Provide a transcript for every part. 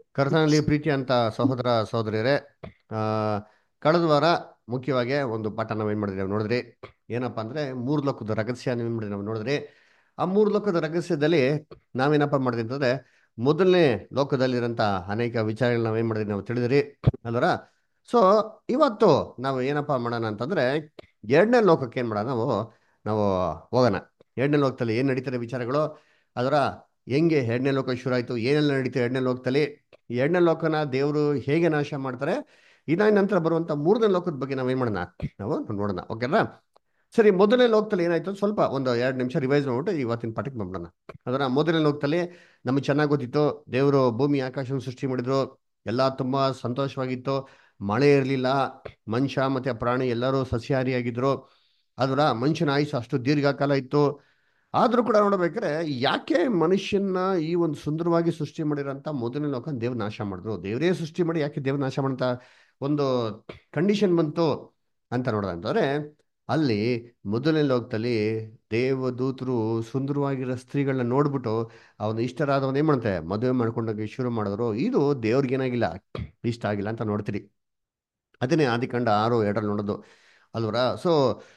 ಕರ್ತನಲ್ಲಿ ಪ್ರೀತಿ ಅಂತ ಸಹೋದರ ಸಹೋದರಿಯರೇ ಆ, ಕಳೆದ ವಾರ ಮುಖ್ಯವಾಗಿ ಒಂದು ಪಾಠ ನಾವೇನು ಮಾಡಿದ್ವಿ ನಾವು ನೋಡಿದ್ರಿ ಏನಪ್ಪ ಅಂದರೆ ಮೂರು ಲೋಕದ ರಹಸ್ಯ ನಾವೇನು ಮಾಡಿದ್ವಿ ನಾವು ನೋಡಿದ್ರಿ ಆ ಮೂರು ಲೋಕದ ರಹಸ್ಯದಲ್ಲಿ ನಾವೇನಪ್ಪ ಮಾಡಿದ್ವಿ ಅಂತಂದರೆ ಮೊದಲನೇ ಲೋಕದಲ್ಲಿರೋಂಥ ಅನೇಕ ವಿಚಾರಗಳನ್ನ ನಾವೇನು ಮಾಡಿದ್ವಿ ನಾವು ತಿಳಿದ್ರಿ ಅಲ್ವರ ಸೊ ಇವತ್ತು ನಾವು ಏನಪ್ಪ ಮಾಡೋಣ ಅಂತಂದರೆ ಎರಡನೇ ಲೋಕಕ್ಕೆ ಏನು ಮಾಡೋಣ ನಾವು ನಾವು ಹೋಗೋಣ ಎರಡನೇ ಲೋಕದಲ್ಲಿ ಏನು ನಡೀತಾರೆ ವಿಚಾರಗಳು ಅದರ ಹೆಂಗೆ ಎರಡನೇ ಲೋಕ ಶುರು ಆಯಿತು ಏನೆಲ್ಲ ನಡೀತು ಎರಡನೇ ಲೋಕದಲ್ಲಿ ಈ ಎರಡನೇ ಲೋಕನ ದೇವರು ಹೇಗೆ ನಾಶ ಮಾಡ್ತಾರೆ ಇದಾದ ನಂತರ ಬರುವಂಥ ಮೂರನೇ ಲೋಕದ ಬಗ್ಗೆ ನಾವೇನು ಮಾಡೋಣ ನಾವು ನೋಡೋಣ ಓಕೆನಾ ಸರಿ ಮೊದಲನೇ ಲೋಕದಲ್ಲಿ ಏನಾಯ್ತು ಸ್ವಲ್ಪ ಒಂದು ಎರಡು ನಿಮಿಷ ರಿವೈಸ್ ಮಾಡ್ಬಿಟ್ಟು ಇವತ್ತಿನ ಪಾಠಕ್ಕೆ ಬಂದ್ಬಿಡೋಣ ಅದರ ಮೊದಲನೇ ಲೋಕದಲ್ಲಿ ನಮಗೆ ಚೆನ್ನಾಗಿ ಗೊತ್ತಿತ್ತು ದೇವರು ಭೂಮಿ ಆಕಾಶವನ್ನು ಸೃಷ್ಟಿ ಮಾಡಿದ್ರು ಎಲ್ಲ ತುಂಬ ಸಂತೋಷವಾಗಿತ್ತು ಮಳೆ ಇರಲಿಲ್ಲ ಮನುಷ್ಯ ಮತ್ತು ಪ್ರಾಣಿ ಎಲ್ಲರೂ ಸಸ್ಯಾಹಾರಿಯಾಗಿದ್ರು ಅದರ ಮನುಷ್ಯನ ಆಯುಷು ಅಷ್ಟು ದೀರ್ಘಕಾಲ ಇತ್ತು ಆದರೂ ಕೂಡ ನೋಡ್ಬೇಕಾದ್ರೆ ಯಾಕೆ ಮನುಷ್ಯನ ಈ ಒಂದು ಸುಂದರವಾಗಿ ಸೃಷ್ಟಿ ಮಾಡಿರೋಂಥ ಮೊದಲನೇ ಲೋಕ ದೇವ್ರ ನಾಶ ಮಾಡಿದ್ರು ದೇವರೇ ಸೃಷ್ಟಿ ಮಾಡಿ ಯಾಕೆ ದೇವ್ರ ನಾಶ ಮಾಡಂತ ಒಂದು ಕಂಡೀಷನ್ ಬಂತು ಅಂತ ನೋಡೋದಂತಂದ್ರೆ ಅಲ್ಲಿ ಮೊದಲನೇ ಲೋಕದಲ್ಲಿ ದೇವದೂತರು ಸುಂದರವಾಗಿರೋ ಸ್ತ್ರೀಗಳನ್ನ ನೋಡ್ಬಿಟ್ಟು ಅವನು ಇಷ್ಟರಾದವನು ಏನು ಮಾಡುತ್ತೆ ಮದುವೆ ಮಾಡ್ಕೊಂಡೋಗಿ ಶುರು ಮಾಡಿದ್ರು ಇದು ದೇವ್ರಿಗೇನಾಗಿಲ್ಲ ಇಷ್ಟ ಆಗಿಲ್ಲ ಅಂತ ನೋಡ್ತೀರಿ ಅದನ್ನೇ ಆದಿಕಾಂಡ ಆರು ಎರಡರಲ್ಲಿ ನೋಡೋದು ಅಲ್ವರ ಸೊ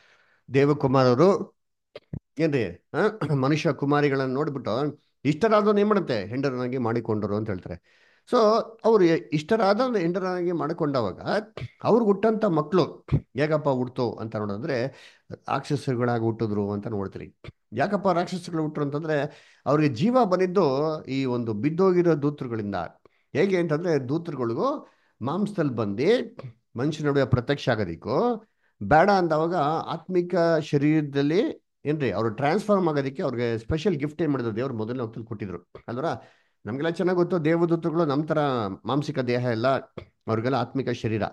ದೇವಕುಮಾರರು ಏನ್ರಿ ಆ, ಮನುಷ್ಯ ಕುಮಾರಿಗಳನ್ನ ನೋಡ್ಬಿಟ್ಟು ಇಷ್ಟರಾದವನ್ನ ಏನ್ ಮಾಡುತ್ತೆ ಹೆಂಡರನಾಗಿ ಮಾಡಿಕೊಂಡರು ಅಂತ ಹೇಳ್ತಾರೆ ಸೊ ಅವರು ಇಷ್ಟರಾದ ಹೆಂಡರನಾಗಿ ಮಾಡಿಕೊಂಡವಾಗ ಅವ್ರಿಗೆ ಹುಟ್ಟಂತ ಮಕ್ಕಳು ಹೇಗಪ್ಪ ಹುಡ್ತು ಅಂತ ನೋಡಿದ್ರೆ ರಾಕ್ಷಸರುಗಳಾಗಿ ಹುಟ್ಟಿದ್ರು ಅಂತ ನೋಡ್ತೀರಿ ಯಾಕಪ್ಪ ರಾಕ್ಷಸಗಳು ಹುಟ್ಟರು ಅಂತಂದ್ರೆ ಅವ್ರಿಗೆ ಜೀವ ಬಂದಿದ್ದು ಈ ಒಂದು ಬಿದ್ದೋಗಿರೋ ದೂತರುಗಳಿಂದ ಹೇಗೆ ಅಂತಂದ್ರೆ ದೂತರುಗಳಿಗೂ ಮಾಂಸದಲ್ಲಿ ಬಂದು ಮನುಷ್ಯ ನಡುವೆ ಪ್ರತ್ಯಕ್ಷ ಆಗೋದಿಕ್ಕೂ ಬೇಡ ಅಂದವಾಗ ಆತ್ಮಿಕ ಶರೀರದಲ್ಲಿ ಏನ್ರಿ ಅವ್ರು ಟ್ರಾನ್ಸ್ಫಾರ್ಮ್ ಆಗೋದಕ್ಕೆ ಅವ್ರಿಗೆ ಸ್ಪೆಷಲ್ ಗಿಫ್ಟ್ ಏನು ಮಾಡಿದ್ರು ದೇವ್ರು ಮೊದಲನೇ ಹೊತ್ತಲ್ಲಿ ಕೊಟ್ಟಿದ್ರು ಅಲ್ವರ ನಮಗೆಲ್ಲ ಚೆನ್ನಾಗಿ ಗೊತ್ತು ದೇವದೂತರುಗಳು ನಮ್ಮ ಥರ ಮಾಂಸಿಕ ದೇಹ ಎಲ್ಲ ಅವ್ರಿಗೆಲ್ಲ ಆತ್ಮಿಕ ಶರೀರ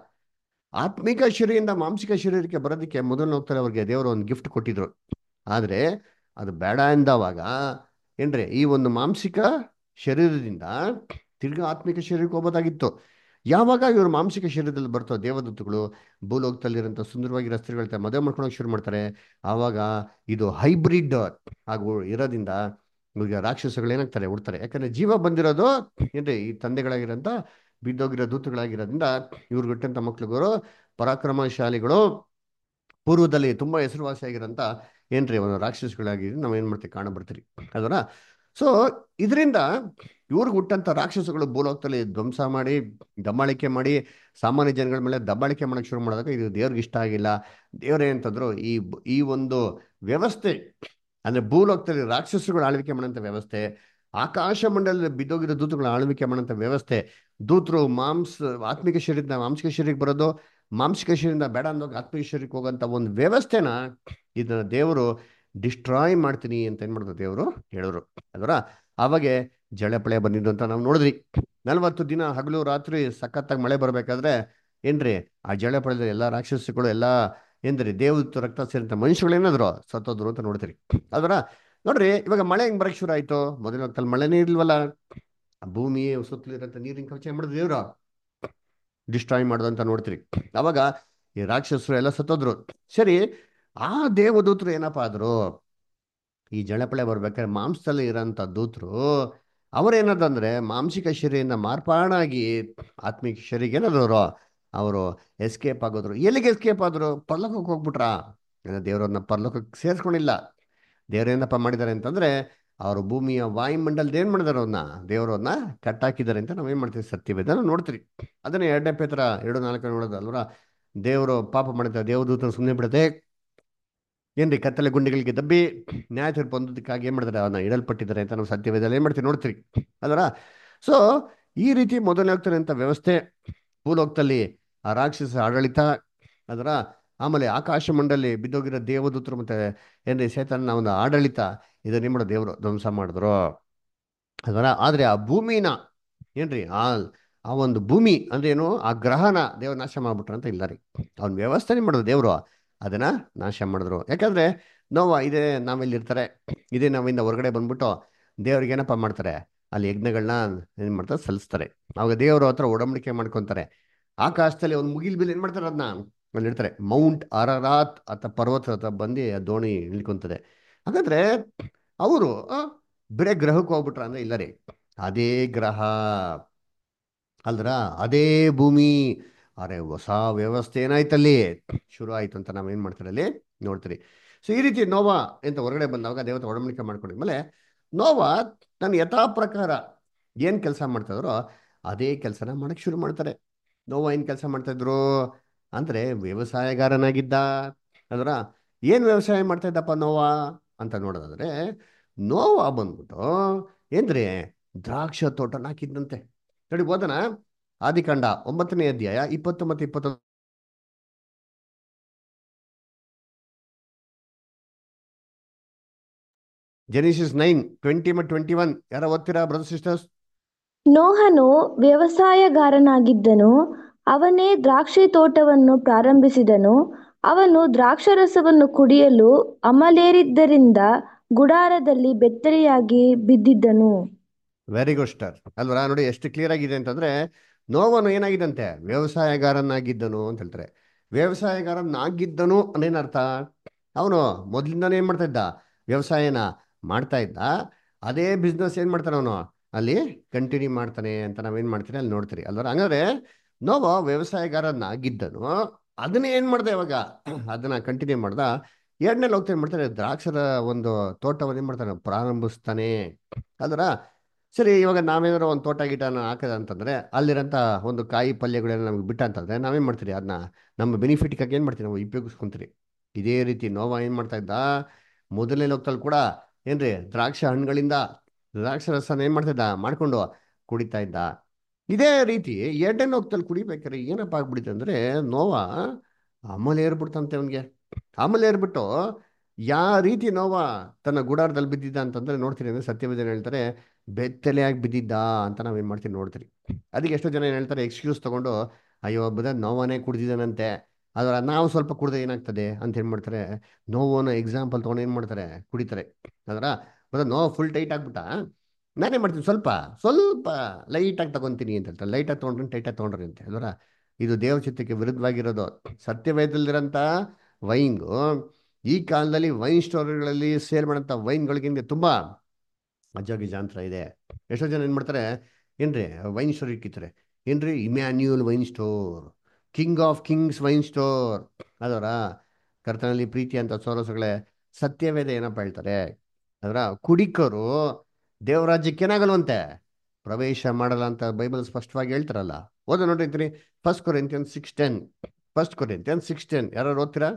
ಆತ್ಮಿಕ ಶರೀರದಿಂದ ಮಾಂಸಿಕ ಶರೀರಕ್ಕೆ ಬರೋದಕ್ಕೆ ಮೊದಲನೇ ಹೋಗ್ತಾರೆ ಅವ್ರಿಗೆ ದೇವರು ಒಂದು ಗಿಫ್ಟ್ ಕೊಟ್ಟಿದ್ರು ಆದರೆ ಅದು ಬೇಡ ಎಂದವಾಗ ಏನ್ರಿ ಈ ಒಂದು ಮಾಂಸಿಕ ಶರೀರದಿಂದ ತಿರ್ಗಾ ಆತ್ಮಿಕ ಶರೀರಕ್ಕೆ ಹೋಗೋದಾಗಿತ್ತು ಯಾವಾಗ ಇವರು ಮಾಂಸಿಕ ಶರೀರದಲ್ಲಿ ಬರ್ತೋ ದೇವದೂತಗಳು ಭೂಲೋಕದಲ್ಲಿರೋಂಥ ಸುಂದರವಾಗಿರೋ ಸ್ತ್ರೀಗಳ ಮದುವೆ ಮಾಡ್ಕೊಳಕ್ಕೆ ಶುರು ಮಾಡ್ತಾರೆ ಆವಾಗ ಇದು ಹೈಬ್ರಿಡ್ ಹಾಗೂ ಇರೋದ್ರಿಂದ ಇವಾಗ ರಾಕ್ಷಸಗಳು ಏನಾಗ್ತಾರೆ ಹುಡ್ತಾರೆ ಯಾಕಂದ್ರೆ ಜೀವ ಬಂದಿರೋದು ಏನ್ರಿ ಈ ತಂದೆಗಳಾಗಿರೋಂಥ ಬಿದ್ದೋಗಿರೋ ದೂತಗಳಾಗಿರೋದ್ರಿಂದ ಇವ್ರಿಗೆ ಹುಟ್ಟಂಥ ಮಕ್ಳುಗಳು ಪರಾಕ್ರಮಶಾಲಿಗಳು ಪೂರ್ವದಲ್ಲಿ ತುಂಬಾ ಹೆಸರುವಾಸಿಯಾಗಿರೋಂಥ ಏನ್ರಿ ಒಂದು ರಾಕ್ಷಸಗಳಾಗಿ ನಾವು ಏನು ಮಾಡ್ತೀವಿ ಕಾಣಬರ್ತೀರಿ ಅದರ ಸೊ ಇದರಿಂದ ಇವ್ರಿಗೆ ಹುಟ್ಟಂತ ರಾಕ್ಷಸಗಳು ಭೂಲೋಕದಲ್ಲಿ ಧ್ವಂಸ ಮಾಡಿ ದಬ್ಬಾಳಿಕೆ ಮಾಡಿ ಸಾಮಾನ್ಯ ಜನಗಳ ಮೇಲೆ ದಬ್ಬಾಳಿಕೆ ಮಾಡಕ್ಕೆ ಶುರು ಮಾಡಿದಾಗ ಇದು ದೇವ್ರಿಗೆ ಇಷ್ಟ ಆಗಿಲ್ಲ ದೇವ್ರು ಏನಂತಂದ್ರು ಈ ಈ ಒಂದು ವ್ಯವಸ್ಥೆ ಅಂದ್ರೆ ಭೂಲೋಕದಲ್ಲಿ ರಾಕ್ಷಸಗಳು ಆಳ್ವಿಕೆ ಮಾಡೋಂಥ ವ್ಯವಸ್ಥೆ ಆಕಾಶ ಮಂಡಲದಲ್ಲಿ ಬಿದ್ದೋಗಿರೋ ದೂತಗಳ ಆಳ್ವಿಕೆ ಮಾಡೋಂಥ ವ್ಯವಸ್ಥೆ ದೂತರು ಮಾಂಸ ಆತ್ಮಿಕ ಶರೀರದ ಮಾಂಸಿಕ ಶರೀರಕ್ಕೆ ಬರೋದು ಮಾಂಸಿಕ ಶರೀರದಿಂದ ಬೇಡ ಅಂದಾಗ ಆತ್ಮಿಕ ಶರೀರಕ್ಕೆ ಹೋಗೋಂಥ ಒಂದು ವ್ಯವಸ್ಥೆನ ಇದನ್ನ ದೇವರು ಡಿಸ್ಟ್ರಾಯ್ ಮಾಡ್ತೀನಿ ಅಂತ ಏನ್ ಮಾಡಿದ್ರು ದೇವರು ಹೇಳಿದ್ರು ಅದರ ಅವಾಗೆ ಜಳೆಪಳೆ ಬಂದಿದ್ದು ಅಂತ ನಾವು ನೋಡಿದ್ರಿ ನಲ್ವತ್ತು ದಿನ ಹಗಲು ರಾತ್ರಿ ಸಖತ್ತಾಗಿ ಮಳೆ ಬರಬೇಕಾದ್ರೆ ಏನ್ರಿ ಆ ಜಳೆಪಳೆದಲ್ಲಿ ಎಲ್ಲ ರಾಕ್ಷಸಗಳು ಎಲ್ಲ ಏನ್ರಿ ದೇವದೂತ ರಕ್ತ ಸೇರಿದಂತ ಮನುಷ್ಯಗಳು ಏನಾದ್ರು ಸತ್ತೋದ್ರು ಅಂತ ನೋಡ್ತೀರಿ ಅದರ ನೋಡ್ರಿ ಇವಾಗ ಮಳೆ ಹೆಂಗ್ ಬರಕ್ ಶುರು ಆಯ್ತು ಮೊದಲ ಹೊತ್ತಲ್ಲಿ ಮಳೆನೇ ಇರ್ಲಿಲ್ವಲ್ಲ ಆ ಭೂಮಿ ಸುತ್ತಲಿರಂತ ನೀರಿನ ಕವಚ ಏನ್ ಮಾಡಿದ್ರು ದೇವ್ರು ಡಿಸ್ಟ್ರಾಯ್ ಮಾಡೋದು ಅಂತ ನೋಡ್ತೀರಿ ಅವಾಗ ಈ ರಾಕ್ಷಸರು ಎಲ್ಲ ಸತ್ತೋದ್ರು ಸರಿ ಆ ದೇವದೂತರು ಏನಪ್ಪ ಆದ್ರು ಈ ಜಳಪಳೆ ಬರ್ಬೇಕಾದ್ರೆ ಮಾಂಸದಲ್ಲಿ ಇರೋಂಥ ದೂತರು ಅವರೇನದಂದ್ರೆ ಮಾಂಸಿಕ ಶರೀರದಿಂದ ಮಾರ್ಪಾಡಾಗಿ ಆತ್ಮಿಕ ಶರೀರಕ್ಕೆ ಏನಾದ್ರು ಅವರು ಅವರು ಎಸ್ಕೇಪ್ ಆಗೋದ್ರು ಎಲ್ಲಿಗೆ ಎಸ್ಕೇಪ್ ಆದ್ರು ಪರ್ಲೋಕಕ್ಕೆ ಹೋಗ್ಬಿಟ್ರಾ ದೇವರನ್ನ ಪರ್ಲೋಕಕ್ಕೆ ಸೇರಿಸ್ಕೊಂಡಿಲ್ಲ ದೇವ್ರೇನಪ್ಪ ಮಾಡಿದ್ದಾರೆ ಅಂತಂದ್ರೆ ಅವರು ಭೂಮಿಯ ವಾಯುಮಂಡಲದ ಏನ್ ಮಾಡಿದಾರೆ ಅವ್ರನ್ನ ದೇವರನ್ನ ಕಟ್ಟಾಕಿದ್ದಾರೆ ಅಂತ ನಾವೇನ್ ಮಾಡ್ತೀವಿ ಸತ್ಯವೇದ ನೋಡ್ತೀರಿ ಅದನ್ನ ಎರಡನೇ ಪೇತ್ರ ಎರಡು ನಾಲ್ಕು ನೋಡೋದು ಅಲ್ವರ ದೇವರು ಪಾಪ ಮಾಡಿದ ದೇವದೂತನ ಸುಮ್ಮನೆ ಬಿಡದೆ ಏನ್ರಿ ಕತ್ತಲೆ ಗುಂಡಿಗಳಿಗೆ ದಬ್ಬಿ ನ್ಯಾಯ ತೀರ್ಪು ಹೊಂದೋದಕ್ಕಾಗಿ ಏನ್ ಮಾಡಿದಾರೆ ಅವನ್ನ ಇಡಲ್ಪಟ್ಟಿದ್ದಾರೆ ಅಂತ ನಾವು ಸತ್ಯವೇದಲ್ಲಿ ಏನ್ ಮಾಡ್ತೀವಿ ನೋಡ್ತೀರಿ ಅದರ ಸೊ ಈ ರೀತಿ ಮೊದಲನೇ ಹೋಗ್ತಾರೆ ಅಂತ ವ್ಯವಸ್ಥೆ ಭೂಲೋಕದಲ್ಲಿ ಆ ರಾಕ್ಷಸ ಆಡಳಿತ ಅದರ ಆಮೇಲೆ ಆಕಾಶ ಮಂಡಲಿ ಬಿದ್ದೋಗಿರೋ ದೇವದೂತರು ಮತ್ತೆ ಏನ್ರಿ ಸೇತನ ಒಂದು ಆಡಳಿತ ಇದನ್ನ ಏನ್ ಮಾಡೋ ದೇವರು ಧ್ವಂಸ ಮಾಡಿದ್ರು ಅದರ ಆದ್ರೆ ಆ ಭೂಮಿನ ಏನ್ರಿ ಆ ಆ ಒಂದು ಭೂಮಿ ಅಂದ್ರೆ ಏನು ಆ ಗ್ರಹನ ದೇವ್ರ ನಾಶ ಮಾಡ್ಬಿಟ್ರು ಅಂತ ಇಲ್ಲ ರೀ ಅವ್ನ ವ್ಯವಸ್ಥೆ ಮಾಡಿದ್ರು ದೇವರು ಅದನ್ನ ನಾಶ ಮಾಡಿದ್ರು ಯಾಕಂದ್ರೆ ನೋವ ಇದೇ ನಾವಿಲ್ಲಿ ಇರ್ತಾರೆ ಇದೇ ನಾವಿಂದ ಹೊರಗಡೆ ಬಂದ್ಬಿಟ್ಟು ದೇವ್ರಿಗೆ ಏನಪ್ಪ ಮಾಡ್ತಾರೆ ಅಲ್ಲಿ ಯಜ್ಞಗಳನ್ನ ಏನ್ ಮಾಡ್ತಾರೆ ಸಲ್ಲಿಸ್ತಾರೆ ಅವಾಗ ದೇವರು ಹತ್ರ ಒಡಂಬಡಿಕೆ ಮಾಡ್ಕೊಂತಾರೆ ಆಕಾಶದಲ್ಲಿ ಒಂದು ಮುಗಿಲ್ ಬಿಲ್ ಏನ್ ಮಾಡ್ತಾರೆ ಅದನ್ನ ಅಲ್ಲಿ ಇರ್ತಾರೆ ಮೌಂಟ್ ಅರರಾತ್ ಅಥವಾ ಪರ್ವತ ಹತ್ರ ಬಂದು ಆ ದೋಣಿ ಇಳ್ಕೊಂತದೆ ಹಾಗಾದ್ರೆ ಅವರು ಬೇರೆ ಗ್ರಹಕ್ಕೆ ಹೋಗ್ಬಿಟ್ರ ಅಂದ್ರೆ ಇಲ್ಲ ರೀ ಅದೇ ಗ್ರಹ ಅಲ್ದ್ರ ಅದೇ ಭೂಮಿ ಅರೆ ಹೊಸ ವ್ಯವಸ್ಥೆ ಏನಾಯ್ತಲ್ಲಿ ಶುರು ಆಯ್ತು ಅಂತ ನಾವೇನ್ ಮಾಡ್ತೀರಿ ಅಲ್ಲಿ ನೋಡ್ತೀರಿ ಸೊ ಈ ರೀತಿ ನೋವಾ ಅಂತ ಹೊರಗಡೆ ಬಂದಾಗ ದೇವತೆ ಒಡಂಬಡಿಕೆ ಮಾಡ್ಕೊಂಡಿದ್ಮೇಲೆ ನೋವಾ ತನ್ನ ಯಥಾ ಪ್ರಕಾರ ಏನ್ ಕೆಲಸ ಮಾಡ್ತಾ ಇದ್ರೋ ಅದೇ ಕೆಲಸನ ಮಾಡಕ್ ಶುರು ಮಾಡ್ತಾರೆ ನೋವಾ ಏನ್ ಕೆಲಸ ಮಾಡ್ತಾ ಇದ್ರು ಅಂದ್ರೆ ವ್ಯವಸಾಯಗಾರನಾಗಿದ್ದ ಅದರ ಏನ್ ವ್ಯವಸಾಯ ಮಾಡ್ತಾ ಇದ್ದಪ್ಪ ನೋವಾ ಅಂತ ನೋಡೋದಾದ್ರೆ ನೋವಾ ಬಂದ್ಬಿಟ್ಟು ಏನ್ರಿ ದ್ರಾಕ್ಷ ತೋಟನ ಹಾಕಿದ್ದಂತೆ ನೋಡಿ ಓದನ ಆದಿಕಾಂಡ ಒಂಬತ್ತನೇ ಅಧ್ಯಾಯ ಇಪ್ಪತ್ತು ಮತ್ತು ಇಪ್ಪತ್ತೊಂದು ಜೆನಿಸಿಸ್ ನೈನ್ ಟ್ವೆಂಟಿ ಮತ್ತು ಟ್ವೆಂಟಿ ಒನ್ ಯಾರ ಓದ್ತೀರಾ ಬ್ರದರ್ ಸಿಸ್ಟರ್ಸ್ ನೋಹನು ವ್ಯವಸಾಯಗಾರನಾಗಿದ್ದನು ಅವನೇ ದ್ರಾಕ್ಷಿ ತೋಟವನ್ನು ಪ್ರಾರಂಭಿಸಿದನು ಅವನು ದ್ರಾಕ್ಷಾರಸವನ್ನು ಕುಡಿಯಲು ಅಮಲೇರಿದ್ದರಿಂದ ಗುಡಾರದಲ್ಲಿ ಬೆತ್ತಲೆಯಾಗಿ ಬಿದ್ದಿದ್ದನು ವೆರಿ ಗುಡ್ ಸ್ಟಾರ್ ಅಲ್ವರಾ ನೋಡಿ ಎಷ್ಟು ಕ್ಲಿಯರ್ ಆಗಿದೆ ಅಂತಂದ್ರೆ ನೋವನು ಏನಾಗಿದ್ದಂತೆ ವ್ಯವಸಾಯಗಾರನಾಗಿದ್ದನು ಅಂತ ಹೇಳ್ತಾರೆ ವ್ಯವಸಾಯಗಾರನಾಗಿದ್ದನು ಅಂದೇನರ್ಥ ಅವನು ಮೊದಲಿಂದಾನೇ ಏನ್ ಮಾಡ್ತಾ ಇದ್ದ ವ್ಯವಸಾಯನ ಮಾಡ್ತಾ ಇದ್ದ ಅದೇ ಬಿಸ್ನೆಸ್ ಏನ್ ಮಾಡ್ತಾನೆ ಅವನು ಅಲ್ಲಿ ಕಂಟಿನ್ಯೂ ಮಾಡ್ತಾನೆ ಅಂತ ನಾವೇನ್ ಮಾಡ್ತೀರಿ ಅಲ್ಲಿ ನೋಡ್ತೀರಿ ಅಲ್ವರ ಹಂಗಾದ್ರೆ ನೋವ ವ್ಯವಸಾಯಗಾರನಾಗಿದ್ದನು ಅದನ್ನ ಏನ್ ಮಾಡ್ದೆ ಇವಾಗ ಅದನ್ನ ಕಂಟಿನ್ಯೂ ಮಾಡ್ದ ಎರಡನೇ ಹೋಗ್ತಾ ಏನ್ ಮಾಡ್ತಾರೆ ದ್ರಾಕ್ಷರ ಒಂದು ತೋಟವನ್ನು ಏನ್ ಮಾಡ್ತಾನೆ ಪ್ರಾರಂಭಿಸ್ತಾನೆ ಅಲ್ವರ ಸರಿ ಇವಾಗ ನಾವೇನಾದ್ರು ಒಂದು ತೋಟ ಗಿಟನ ಹಾಕದ ಅಂತಂದ್ರೆ ಅಲ್ಲಿರೋಂಥ ಒಂದು ಕಾಯಿ ಪಲ್ಯಗಳೆಲ್ಲ ನಮ್ಗೆ ಬಿಟ್ಟ ಅಂತಂದ್ರೆ ನಾವೇನ್ ಮಾಡ್ತೀರಿ ಅದನ್ನ ನಮ್ಮ ಬೆನಿಫಿಟ್ಗಾಗಿ ಏನು ಮಾಡ್ತೀವಿ ನಾವು ಉಪಯೋಗಿಸ್ಕೊಂತೀರಿ ಇದೇ ರೀತಿ ನೋವ ಏನು ಮಾಡ್ತಾ ಇದ್ದ ಮೊದಲನೇ ಲೋಕದಲ್ಲಿ ಕೂಡ ಏನ್ರಿ ದ್ರಾಕ್ಷ ಹಣ್ಣುಗಳಿಂದ ದ್ರಾಕ್ಷ ರಸನ ಏನು ಮಾಡ್ತಾ ಇದ್ದ ಮಾಡ್ಕೊಂಡು ಕುಡಿತಾ ಇದ್ದ ಇದೇ ರೀತಿ ಎರಡನೇ ಲೋಕದಲ್ಲಿ ಕುಡಿಬೇಕಾದ್ರೆ ಏನಪ್ಪ ಆಗ್ಬಿಡುತ್ತೆ ಅಂದ್ರೆ ನೋವ ಆಮೇಲೆ ಏರ್ಬಿಡ್ತಂತೆ ಅವನಿಗೆ ಆಮೇಲೆ ಏರ್ಬಿಟ್ಟು ಯಾವ ರೀತಿ ನೋವ ತನ್ನ ಗುಡಾರದಲ್ಲಿ ಬಿದ್ದಿದ್ದ ಅಂತಂದ್ರೆ ನೋಡ್ತೀರಿ ಅಂದ್ರೆ ಸತ್ಯವೇದನ ಹೇಳ್ತಾರೆ ಬೆತ್ತಲೆಯಾಗಿ ಬಿದ್ದಿದ್ದ ಅಂತ ನಾವೇನ್ ಮಾಡ್ತೀವಿ ನೋಡ್ತೀರಿ ಅದಕ್ಕೆ ಎಷ್ಟೋ ಜನ ಏನ್ ಹೇಳ್ತಾರೆ ಎಕ್ಸ್ಕ್ಯೂಸ್ ತಗೊಂಡು ಅಯ್ಯೋ ಬದ ನೋವನೇ ಕುಡ್ದಿದ್ದಾನಂತೆ ಅದರ ನಾವು ಸ್ವಲ್ಪ ಕುಡ್ದೆ ಏನಾಗ್ತದೆ ಅಂತ ಏನ್ ಮಾಡ್ತಾರೆ ನೋವನ್ನ ಎಕ್ಸಾಂಪಲ್ ತಗೊಂಡು ಏನ್ ಮಾಡ್ತಾರೆ ಕುಡಿತಾರೆ ಅದರ ಬದ ನೋವು ಫುಲ್ ಟೈಟ್ ಆಗ್ಬಿಟ್ಟ ನಾನೇ ಮಾಡ್ತೀನಿ ಸ್ವಲ್ಪ ಸ್ವಲ್ಪ ಲೈಟಾಗಿ ತಗೊಂತೀನಿ ಅಂತ ಹೇಳ್ತಾರೆ ಲೈಟಾಗಿ ತೊಗೊಂಡ್ರೆ ಟೈಟಾಗಿ ತೊಗೊಂಡ್ರಿ ಅಂತ ಅದರ ಇದು ದೇವ ಚಿತ್ತಕ್ಕೆ ವಿರುದ್ಧವಾಗಿರೋದು ಸತ್ಯವೇದಲ್ಲಿರೋಂಥ ವೈನ್ಗು ಈ ಕಾಲದಲ್ಲಿ ವೈನ್ ಸ್ಟೋರ್ಗಳಲ್ಲಿ ಸೇಲ್ ಮಾಡೋಂಥ ವೈನ್ಗಳಿಗಿಂತ ತುಂಬಾ ಅಜಾಗಿಜಾಂತರ ಇದೆ ಎಷ್ಟೋ ಜನ ಏನು ಮಾಡ್ತಾರೆ ಏನ್ರಿ ವೈನ್ ಸ್ಟೋರ್ ಇಕ್ಕಿತಾರೆ ಏನ್ರಿ Emmanuel wine store king of kings wine store ಅದರ ಕರ್ತನಲ್ಲಿ ಪ್ರೀತಿ ಅಂತ ಸೋರಸುಗಳೇ ಸತ್ಯವೇದ ಏನಪ್ಪ ಹೇಳ್ತಾರೆ ಅದರ ಕುಡಿಕರು ದೇವರಾಜ್ಯಕ್ಕೆ ಏನಾಗಲ್ವಂತೆ ಪ್ರವೇಶ ಮಾಡಲ್ಲ ಅಂತ ಬೈಬಲ್ ಸ್ಪಷ್ಟವಾಗಿ ಹೇಳ್ತಾರಲ್ಲ ಓದ ನೋಡಿರ್ತೀನಿ first Corinthian six ten first Corinthian six ten ಯಾರು ಓದ್ತೀರಾ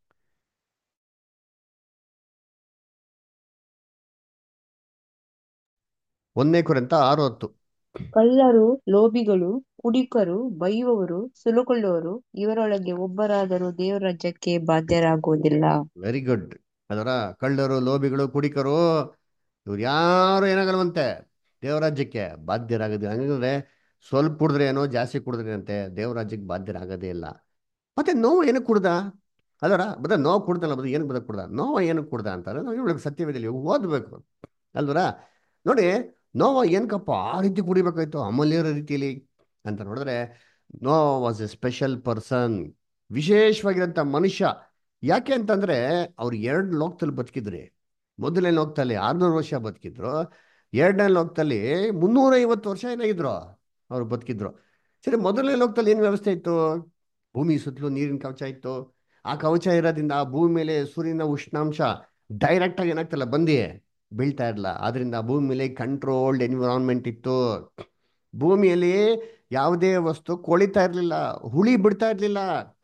ಒಂದನೇ ಕೊರಿಂತ ಆರು ಹತ್ತು ಕಳ್ಳರು ಲೋಭಿಗಳು ಕುಡಿಕರು ಬೈಯುವವರು ಸುಲುಕೊಳ್ಳುವರು ಇವರೊಳಗೆ ಒಬ್ಬರಾದರೂ ದೇವರ ರಾಜ್ಯಕ್ಕೆ ಬಾಧ್ಯರಾಗುವುದಿಲ್ಲ ವೆರಿ ಗುಡ್ ಅದರ ಕಳ್ಳರು ಲೋಭಿಗಳು ಕುಡಿಕರು ಇವ್ರು ಯಾರು ಏನಾಗಲ್ವಂತೆ ದೇವರಾಜ್ಯಕ್ಕೆ ಬಾಧ್ಯರಾಗೋದಿಲ್ಲ ಹಂಗಂದ್ರೆ ಸ್ವಲ್ಪ ಕುಡಿದ್ರೆ ಏನೋ ಜಾಸ್ತಿ ಕುಡಿದ್ರೆ ಅಂತೆ ದೇವರಾಜ್ಯಕ್ಕೆ ಬಾಧ್ಯರಾಗೋದೇ ಇಲ್ಲ ಮತ್ತೆ ನೋವು ಏನಕ್ಕೆ ಕುಡ್ದ ಅದರ ಬದ ನೋವು ಕುಡ್ದಲ್ಲ ಬದ ಏನಕ್ಕೆ ಬದ ಕುಡ್ದ ನೋವು ಏನಕ್ಕೆ ಕುಡ್ದ ಅಂತಾರೆ ನಾವು ಇವಳಿಗೆ ಸತ್ಯವೇದಲ್ಲಿ ಓದಬೇಕು ಅಲ್ವರ ನೋಡಿ ನೋವ ಏನಕ್ಕಪ್ಪ ಆ ರೀತಿ ಕುಡಿಬೇಕಾಯ್ತು ಅಮೂಲ್ಯರ ರೀತಿಯಲ್ಲಿ ಅಂತ ನೋಡಿದ್ರೆ Noah was a special person ವಿಶೇಷವಾಗಿರೋಂಥ ಮನುಷ್ಯ ಯಾಕೆ ಅಂತಂದ್ರೆ ಅವ್ರು ಎರಡು ಲೋಕದಲ್ಲಿ ಬದುಕಿದ್ರಿ ಮೊದಲನೇ ಲೋಕದಲ್ಲಿ ಆರ್ನೂರು ವರ್ಷ ಬದುಕಿದ್ರು ಎರಡನೇ ಲೋಕದಲ್ಲಿ ಮುನ್ನೂರೈವತ್ತು ವರ್ಷ ಏನಾಗಿದ್ರು ಅವ್ರು ಬದುಕಿದ್ರು ಸರಿ ಮೊದಲನೇ ಲೋಕದಲ್ಲಿ ಏನು ವ್ಯವಸ್ಥೆ ಇತ್ತು ಭೂಮಿ ಸುತ್ತಲೂ ನೀರಿನ ಕವಚ ಇತ್ತು ಆ ಕವಚ ಇರೋದ್ರಿಂದ ಆ ಭೂಮಿ ಮೇಲೆ ಸೂರ್ಯನ ಉಷ್ಣಾಂಶ ಡೈರೆಕ್ಟ್ ಆಗಿ ಏನಾಗ್ತಲ್ಲ ಬಂದಿ ಬೀಳ್ತಾ ಇರಲ್ಲ ಆದ್ರಿಂದ ಭೂಮಿ ಮೇಲೆ ಕಂಟ್ರೋಲ್ಡ್ ಎನ್ವಿರಾನ್ಮೆಂಟ್ ಇತ್ತು ಭೂಮಿಯಲ್ಲಿ ಯಾವುದೇ ವಸ್ತು ಕೊಳಿತಾ ಇರಲಿಲ್ಲ ಹುಳಿ ಬಿಡ್ತಾ ಇರಲಿಲ್ಲ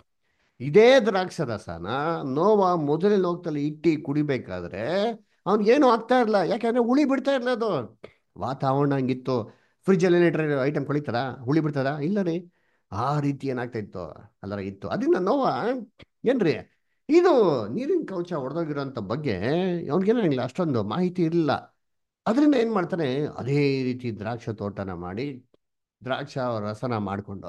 ಇದೇ ದ್ರಾಕ್ಷರಸನ ನೋವ ಮೊದಲನೇ ಲೋಕದಲ್ಲಿ ಇಟ್ಟಿ ಕುಡಿಬೇಕಾದ್ರೆ ಅವ್ನಿಗೇನು ಆಗ್ತಾ ಇರಲ್ಲ ಯಾಕಂದ್ರೆ ಹುಳಿ ಬಿಡ್ತಾ ಇರಲ್ಲ ಅದು ವಾತಾವರಣ ಹಂಗಿತ್ತು ಫ್ರಿಜ್ಜಲ್ಲಿ ಏನಿಟ್ರೆ ಐಟಮ್ ಕೊಳಿತಾರ ಹುಳಿ ಬಿಡ್ತಾರ ಇಲ್ಲ ರೀ ಆ ರೀತಿ ಏನಾಗ್ತಾ ಇತ್ತು ಅಲ್ಲರ ಇತ್ತು ಅದನ್ನ ನೋವ ಏನ್ರಿ ಇದು ನೀರಿನ ಕವಚ ಒಡೆದೋಗಿರೋಂಥ ಬಗ್ಗೆ ಅವ್ನಿಗೇನಾಗಿಲ್ಲ ಅಷ್ಟೊಂದು ಮಾಹಿತಿ ಇರಲಿಲ್ಲ ಅದರಿಂದ ಏನು ಮಾಡ್ತಾನೆ ಅದೇ ರೀತಿ ದ್ರಾಕ್ಷ ತೋಟನ ಮಾಡಿ ದ್ರಾಕ್ಷ ರಸನ ಮಾಡಿಕೊಂಡು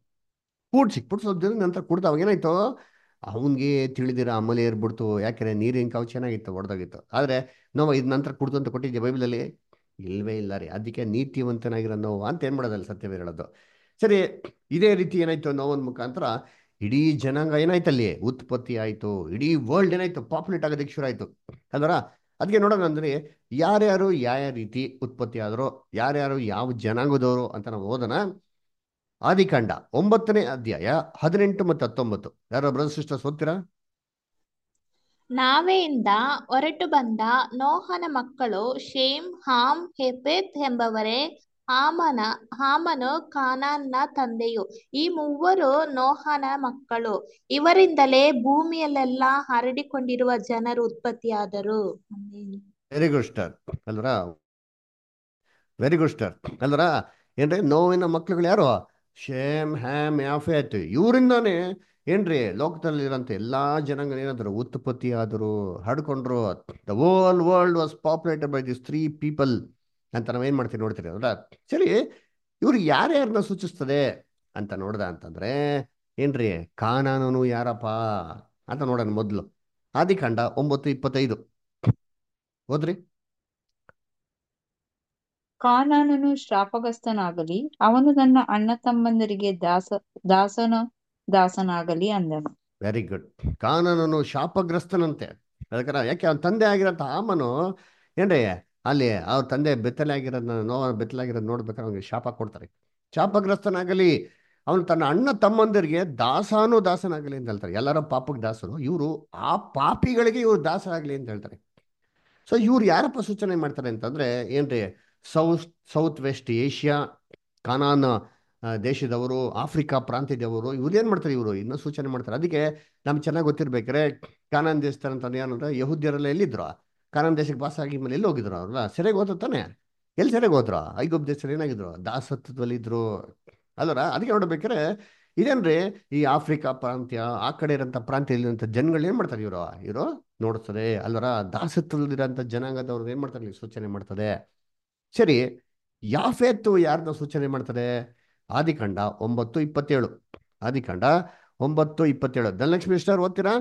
ಕೂಡ್ ಸಿಕ್ಬಿಟ್ಟು ಸ್ವಲ್ಪ ದಿನ ನಂತರ ಕುಡ್ದು ಅವಾಗ ಏನಾಯ್ತು ಅವನಿಗೆ ತಿಳಿದಿರ ಅಮಲೆ ಏರ್ಬಿಡ್ತು ಯಾಕೆಂದ್ರೆ ನೀರಿನ ಕವಚ ಚೆನ್ನಾಗಿತ್ತು ಹೊಡೆದೋಗಿತ್ತು ಆದರೆ ನೋವು ಇದ್ ನಂತರ ಕುಡ್ದು ಅಂತ ಕೊಟ್ಟಿದ್ದೆ ಬೈಬಲಲ್ಲಿ ಇಲ್ವೇ ಇಲ್ಲ ರೀ ಅದಕ್ಕೆ ನೀತಿವಂತನಾಗಿರೋ ನೋವು ಅಂತ ಏನು ಮಾಡೋದಲ್ಲ ಸತ್ಯವೇ ಹೇಳೋದು ಸರಿ ಇದೇ ರೀತಿ ಏನಾಯ್ತು ನೋವನ್ ಮುಖಾಂತರ ಇಡೀ ಜನಾಂಗ ಏನಾಯ್ತಲ್ಲಿ ಉತ್ಪತ್ತಿ ಆಯ್ತು ಇಡೀ ವರ್ಲ್ಡ್ ಏನಾಯ್ತು ಪಾಪ್ಯುಲೇಟ್ ಆಗೋದಕ್ಕೆ ಶುರು ಆಯ್ತು ಅಲ್ವರ ಅದಕ್ಕೆ ನೋಡೋಣ ಅಂದ್ರೆ ಯಾರ್ಯಾರು ಯಾವ ರೀತಿ ಉತ್ಪತ್ತಿ ಆದರೋ ಯಾರ್ಯಾರು ಯಾವ ಜನಾಂಗದವರು ಅಂತ ನಾವು ಓದೋಣ ಆದಿಕಾಂಡ ಒಂಬತ್ತನೇ ಅಧ್ಯಾಯ ಹದಿನೆಂಟು ಮತ್ತು ಹತ್ತೊಂಬತ್ತು ಯಾರೋ ಬ್ರದರ್ ಸಿಸ್ಟರ್ಸ್ ಓದ್ತೀರಾ ನಾವೆಯಿಂದ ಹೊರಟು ಬಂದ ನೋಹನ ಮಕ್ಕಳು ಶೇಮ್ ಹಾಮ್ ಹೆಪೆತ್ ಎಂಬವರೇ ಹಾಮನ ಹಾಮನು ಕಾನಾನ್ನ ತಂದೆಯು ಈ ಮೂವರು ನೋಹನ ಮಕ್ಕಳು ಇವರಿಂದಲೇ ಭೂಮಿಯಲ್ಲೆಲ್ಲ ಹರಡಿಕೊಂಡಿರುವ ಜನರು ಉತ್ಪತ್ತಿಯಾದರು ಆಮೆನ್. ವೆರಿ ಗುಡ್ ಸ್ಟಾರ್ ಅಲ್ವರ ವೆರಿ ಗುಡ್ ಸ್ಟಾರ್ ಅಲ್ವರ ಏನ್ರಿ ನೋವಿನ ಮಕ್ಳುಗಳು ಯಾರು ಶೇಮ್ ಹ್ಯಾಮ್ ಯಾಫೇತ್ ಇವರಿಂದಾನೇ ಏನ್ರಿ ಲೋಕದಲ್ಲಿರೋಂಥ ಎಲ್ಲಾ ಜನಾಂಗ ಏನಾದ್ರು ಉತ್ಪತ್ತಿ ಆದರು ಹಡ್ಕೊಂಡ್ರು the whole world was populated by this three people ಅಂತ ನಾವೇನ್ ಮಾಡ್ತೀವಿ ನೋಡ್ತೀರಿ ಅಲ್ವಾ ಸರಿ ಇವ್ರು ಯಾರ್ಯಾರನ್ನ ಸೂಚಿಸ್ತದೆ ಅಂತ ನೋಡ್ದ ಅಂತಂದ್ರೆ ಏನ್ರಿ ಕಾನಾನನು ಯಾರಪ್ಪ ಅಂತ ನೋಡೋಣ ಮೊದಲು ಆದಿಕಾಂಡ ಒಂಬತ್ತು ಇಪ್ಪತ್ತೈದು ಹೋದ್ರಿ ಕಾನಾನನು ಶಾಪಗ್ರಸ್ತನಾಗಲಿ ಅವನು ತನ್ನ ಅಣ್ಣ ತಮ್ಮಂದರಿಗೆ ದಾಸ ದಾಸನ ದಾಸನಾಗಲಿ ಅಂದನು ವೆರಿ ಗುಡ್ ಕಾನೂನನು ಶಾಪಗ್ರಸ್ತನಂತೆ ಅದಕ್ಕಾರ ಯಾಕೆ ಅವನ ತಂದೆ ಆಗಿರೋಂಥ ಆಮನು ಏನ್ರಿ ಅಲ್ಲಿ ಅವ್ರ ತಂದೆ ಬೆತ್ತಲೆ ಆಗಿರೋದನ್ನ ನೋವ ಬೆತ್ತಲೆ ಆಗಿರೋದು ನೋಡ್ಬೇಕಾದ್ರೆ ಅವ್ನಿಗೆ ಶಾಪ ಕೊಡ್ತಾರೆ ಶಾಪಗ್ರಸ್ತನಾಗಲಿ ಅವನು ತನ್ನ ಅಣ್ಣ ತಮ್ಮಂದಿರಿಗೆ ದಾಸಾನು ದಾಸನಾಗಲಿ ಅಂತ ಹೇಳ್ತಾರೆ ಎಲ್ಲರ ಪಾಪಕ್ಕೆ ದಾಸರು ಇವರು ಆ ಪಾಪಿಗಳಿಗೆ ಇವ್ರು ದಾಸರಾಗಲಿ ಅಂತ ಹೇಳ್ತಾರೆ ಸೊ ಇವ್ರು ಯಾರಪ್ಪ ಸೂಚನೆ ಮಾಡ್ತಾರೆ ಅಂತಂದ್ರೆ ಏನ್ರಿ south south west Asia Canaan ಆ, ದೇಶದವರು ಆಫ್ರಿಕಾ ಪ್ರಾಂತ್ಯದವರು ಇವ್ರು ಏನು ಮಾಡ್ತಾರೆ ಇವರು ಇನ್ನೂ ಸೂಚನೆ ಮಾಡ್ತಾರೆ ಅದಕ್ಕೆ ನಮ್ಗೆ ಚೆನ್ನಾಗಿ ಗೊತ್ತಿರ್ಬೇಕಾದ್ರೆ ಕಾನಾನ್ ದೇಶಸ್ಥಾನ ಅಂತಂದ್ರೆ ಏನಂದ್ರೆ ಯಹೂದ್ಯರೆಲ್ಲ ಎಲ್ಲಿದ್ರು ಕಾನಾನ್ ದೇಶಕ್ಕೆ ವಾಸ ಆಗಿ ಮೇಲೆ ಎಲ್ಲಿ ಹೋಗಿದ್ರು ಅವ್ರಲ್ಲ ಸೆರೆಗೆ ಹೋದ್ರು ತಾನೆ ಎಲ್ಲಿ ಸೆರೆಗೆ ಹೋದ್ರು ಐಗೊಬ್ಬ ದೇಶದಲ್ಲಿ ಏನಾಗಿದ್ರು ದಾಸತ್ವದಲ್ಲಿ ಇದ್ರು ಅಲ್ಲರ ಅದಕ್ಕೆ ನೋಡ್ಬೇಕಾದ್ರೆ ಇದೇನ್ರಿ ಈ ಆಫ್ರಿಕಾ ಪ್ರಾಂತ್ಯ ಆ ಕಡೆ ಇರೋಂಥ ಪ್ರಾಂತ್ಯದಲ್ಲಿರೋಂಥ ಜನಗಳು ಏನು ಮಾಡ್ತಾರೆ ಇವರು ಇವರು ನೋಡ್ತಾರೆ ಅಲ್ಲರ ದಾಸತ್ವದಲ್ಲಿರೋಂಥ ಜನಾಂಗದವ್ರು ಏನು ಮಾಡ್ತಾರೆ ಇಲ್ಲಿ ಸೂಚನೆ ಮಾಡ್ತದೆ ಸರಿ ಯಾಫೇತ್ತು ಯಾರನ್ನ ಸೂಚನೆ ಮಾಡ್ತಾರೆ ಆದಿಕಾಂಡ ಒಂಬತ್ತು ಇಪ್ಪತ್ತೇಳು ಆದಿಕಾಂಡ ಒಂಬತ್ತು ಇಪ್ಪತ್ತೇಳು ಧನಲಕ್ಷ್ಮಿ ಸ್ಟಾರ್ ಓದ್ತೀರಾ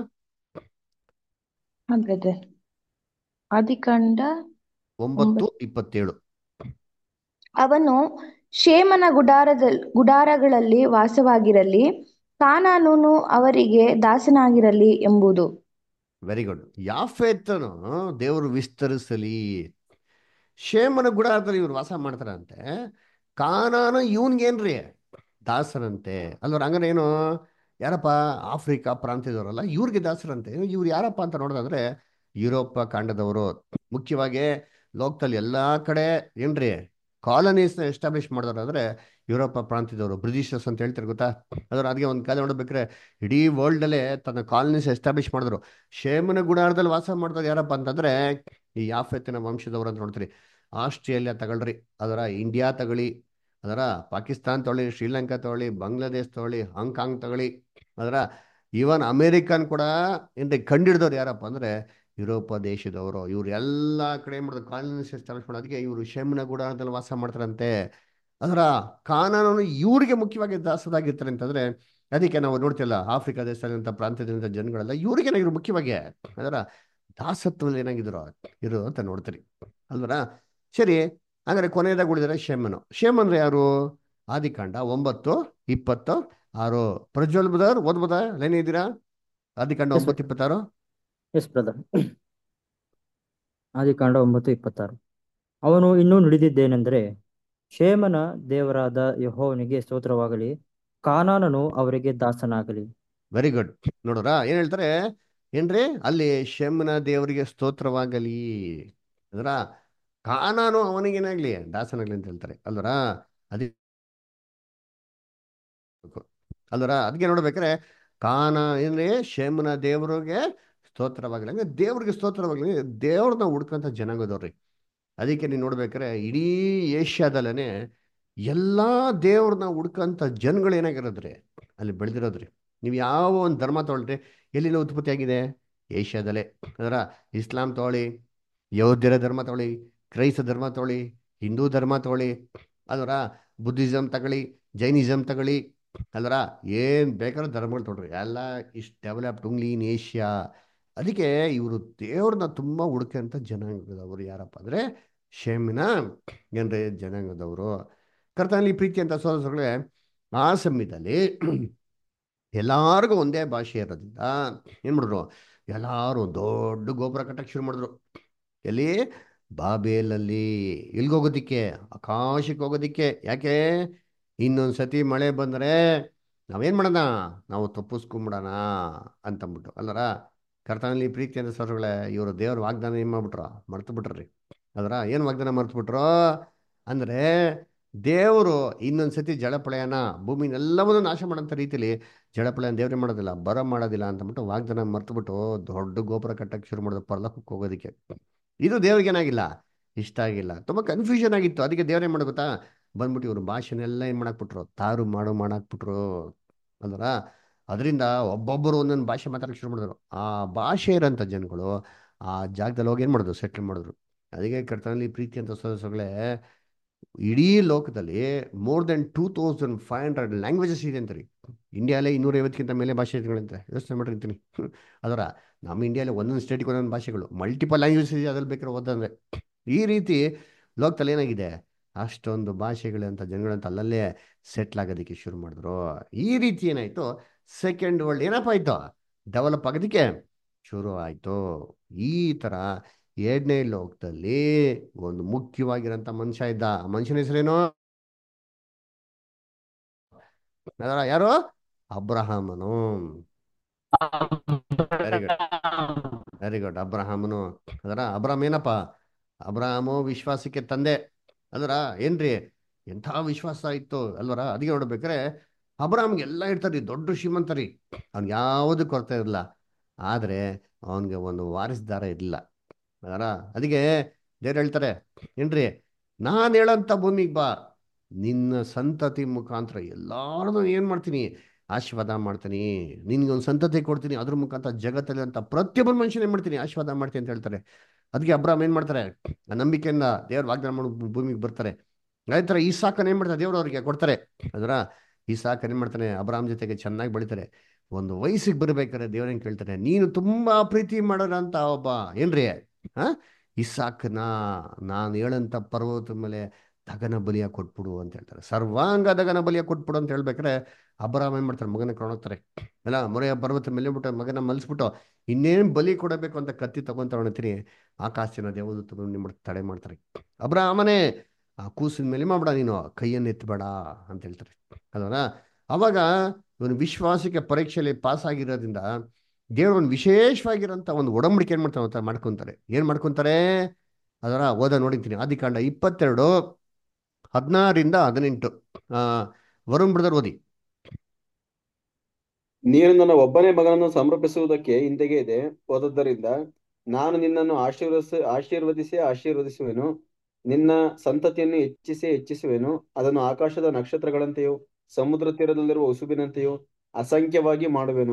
ಹಾ ಬ್ರದರ್ ಆದಿಕಾಂಡ ಒಂಬತ್ತು ಇಪ್ಪತ್ತೇಳು ಅವನು ಶೇಮನ ಗುಡಾರದಲ್ಲಿ ಗುಡಾರಗಳಲ್ಲಿ ವಾಸವಾಗಿರಲಿ ಕಾನಾನೂನು ಅವರಿಗೆ ದಾಸನಾಗಿರಲಿ ಎಂಬುದು ವೆರಿ ಗುಡ್ ಯಾಫೇತನು ದೇವರು ವಿಸ್ತರಿಸಲಿ ಶೇಮನ ಗುಡಾರದಲ್ಲಿ ಇವ್ರು ವಾಸ ಮಾಡ್ತಾರಂತೆ ಕಾನಾನು ಇವನ್ಗೇನ್ರಿ ದಾಸರಂತೆ ಅಲ್ವರ ಹಂಗಾರೆ ಏನು ಯಾರಪ್ಪ ಆಫ್ರಿಕಾ ಪ್ರಾಂತ್ಯದವರಲ್ಲ ಇವ್ರಿಗೆ ದಾಸರಂತೆ ಇವ್ರು ಯಾರಪ್ಪ ಅಂತ ನೋಡೋದಾದ್ರೆ ಯುರೋಪ ಖಂಡದವರು ಮುಖ್ಯವಾಗಿ ಲೋಕದಲ್ಲಿ ಎಲ್ಲಾ ಕಡೆ ಏನ್ರಿ ಕಾಲನೀಸ್ನ ಎಸ್ಟಾಬ್ಲಿಷ್ ಮಾಡೋದಾದ್ರೆ ಯುರೋಪ ಪ್ರಾಂತ್ಯದವರು ಬ್ರಿಟಿಷರ್ಸ್ ಅಂತ ಹೇಳ್ತಾರೆ ಗೊತ್ತಾ ಅದ್ರ ಅದಕ್ಕೆ ಒಂದು ಕಾಲ ನೋಡ್ಬೇಕಾದ್ರೆ ಇಡೀ ವರ್ಲ್ಡ್ ಅಲ್ಲೇ ತನ್ನ ಕಾಲನೀಸ್ ಎಸ್ಟಾಬ್ಲಿಷ್ ಮಾಡಿದ್ರು ಶೇಮನ ಗುಡಾರದಲ್ಲಿ ವಾಸ ಮಾಡ್ತಾರೆ ಯಾರಪ್ಪ ಅಂತಂದ್ರೆ ಈ ಯಾಫೆತ್ತಿನ ವಂಶದವರು ಅಂತ ನೋಡ್ತೀರಿ ಆಸ್ಟ್ರೇಲಿಯಾ ತಗೊಳ್ರಿ ಅದರ ಇಂಡಿಯಾ ತಗೊಳ್ಳಿ ಅದರ ಪಾಕಿಸ್ತಾನ್ ತಗೊಳ್ಳಿ ಶ್ರೀಲಂಕಾ ತಗೊಳ್ಳಿ ಬಾಂಗ್ಲಾದೇಶ್ ತಗೊಳ್ಳಿ ಹಾಂಗ್ಕಾಂಗ್ ತಗೊಳ್ಳಿ ಅದರ ಈವನ್ ಅಮೇರಿಕನ್ ಕೂಡ ಏನ್ರಿ ಕಂಡಿಡ್ದವ್ರು ಯಾರಪ್ಪ ಅಂದ್ರೆ ಯುರೋಪ ದೇಶದವರು ಇವ್ರು ಎಲ್ಲ ಕಡೆ ಏನ್ ಮಾಡಿದ್ರು ಕಾಲನೀಸ್ ಎಸ್ಟಾಬ್ಲಿಷ್ ಮಾಡೋದಕ್ಕೆ ಇವರು ಶೇಮನ ಗುಡಾರದಲ್ಲಿ ವಾಸ ಮಾಡ್ತಾರಂತೆ ಅದರ ಕಾನೂನು ಇವ್ರಿಗೆ ಮುಖ್ಯವಾಗಿ ದಾಸದಾಗಿರ್ತಾರೆ ಅಂತಂದ್ರೆ ಅದಕ್ಕೆ ನಾವು ನೋಡ್ತಿಲ್ಲ ಆಫ್ರಿಕಾ ದೇಶದಲ್ಲಿಂಥ ಪ್ರಾಂತ್ಯದಿಂದ ಜನಗಳೆಲ್ಲ ಇವ್ರಿಗೆ ಏನಾಗಿರು ಮುಖ್ಯವಾಗಿ ಅದರ ದಾಸತ್ವದಲ್ಲಿ ಏನಾಗಿದ್ರು ಇರು ಅಂತ ನೋಡ್ತೀರಿ ಅಲ್ವರ ಸರಿ ಹಾಗಾದ್ರೆ ಕೊನೆಯದಾಗ ಉಳಿದರೆ ಶೇಮನು ಶೇಮ್ ಅಂದ್ರೆ ಯಾರು ಆದಿಕಾಂಡ ಒಂಬತ್ತು ಇಪ್ಪತ್ತು ಆರು ಪ್ರಜ್ವಲ್ ಬುದರ್ ಓದ್ಬೋದಾ ಲೈನ್ ಇದ್ದೀರಾ ಆದಿಕಾಂಡ Yes, ಒಂಬತ್ತು ಇಪ್ಪತ್ತಾರು ಎಸ್ ಬ್ರದರ್ ಆದಿಕಾಂಡ ಒಂಬತ್ತು ಇಪ್ಪತ್ತಾರು ಅವನು ಇನ್ನೂ ನುಡಿದಿದ್ದೇನೆಂದರೆ ಶೇಮನ ದೇವರಾದ ಯೆಹೋವನಿಗೆ ಸ್ತೋತ್ರವಾಗಲಿ ಕಾನಾನನು ಅವರಿಗೆ ದಾಸನಾಗಲಿ ವೆರಿ ಗುಡ್ ನೋಡ್ರ ಏನ್ ಹೇಳ್ತಾರೆ ಏನ್ರಿ ಅಲ್ಲಿ ಶೆಮ್ನ ದೇವರಿಗೆ ಸ್ತೋತ್ರವಾಗಲಿ ಅದರ ಕಾನಾನು ಅವನಿಗೇನಾಗ್ಲಿ ದಾಸನಾಗ್ಲಿ ಅಂತ ಹೇಳ್ತಾರೆ ಅಲ್ವರ ಅದಿ ಅಲ್ವರ ಅದಕ್ಕೆ ನೋಡ್ಬೇಕಾರೆ ಕಾನ ಏನ್ರಿ ಶೆಮ್ನ ದೇವರಿಗೆ ಸ್ತೋತ್ರವಾಗಲಿ ಹಂಗೆ ದೇವ್ರಿಗೆ ಸ್ತೋತ್ರವಾಗಲಿ ದೇವ್ರನ್ನ ಹುಡ್ಕಂತ ಜನಾಂಗದವ್ರಿ ಅದಕ್ಕೆ ನೀವು ನೋಡ್ಬೇಕಾರೆ ಇಡೀ ಏಷ್ಯಾದಲ್ಲೇ ಎಲ್ಲಾ ದೇವ್ರನ್ನ ಹುಡ್ಕಂತ ಜನಗಳು ಏನಾಗಿರೋದ್ರಿ ಅಲ್ಲಿ ಬೆಳೆದಿರೋದ್ರಿ ನೀವು ಯಾವ ಒಂದು ಧರ್ಮ ತಗೊಳ್ರಿ ಎಲ್ಲಿಂದ ಉತ್ಪತ್ತಿ ಆಗಿದೆ ಏಷ್ಯಾದಲ್ಲೇ ಅದರ ಇಸ್ಲಾಂ ತಗೊಳ್ಳಿ ಯಹೂದ್ಯರ ಧರ್ಮ ತಗೊಳ್ಳಿ ಕ್ರೈಸ್ತ ಧರ್ಮ ತಗೊಳ್ಳಿ ಹಿಂದೂ ಧರ್ಮ ತಗೊಳ್ಳಿ ಅದರ ಬುದ್ಧಿಸಮ್ ತಗೊಳ್ಳಿ ಜೈನಿಸಮ್ ತಗೊಳ್ಳಿ ಅಲ್ವರ ಏನು ಬೇಕಾದ್ರೂ ಧರ್ಮಗಳು ತೊಗೊಳ್ರಿ ಎಲ್ಲ ಇಷ್ಟು ಡೆವಲಪ್ಡ್ ಉಂಗ್ಲಿ ಇನ್ ಏಷ್ಯಾ ಅದಕ್ಕೆ ಇವರು ದೇವ್ರನ್ನ ತುಂಬ ಹುಡುಕಂತ ಜನಾಂಗದವರು ಯಾರಪ್ಪ ಅಂದರೆ ಶೇಮಿನ ಏನ್ರಿ ಜನಾಂಗದವರು ಕರ್ತನಲ್ಲಿ ಪ್ರೀತಿ ಅಂತ ಸೋದರಗಳೇ ಆ ಸಮಯದಲ್ಲಿ ಎಲ್ಲಾರ್ಗೂ ಒಂದೇ ಭಾಷೆ ಇರೋದ್ರಿಂದ ಏನು ಮಾಡಿದ್ರು ಎಲ್ಲಾರು ದೊಡ್ಡ ಗೋಪುರ ಕಟ್ಟಕ್ಕೆ ಶುರು ಮಾಡಿದ್ರು ಎಲ್ಲಿ ಬಾಬೇಲಲ್ಲಿ ಎಲ್ಗೋಗೋದಿಕ್ಕೆ ಆಕಾಶಕ್ಕೆ ಹೋಗೋದಿಕ್ಕೆ ಯಾಕೆ ಇನ್ನೊಂದು ಸತಿ ಮಳೆ ಬಂದರೆ ನಾವೇನು ಮಾಡೋಣ ನಾವು ತಪ್ಪಿಸ್ಕೊಂಬಿಡೋಣ ಅಂತಂದ್ಬಿಟ್ಟು ಅಲ್ಲರ ಕರ್ತನಲ್ಲಿ ಪ್ರೀತಿ ಅಂತ ಸರ್ಗಳೇ ಇವರು ದೇವ್ರ ವಾಗ್ದಾನ ಏನು ಮಾಡ್ಬಿಟ್ರು ಮರ್ತು ಬಿಟ್ರಿ ಅದರ ಏನು ವಾಗ್ದಾನ ಮರ್ತು ಬಿಟ್ರು ಅಂದರೆ ದೇವರು ಇನ್ನೊಂದು ಸತಿ ಜಳಪ್ರಳಯನ ಭೂಮಿನೆಲ್ಲವನ್ನೂ ನಾಶ ಮಾಡೋಂಥ ರೀತಿಯಲ್ಲಿ ಜಳಪ್ರಳಯನ ದೇವ್ರೇ ಮಾಡೋದಿಲ್ಲ ಬರ ಮಾಡೋದಿಲ್ಲ ಅಂತಂದ್ಬಿಟ್ಟು ವಾಗ್ದಾನ ಮರ್ತುಬಿಟ್ಟು ದೊಡ್ಡ ಗೋಪುರ ಕಟ್ಟಕ್ಕೆ ಶುರು ಮಾಡಿದ್ರು ಪರ್ಲಕ್ಕಕ್ಕೆ ಹೋಗೋದಕ್ಕೆ ಇದು ದೇವ್ರಿಗೆ ಏನಾಗಿಲ್ಲ ಇಷ್ಟ ಆಗಿಲ್ಲ ತುಂಬ ಕನ್ಫ್ಯೂಷನ್ ಆಗಿತ್ತು ಅದಕ್ಕೆ ದೇವ್ರೇನು ಮಾಡೋದು ಗೊತ್ತಾ ಬಂದ್ಬಿಟ್ಟು ಇವರು ಭಾಷೆನೆಲ್ಲ ಏನು ಮಾಡಾಕ್ಬಿಟ್ರು ತಾರು ಮಾಡೋ ಮಾಡಾಕ್ಬಿಟ್ರು ಅಲ್ವರ ಅದರಿಂದ ಒಬ್ಬೊಬ್ಬರು ಒಂದೊಂದು ಭಾಷೆ ಮಾತಾಡಕ್ಕೆ ಶುರು ಮಾಡಿದ್ರು ಆ ಭಾಷೆ ಇರೋಂಥ ಜನಗಳು ಆ ಜಾಗದಲ್ಲಿ ಹೋಗಿ ಏನು ಮಾಡಿದ್ರು ಸೆಟ್ಲ್ ಮಾಡಿದ್ರು ಅದಕ್ಕೆ ಕರ್ತನಲ್ಲಿ ಪ್ರೀತಿ ಅಂತ ಸದಸ್ಯಗಳೇ ಇಡೀ ಲೋಕದಲ್ಲಿ more than two thousand five hundred languages ಇದೆ ಅಂತಾರೆ ಇಂಡಿಯಾಲೇ ಇನ್ನೂರೈವತ್ತಕ್ಕಿಂತ ಮೇಲೆ ಭಾಷೆಗಳಂತೆ ಯೋಚನೆ ಮಾಡಿರ್ತೀನಿ ಅದರ ನಮ್ಮ ಇಂಡಿಯಾಲಿ ಒಂದೊಂದು ಸ್ಟೇಟಿಗೆ ಒಂದೊಂದು ಭಾಷೆಗಳು ಮಲ್ಟಿಪಲ್ ಲ್ಯಾಂಗ್ವೇಜಸ್ ಇದೆ ಅದ್ರಲ್ಲಿ ಬೇಕಾದ್ರೆ ಓದಂದ್ರೆ ಈ ರೀತಿ ಲೋಕದಲ್ಲಿ ಏನಾಗಿದೆ ಅಷ್ಟೊಂದು ಭಾಷೆಗಳಂತ ಜನಗಳಂತ ಅಲ್ಲಲ್ಲೇ ಸೆಟ್ಲ್ ಆಗೋದಕ್ಕೆ ಶುರು ಮಾಡಿದ್ರು ಈ ರೀತಿ ಏನಾಯ್ತು ಸೆಕೆಂಡ್ ವರ್ಲ್ಡ್ ಏನಪ್ಪ ಆಯ್ತು ಡೆವಲಪ್ ಆಗೋದಕ್ಕೆ ಶುರು ಆಯಿತು ಈ ಥರ ಎರಡನೇ ಲೋಕದಲ್ಲಿ ಒಂದು ಮುಖ್ಯವಾಗಿರೋಂಥ ಮನುಷ್ಯ ಇದ್ದ ಆ ಮನುಷ್ಯನ ಹೆಸರೇನು ಅದರ ಯಾರು ಅಬ್ರಹಾಮನು ವೆರಿ ಗುಡ್ ವೆರಿ ಗುಡ್ ಅಬ್ರಹಾಮನು ಅದರ ಅಬ್ರಾಮ್ ಏನಪ್ಪ ಅಬ್ರಾಹಮು ವಿಶ್ವಾಸಕ್ಕೆ ತಂದೆ ಅದರ ಏನ್ರಿ ಎಂಥ ವಿಶ್ವಾಸ ಇತ್ತು ಅಲ್ವರ ಅದಕ್ಕೆ ನೋಡ್ಬೇಕಾರೆ ಅಬ್ರಾಮ್ಗೆ ಎಲ್ಲ ಇರ್ತಾರ್ರಿ ದೊಡ್ಡ ಶ್ರೀಮಂತರಿ ಅವ್ನಿಗೆ ಯಾವುದು ಕೊರತೆ ಇರಲಿಲ್ಲ ಆದರೆ ಅವನಿಗೆ ಒಂದು ವಾರಿಸ್ದಾರ ಇರಲಿಲ್ಲ ಅದರ ಅದಕ್ಕೆ ದೇವ್ರು ಹೇಳ್ತಾರೆ ಏನ್ರಿ ನಾನು ಹೇಳಂತ ಭೂಮಿಗೆ ಬಾ ನಿನ್ನ ಸಂತತಿ ಮುಖಾಂತರ ಎಲ್ಲಾರನ್ನೂ ಏನು ಮಾಡ್ತೀನಿ ಆಶೀರ್ವಾದ ಮಾಡ್ತೀನಿ ನಿನ್ಗೆ ಒಂದು ಸಂತತಿ ಕೊಡ್ತೀನಿ ಅದ್ರ ಮುಖಾಂತರ ಜಗತ್ತಲ್ಲಿ ಅಂತ ಪ್ರತಿಯೊಬ್ಬನ ಮನುಷ್ಯನ ಏನು ಮಾಡ್ತೀನಿ ಆಶೀರ್ವಾದ ಮಾಡ್ತೀನಿ ಅಂತ ಹೇಳ್ತಾರೆ ಅದಕ್ಕೆ ಅಬ್ರಾಮ್ ಏನು ಮಾಡ್ತಾರೆ ಆ ನಂಬಿಕೆಯಿಂದ ದೇವ್ರ ವಾಗ್ದಾನ ಮಾಡೋ ಭೂಮಿಗೆ ಬರ್ತಾರೆ ಅದೇ ಥರ ಈ ಸಾಕನ್ನು ಏನು ಮಾಡ್ತಾರೆ ದೇವ್ರು ಅವ್ರಿಗೆ ಕೊಡ್ತಾರೆ ಅದರ ಈ ಸಾಕು ಏನು ಮಾಡ್ತಾನೆ ಅಬ್ರಾಮ್ ಜೊತೆಗೆ ಚೆನ್ನಾಗಿ ಬೆಳಿತಾರೆ ಒಂದು ವಯಸ್ಸಿಗೆ ಬರ್ಬೇಕಾದ್ರೆ ದೇವ್ರೇನು ಕೇಳ್ತಾನೆ ನೀನು ತುಂಬಾ ಪ್ರೀತಿ ಮಾಡೋರಂತ ಒಬ್ಬ ಏನ್ರಿ ಹಾ ಇಸಾಕನ ನಾನು ಹೇಳಂತ ಪರ್ವತ ಮೇಲೆ ದಗನ ಬಲಿಯ ಕೊಟ್ಬಿಡು ಅಂತ ಹೇಳ್ತಾರೆ ಸರ್ವಾಂಗ ದಗನ ಬಲಿಯ ಕೊಟ್ಬಿಡು ಅಂತ ಹೇಳ್ಬೇಕಾರೆ ಅಬ್ರಾಮ್ ಏನ್ ಮಾಡ್ತಾರೆ ಮಗನ ಕೊಂಡೋಗ್ತಾರೆ ಅಲ್ಲ ಮೊರೆಯ ಪರ್ವತ ಮೇಲೆ ಬಿಟ್ಟು ಮಗನ ಮಲ್ಸ್ಬಿಟ್ಟು ಇನ್ನೇನು ಬಲಿ ಕೊಡಬೇಕು ಅಂತ ಕತ್ತಿ ತಗೊಂತ ಹೊಣತೀನಿ ಆಕಾಶನ ದೇವದೂತರು ನಿಮ್ಮ ತಡೆ ಮಾಡ್ತಾರೆ ಅಬ್ರಾಮನೇ ಆ ಕೂಸಿನ ಮೇಲೆ ಮಾಡ್ಬೇಡ ನೀನು ಕೈಯನ್ನು ಎತ್ತಬೇಡ ಅಂತ ಹೇಳ್ತಾರೆ ಅಲ್ವನ ಅವಾಗ ಇವನು ವಿಶ್ವಾಸಕ್ಕೆ ಪರೀಕ್ಷೆಯಲ್ಲಿ ಪಾಸ್ ಆಗಿರೋದ್ರಿಂದ ದೇವರು ಒಂದು ವಿಶೇಷವಾಗಿರೋಂಥ ಒಂದು ಒಡಂಬಡಿಕೆ ಏನು ಮಾಡ್ತಾರೆ ಅಂತ ಮಾಡ್ಕೊತಾರೆ ಏನು ಮಾಡ್ಕೊತಾರೆ ಅದರ ಓದ ನೋಡಿದ್ದೀನಿ ಆದಿಕಾಂಡ ಇಪ್ಪತ್ತೆರಡು ಹದಿನಾರರಿಂದ ಹದಿನೆಂಟು ವರುಣ್ ಬ್ರದರ್ ಓದಿ ನೀನು ನನ್ನ ಒಬ್ಬನೇ ಮಗನನ್ನು ಸಮರ್ಪಿಸುವುದಕ್ಕೆ ಹಿಂದೆಗೆ ಇದೆ ಹೋದದ್ದರಿಂದ ನಾನು ನಿನ್ನನ್ನು ಆಶೀರ್ವದಿಸ ಆಶೀರ್ವದಿಸಿ ಆಶೀರ್ವದಿಸುವೆನು ನಿನ್ನ ಸಂತತಿಯನ್ನು ಹೆಚ್ಚಿಸಿ ಹೆಚ್ಚಿಸುವೆನು ಅದನ್ನು ಆಕಾಶದ ನಕ್ಷತ್ರಗಳಂತೆಯೂ ಸಮುದ್ರ ತೀರದಲ್ಲಿರುವ ಉಸುಬಿನಂತೆಯೂ ಅಸಂಖ್ಯವಾಗಿ ಮಾಡುವೆನು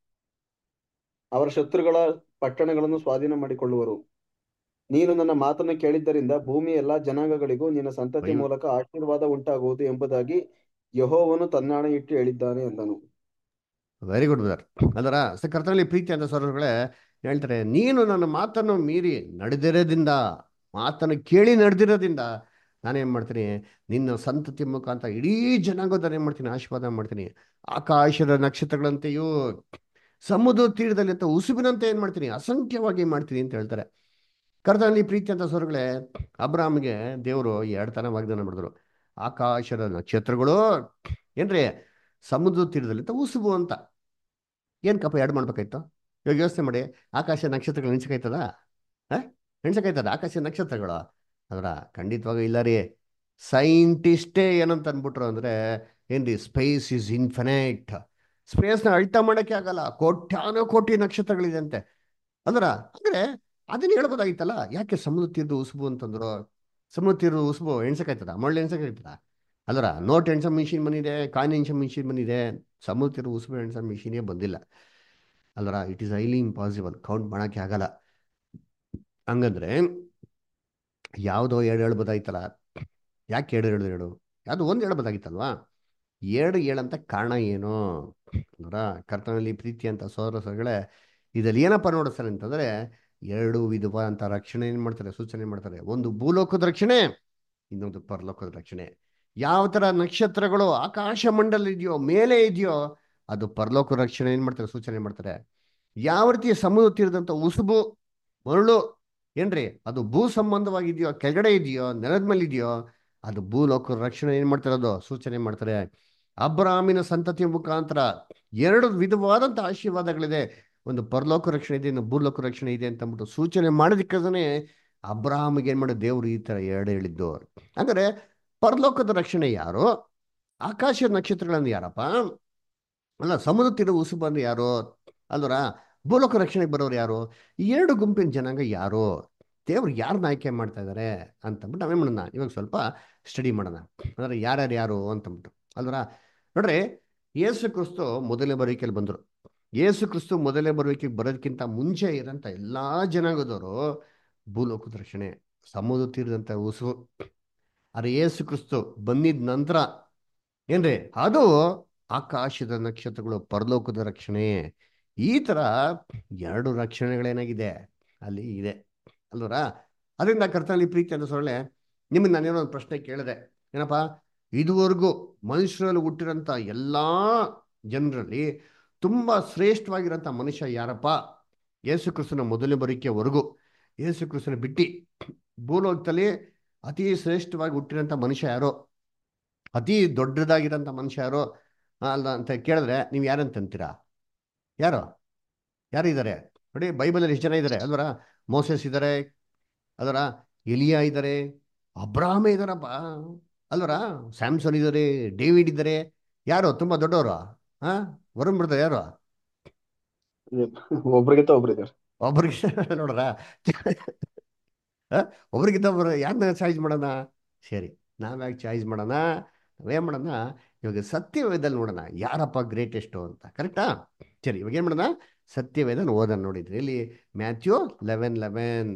ಅವರ ಶತ್ರುಗಳ ಪಟ್ಟಣಗಳನ್ನು ಸ್ವಾಧೀನ ಮಾಡಿಕೊಳ್ಳುವರು ನೀನು ನನ್ನ ಮಾತನ್ನು ಕೇಳಿದ್ದರಿಂದ ಭೂಮಿಯ ಎಲ್ಲಾ ಜನಾಂಗಗಳಿಗೂ ನಿನ್ನ ಸಂತತಿ ಅಯ್ಯೋ. ಮೂಲಕ ಆಶೀರ್ವಾದ ಉಂಟಾಗುವುದು ಎಂಬುದಾಗಿ ಯೆಹೋವನು ತನ್ನಾಣೆ ಇಟ್ಟು ಹೇಳಿದ್ದಾನೆ ಎಂದನು ವೆರಿ ಗುಡ್ ಬ್ರದರ್ ಅದರ ಕರ್ತನಲ್ಲಿ ಪ್ರೀತಿ ಅಂತ ಸ್ವರಗಳೇ ಹೇಳ್ತಾರೆ ನೀನು ನನ್ನ ಮಾತನ್ನು ಮೀರಿ ನಡೆದಿರೋದ್ರಿಂದ ಮಾತನ್ನು ಕೇಳಿ ನಡೆದಿರೋದ್ರಿಂದ ನಾನೇನು ಮಾಡ್ತೀನಿ ನಿನ್ನ ಸಂತತಿ ಮುಖಾಂತರ ಇಡೀ ಜನಾಂಗದ ಏನು ಮಾಡ್ತೀನಿ ಆಶೀರ್ವಾದ ಮಾಡ್ತೀನಿ ಆಕಾಶದ ನಕ್ಷತ್ರಗಳಂತೆಯೂ ಸಮುದ್ರ ತೀರದಲ್ಲಿ ಅಂತ ಉಸುಬಿನಂತೆ ಏನು ಮಾಡ್ತೀನಿ ಅಸಂಖ್ಯವಾಗಿ ಮಾಡ್ತೀನಿ ಅಂತ ಹೇಳ್ತಾರೆ ಕರ್ತನಲ್ಲಿ ಪ್ರೀತಿ ಅಂತ ಸ್ವರಗಳೇ ಅಬ್ರಾಮ್ಗೆ ದೇವರು ಎರಡು ತನ ವಾಗ್ದಾನ ಮಾಡಿದ್ರು ಆಕಾಶದ ನಕ್ಷತ್ರಗಳು ಏನ್ರಿ ಸಮುದ್ರ ತೀರದಲ್ಲಿ ಅಂತ ಉಸುಬು ಅಂತ ಏನು ಕಪ್ಪ ಎರಡು ಮಾಡ್ಬೇಕಾಯ್ತು ಇವಾಗ ಯೋಚನೆ ಮಾಡಿ ಆಕಾಶ ನಕ್ಷತ್ರಗಳು ನೆನ್ಸಕ್ಕಾಯ್ತದ ಹಾಂ ನೆನ್ಸಕ್ಕಾಯ್ತದ ಆಕಾಶ ನಕ್ಷತ್ರಗಳು ಅದರ ಖಂಡಿತವಾಗ ಇಲ್ಲ ರೀ ಸೈಂಟಿಸ್ಟೇ ಏನಂತ ಅಂದ್ಬಿಟ್ರು ಅಂದರೆ ಏನ್ರಿ ಸ್ಪೇಸ್ ಇಸ್ ಇನ್ಫಿನೈಟ್ ಸ್ಪೇಸ್ನ ಅಳ್ಟ ಮಾಡೋಕ್ಕೆ ಆಗಲ್ಲ ಕೋಟ್ಯಾನು ಕೋಟಿ ನಕ್ಷತ್ರಗಳಿದೆ ಅಂತೆ ಅಂದ್ರ ಅಂದ್ರೆ ಅದನ್ನ ಹೇಳ್ಬೋದಾಗಿತ್ತಲ್ಲ ಯಾಕೆ ಸಮುದ್ರ ತೀರದ ಉಸುಬು ಅಂತಂದ್ರು ಸಮುದ್ರ ತೀರದ ಉಸುಬು ಎಣ್ಸಕ್ಕಾಯ್ತದ ಮಳ್ಳು ಎಣ್ಸಕ್ಕಾಯ್ತದ ಅಲ್ಲರ ನೋಟ್ ಎಣ್ಸೋ ಮಿಷಿನ್ ಬಂದಿದೆ ಕಾಯಿನ್ ಎಣ್ಸೋ ಮಿಷಿನ್ ಬಂದಿದೆ ಸಮುದ್ರ ತೀರದ ಉಸುಬು ಎಣ್ಸೋ ಮಿಷಿನೇ ಬಂದಿಲ್ಲ ಅಲ್ಲರ it is highly impossible count ಮಾಡೋಕ್ಕೆ ಆಗಲ್ಲ ಹಂಗಂದ್ರೆ ಯಾವುದೋ ಎರಡು ಹೇಳ್ಬೋದಾಯ್ತಲ್ಲ ಯಾಕೆ ಎರಡು ಎರಡು ಎರಡು ಯಾವುದು ಒಂದು ಹೇಳ್ಬೋದಾಗಿತ್ತಲ್ವಾ ಎರಡು ಹೇಳಂತ ಕಾರಣ ಏನು ಅವರ ಕರ್ತನಲ್ಲಿ ಪ್ರೀತಿ ಅಂತ ಸೋದರ ಸೋದರಗಳೇ ಇದರಲ್ಲಿ ಏನಪ್ಪ ನೋಡಿಸ್ತಾರೆ ಅಂತಂದ್ರೆ ಎರಡು ವಿಧವಾದಂಥ ರಕ್ಷಣೆ ಏನು ಮಾಡ್ತಾರೆ ಸೂಚನೆ ಮಾಡ್ತಾರೆ ಒಂದು ಭೂಲೋಕದ ರಕ್ಷಣೆ ಇನ್ನೊಂದು ಪರಲೋಕದ ರಕ್ಷಣೆ ಯಾವ ಥರ ನಕ್ಷತ್ರಗಳು ಆಕಾಶ ಮಂಡಲ ಇದೆಯೋ ಮೇಲೆ ಇದೆಯೋ ಅದು ಪರಲೋಕ ರಕ್ಷಣೆ ಏನು ಮಾಡ್ತಾರೆ ಸೂಚನೆ ಮಾಡ್ತಾರೆ ಯಾವ ರೀತಿ ಸಮುದ್ರ ತೀರದಂಥ ಉಸುಬು ಮರಳು ಏನ್ರಿ ಅದು ಭೂ ಸಂಬಂಧವಾಗಿದೆಯೋ ಕೆಳಗಡೆ ಇದೆಯೋ ನೆಲದ ಮೇಲೆ ಇದೆಯೋ ಅದು ಭೂಲೋಕ ರಕ್ಷಣೆ ಏನ್ ಮಾಡ್ತಾರೆ ಅದು ಸೂಚನೆ ಮಾಡ್ತಾರೆ ಅಬ್ರಾಮಿನ ಸಂತತಿಯ ಮುಖಾಂತರ ಎರಡು ವಿಧವಾದಂಥ ಆಶೀರ್ವಾದಗಳಿದೆ ಒಂದು ಪರಲೋಕ ರಕ್ಷಣೆ ಇದೆ ಇನ್ನು ಭೂಲೋಕ ರಕ್ಷಣೆ ಇದೆ ಅಂತ ಅಂದ್ಬಿಟ್ಟು ಸೂಚನೆ ಮಾಡೋದಕ್ಕಾಗನೇ ಅಬ್ರಾಹ್ಮಿಗೆ ಏನ್ ಮಾಡೋದು ದೇವರು ಈ ತರ ಎರಡು ಹೇಳಿದ್ದು ಅಂದ್ರೆ ಪರಲೋಕದ ರಕ್ಷಣೆ ಯಾರು ಆಕಾಶ ನಕ್ಷತ್ರಗಳನ್ನು ಯಾರಪ್ಪ ಅಲ್ಲ ಸಮುದ್ರ ತೀರ ಉಸು ಬಂದು ಯಾರು ಅಲ್ವರ ಭೂಲೋಕ ರಕ್ಷಣೆಗೆ ಬರೋರು ಯಾರು ಈ ಎರಡು ಗುಂಪಿನ ಜನಾಂಗ ಯಾರು ದೇವ್ರು ಯಾರನ್ನ ಆಯ್ಕೆ ಮಾಡ್ತಾ ಇದ್ದಾರೆ ಅಂತಂದ್ಬಿಟ್ಟು ನಾವೇನ್ ಮಾಡೋಣ ಇವಾಗ ಸ್ವಲ್ಪ ಸ್ಟಡಿ ಮಾಡೋಣ ಅಂದ್ರೆ ಯಾರ್ಯಾರು ಯಾರು ಅಂತಂದ್ಬಿಟ್ಟು ಅಲ್ವರ ನೋಡ್ರಿ ಯೇಸು ಕ್ರಿಸ್ತು ಮೊದಲನೇ ಬರುವಿಕೆಯಲ್ಲಿ ಬಂದರು ಯೇಸು ಕ್ರಿಸ್ತು ಮೊದಲನೇ ಬರುವಿಕೆಗೆ ಬರೋದಕ್ಕಿಂತ ಮುಂಚೆ ಇರೋಂಥ ಎಲ್ಲಾ ಜನಾಂಗದವರು ಭೂಲೋಕದ ರಕ್ಷಣೆ ಸಮುದ್ರ ತೀರದಂಥ ಉಸು ಅರೆ ಯೇಸು ಕ್ರಿಸ್ತು ಬಂದಿದ ನಂತರ ಏನ್ರಿ ಅದು ಆಕಾಶದ ನಕ್ಷತ್ರಗಳು ಪರಲೋಕದ ರಕ್ಷಣೆ ಈ ತರ ಎರಡು ರಕ್ಷಣೆಗಳೇನಾಗಿದೆ ಅಲ್ಲಿ ಇದೆ ಅಲ್ವರ ಅದರಿಂದ ಕರ್ತನಲ್ಲಿ ಪ್ರೀತಿ ಅಂತ ಸೊಳ್ಳೆ ನಿಮಗೆ ನಾನೇನೋ ಒಂದು ಪ್ರಶ್ನೆ ಕೇಳಿದೆ ಏನಪ್ಪ ಇದುವರೆಗೂ ಮನುಷ್ಯರಲ್ಲಿ ಹುಟ್ಟಿರೋಂಥ ಎಲ್ಲಾ ಜನರಲ್ಲಿ ತುಂಬಾ ಶ್ರೇಷ್ಠವಾಗಿರೋಂಥ ಮನುಷ್ಯ ಯಾರಪ್ಪ ಯೇಸು ಕ್ರಿಸ್ತನ ಮೊದಲನೇ ಬರಿಕೆವರೆಗೂ ಯೇಸು ಕ್ರಿಸ್ತನ ಬಿಟ್ಟಿ ಭೂಲೋಕದಲ್ಲಿ ಅತಿ ಶ್ರೇಷ್ಠವಾಗಿ ಹುಟ್ಟಿರೋಂಥ ಮನುಷ್ಯ ಯಾರೋ ಅತಿ ದೊಡ್ಡದಾಗಿರೋಂಥ ಮನುಷ್ಯ ಯಾರೋ ಅಲ್ಲ ಅಂತ ಕೇಳಿದ್ರೆ ನೀವು ಯಾರಂತ ಅಂತೀರಾ ಯಾರು ಯಾರು ಇದ್ದಾರೆ ನೋಡಿ ಬೈಬಲಲ್ಲಿ ಎಷ್ಟು ಜನ ಇದ್ದಾರೆ ಅಲ್ವರ ಮೋಸೆಸ್ ಇದ್ದಾರೆ ಅದರ ಎಲಿಯಾ ಇದ್ದಾರೆ ಅಬ್ರಾಹ್ಮ ಇದ್ದಾರಪ್ಪ ಅಲ್ವರ ಸ್ಯಾಮ್ಸನ್ ಇದ್ದಾರೆ ಡೇವಿಡ್ ಇದ್ದಾರೆ ಯಾರು ತುಂಬಾ ದೊಡ್ಡವರು ಹಾ ವರುಣ್ ಬ್ರದರ್ ಯಾರು ಒಬ್ರಿಗಿಂತ ಒಬ್ರಿದ್ದಾರೆ ಒಬ್ರಿಗೆ ನೋಡ್ರ ಒಬ್ರಿಗಿಂತ ಒಬ್ರು ಯಾರನ್ನ ಚಾಯ್ಸ್ ಮಾಡೋಣ ಸರಿ ನಾವ್ಯಾಕೆ ಚಾಯ್ಸ್ ಮಾಡೋಣ ನಾವೇನ್ ಮಾಡೋಣ ಇವಾಗ ಸತ್ಯವೇದಲ್ಲಿ ನೋಡೋಣ ಯಾರಪ್ಪ ಗ್ರೇಟೆಸ್ಟು ಅಂತ ಕರೆಕ್ಟಾ ಸರಿ ಇವಾಗ ಏನ್ ಮಾಡೋಣ ಸತ್ಯವೇದನ ಓದನ್ ನೋಡಿದ್ರಿ ಇಲ್ಲಿ ಮ್ಯಾಥ್ಯೂ ಲೆವೆನ್ ಲೆವೆನ್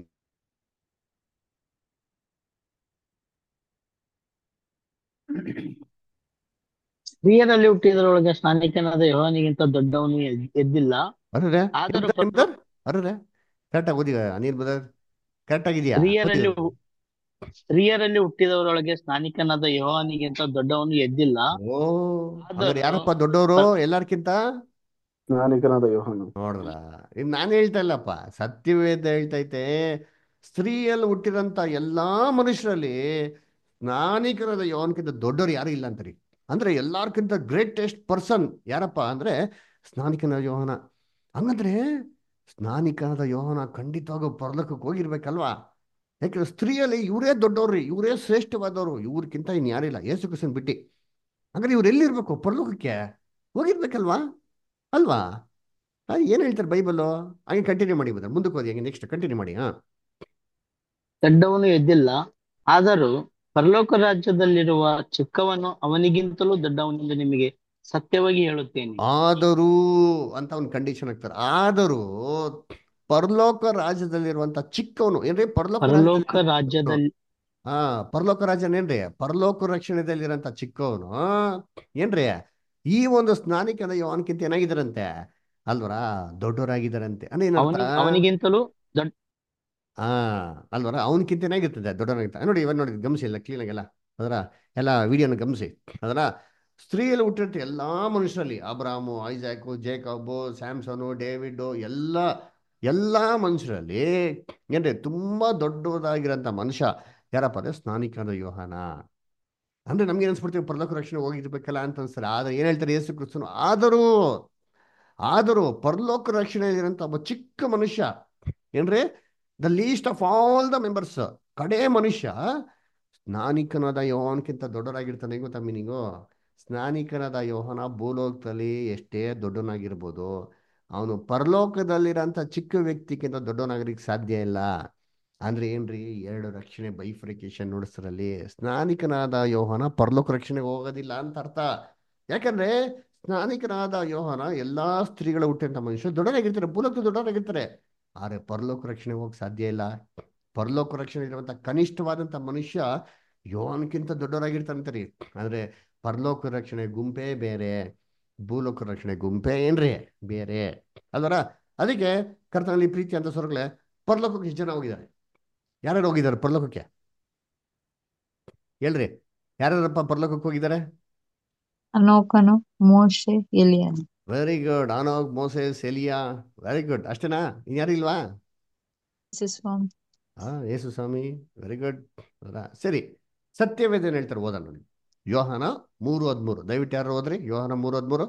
ಸ್ತ್ರೀಯರಲ್ಲಿ ಹುಟ್ಟಿದರೊಳಗೆ ಸ್ನಾನಿಕನಾದ ಯೋಹಾನಿಗಿಂತ ದೊಡ್ಡವನು ಎದ್- ಎದ್ದಿಲ್ಲ ಅರ್ರೆ ಆದರೂ ಬ್ರದರ್ ಅರ್ರೆ ಕರೆಕ್ಟಾಗಿ ಓದಿ ಅನಿಲ್ ಬ್ರದರ್ ಕರೆಕ್ಟ್ ಆಗಿದೆಯಾ ಸ್ತ್ರೀಯರಲ್ಲಿ ಹು- ಸ್ತ್ರೀಯರಲ್ಲಿ ಹುಟ್ಟಿದವರೊಳಗೆ ಸ್ನಾನಿಕನಾದ ಯೋಹಾನಿಗಿಂತ ದೊಡ್ಡವನು ಎದ್ದಿಲ್ಲ ಓ ಹಂಗಾರೆ ಆದರೂ ಯಾರಪ್ಪ ದೊಡ್ಡವರು ಎಲ್ಲಾರ್ಕಿಂತ ಸ್ನಾನಿಕನಾದ ಯೋಹಾನು ನೋಡ್ರ ಇದು ನಾನು ಹೇಳ್ತಾ ಇಲ್ಲಪ್ಪ ಸತ್ಯವೇದ ಹೇಳ್ತೈತೆ ಸ್ತ್ರೀಯಲ್ಲಿ ಹುಟ್ಟಿರಂತ ಎಲ್ಲಾ ಮನುಷ್ಯರಲ್ಲಿ ಸ್ನಾನಿಕರಾದ ಯೋವನ್ಕಿಂತ ದೊಡ್ಡವರು ಯಾರು ಇಲ್ಲ ಅಂತಾರಿ ಅಂದ್ರೆ ಎಲ್ಲಾರ್ಕಿಂತ ಗ್ರೇಟೆಸ್ಟ್ ಪರ್ಸನ್ ಯಾರಪ್ಪ ಅಂದ್ರೆ ಸ್ನಾನಿಕನಾದ ಯೋಹನ ಹಂಗಂದ್ರೆ ಸ್ನಾನಿಕನಾದ ಯೋಹನ ಖಂಡಿತವಾಗೂ ಪರಲೋಕಕ್ಕೆ ಹೋಗಿರ್ಬೇಕಲ್ವಾ ಯಾಕಂದ್ರೆ ಸ್ತ್ರೀಯಲ್ಲಿ ಇವರೇ ದೊಡ್ಡವ್ರಿ ಇವರೇ ಶ್ರೇಷ್ಠವಾದವರು ಇವ್ರಕ್ಕಿಂತ ಇನ್ ಯಾರಿಲ್ಲ ಯೇಸು ಕ್ರಿಸ್ತನ್ ಬಿಟ್ಟು ಹಂಗಾರೆ ಇವ್ರು ಎಲ್ಲಿರ್ಬೇಕು ಪರಲೋಕಕ್ಕೆ ಹೋಗಿರ್ಬೇಕಲ್ವಾ ಅಲ್ವಾ ಆ, ಏನ್ ಹೇಳ್ತಾರೆ ಬೈಬಲ್ ಹಂಗೆ ಕಂಟಿನ್ಯೂ ಮಾಡಿ ಬದ ಮುಂದಕ್ಕೆ ಹೋದಿ ಹಂಗೆ ನೆಕ್ಸ್ಟ್ ಕಂಟಿನ್ಯೂ ಮಾಡಿ ಹಾ ದೊಡ್ಡವನು ಎದ್ದಿಲ್ಲ ಆದರೂ ಪರಲೋಕ ರಾಜ್ಯದಲ್ಲಿರುವ ಚಿಕ್ಕವನು ಅವನಿಗಿಂತಲೂ ದೊಡ್ಡವನೆಂದು ನಿಮಗೆ ಸತ್ಯವಾಗಿ ಹೇಳುತ್ತೇನೆ ಆದರೂ ಅಂತ ಒಂದು ಕಂಡೀಷನ್ ಹಾಕ್ತಾರೆ ಆದರೂ ಪರಲೋಕ ರಾಜ್ಯದಲ್ಲಿರುವಂತ ಚಿಕ್ಕವನು ಏನ್ರಿ ಪರಲೋಕ ಪರಲೋಕ ರಾಜ್ಯದಲ್ಲಿ ರಾಜ್ಯದಲ್ಲಿ ಹಾ ಪರಲೋಕ ರಾಜ್ಯನ ಏನ್ರಿ ಪರಲೋಕ ರಕ್ಷಣೆದಲ್ಲಿರಂತ ಚಿಕ್ಕವನು ಏನ್ರಿ ಈ ಒಂದು ಸ್ನಾನಿಕನ ಅವನಕ್ಕಿಂತ ಏನಾಗಿದ್ದಾರಂತೆ ಅಲ್ವರ ದೊಡ್ಡವರಾಗಿದ್ದಾರಂತೆ ಅಂದ್ರೆ ಏನರ್ಥ ಅವನಿ ಅವನಿಗಿಂತಲೂ ದೊಡ್ಡ ಹಾ ಅಲ್ವರ ಅವನಕ್ಕಿಂತ ಏನಾಗಿರ್ತದೆ ದೊಡ್ಡವನಾಗಿರ್ತಾನೆ ನೋಡಿ ಇವನ್ ನೋಡಿ ಗಮನಿಸಿ ಇಲ್ಲ ಕ್ಲೀನ್ ಆಗಿಲ್ಲ ಅದರ ಎಲ್ಲ ವಿಡಿಯೋನ ಗಮನಿಸಿ ಅದರ ಸ್ತ್ರೀಯಲ್ಲಿ ಹುಟ್ಟಿರ್ತ ಎಲ್ಲಾ ಮನುಷ್ಯರಲ್ಲಿ ಅಬ್ರಾಮು ಐಜಾಕು ಜೇಕಬು ಸ್ಯಾಮ್ಸನು ಡೇವಿಡ್ ಎಲ್ಲ ಎಲ್ಲಾ ಮನುಷ್ಯರಲ್ಲಿ ಏನ್ರಿ ತುಂಬಾ ದೊಡ್ಡದಾಗಿರೋಂಥ ಮನುಷ್ಯ ಯಾರಪ್ಪ ಅಂದ್ರೆ ಸ್ನಾನಿಕನ ಯೋಹಾನ ಅಂದ್ರೆ ನಮ್ಗೆ ಅನ್ಸ್ಬಿಡ್ತೀವಿ ಪರಲೋಕ ರಕ್ಷಣೆ ಹೋಗಿರ್ಬೇಕಲ್ಲ ಅಂತ ಅನ್ಸ್ತಾರೆ ಆದ್ರೆ ಏನ್ ಹೇಳ್ತಾರೆ ಯೇಸು ಕ್ರಿಸ್ತನು ಆದರೂ ಆದರೂ ಪರಲೋಕ ರಕ್ಷಣೆಯಲ್ಲಿರೋಂಥ ಒಬ್ಬ ಚಿಕ್ಕ ಮನುಷ್ಯ ಏನ್ರಿ the least of all the members ಕಡೇ ಮನುಷ್ಯ ಸ್ನಾನಿಕನಾದ ಯೋಹನ್ಕಿಂತ ದೊಡ್ಡವರಾಗಿರ್ತಾನೆ ಗೊತ್ತಾ ಮೀನಿಂಗು ಸ್ನಾನಿಕನಾದ ಯೋಹನ ಭೂಲೋಕದಲ್ಲಿ ಎಷ್ಟೇ ದೊಡ್ಡವನಾಗಿರ್ಬೋದು ಅವನು ಪರಲೋಕದಲ್ಲಿರೋಂಥ ಚಿಕ್ಕ ವ್ಯಕ್ತಿಗಿಂತ ದೊಡ್ಡವನಾಗಿರಕ್ಕೆ ಸಾಧ್ಯ ಇಲ್ಲ ಅಂದ್ರೆ ಏನ್ರಿ ಎರಡು ರಕ್ಷಣೆ ಬೈಫ್ರಿಕೇಶನ್ ನೋಡಿಸ್ರಲ್ಲಿ ಸ್ನಾನಿಕನಾದ ಯೋಹನ ಪರಲೋಕ ರಕ್ಷಣೆಗೆ ಹೋಗೋದಿಲ್ಲ ಅಂತ ಅರ್ಥ ಯಾಕಂದ್ರೆ ಸ್ನಾನಿಕನಾದ ಯೋಹನ ಎಲ್ಲಾ ಸ್ತ್ರೀಗಳ ಹುಟ್ಟಿದಂತ ಮನುಷ್ಯ ದೊಡ್ಡವರಾಗಿರ್ತಾರೆ ಭೂಲೋಕ ದೊಡ್ಡವರಾಗಿರ್ತಾರೆ ಆದ್ರೆ ಪರಲೋಕ ರಕ್ಷಣೆ ಹೋಗಕ್ ಸಾಧ್ಯ ಇಲ್ಲ ಪರಲೋಕ ರಕ್ಷಣೆ ಇರುವಂತ ಕನಿಷ್ಠವಾದಂತ ಮನುಷ್ಯ ಯೋಹನ್ಕಿಂತ ದೊಡ್ಡವರಾಗಿರ್ತಾರಂತರಿ ಅಂದ್ರೆ ಪರಲೋಕ ರಕ್ಷಣೆ ಗುಂಪೇ ಬೇರೆ ಭೂಲೋಕ ರಕ್ಷಣೆ ಗುಂಪೇ ಏನ್ರಿ ಬೇರೆ ಅಲ್ವರ ಅದಕ್ಕೆ ಕರ್ತನಲ್ಲಿ ಪ್ರೀತಿ ಅಂತ ಸ್ವರ್ಗಳೇ ಪರಲೋಕಕ್ಕೆ ಎಷ್ಟು ಜನ ಹೋಗಿದ್ದಾರೆ ಯಾರ್ಯಾರು ಹೋಗಿದ್ದಾರೆ ಪರಲೋಕಕ್ಕೆ ಹೇಳ್ರಿ ಯಾರ್ಯಾರಪ್ಪ ಪರಲೋಕಕ್ಕೆ ಹೋಗಿದ್ದಾರೆ ಅನೋಕನು ಮೋಶೆ ಎಲಿಯನು ವೆರಿ ಗುಡ್ ಆನೋಗ್ ಮೋಸೆಸ್ ಎಲಿಯಾ ವೆರಿ ಗುಡ್ ಅಷ್ಟೇನಾ ಇನ್ಯಾರು ಇಲ್ವಾ ಸ್ವಾಮಿ ಹಾ ಯೇಸು ಸ್ವಾಮಿ ವೆರಿ ಗುಡ್ ಸರಿ ಸತ್ಯವೇದ ಏನ್ ಹೇಳ್ತಾರೆ ಓದ ನೋಡಿ ಯೋಹನ ಮೂರು ಹದ್ಮೂರು ದಯವಿಟ್ಟು ಯಾರು ಹೋದ್ರಿ ಯೋಹನ ಮೂರು ಹದ್ಮೂರು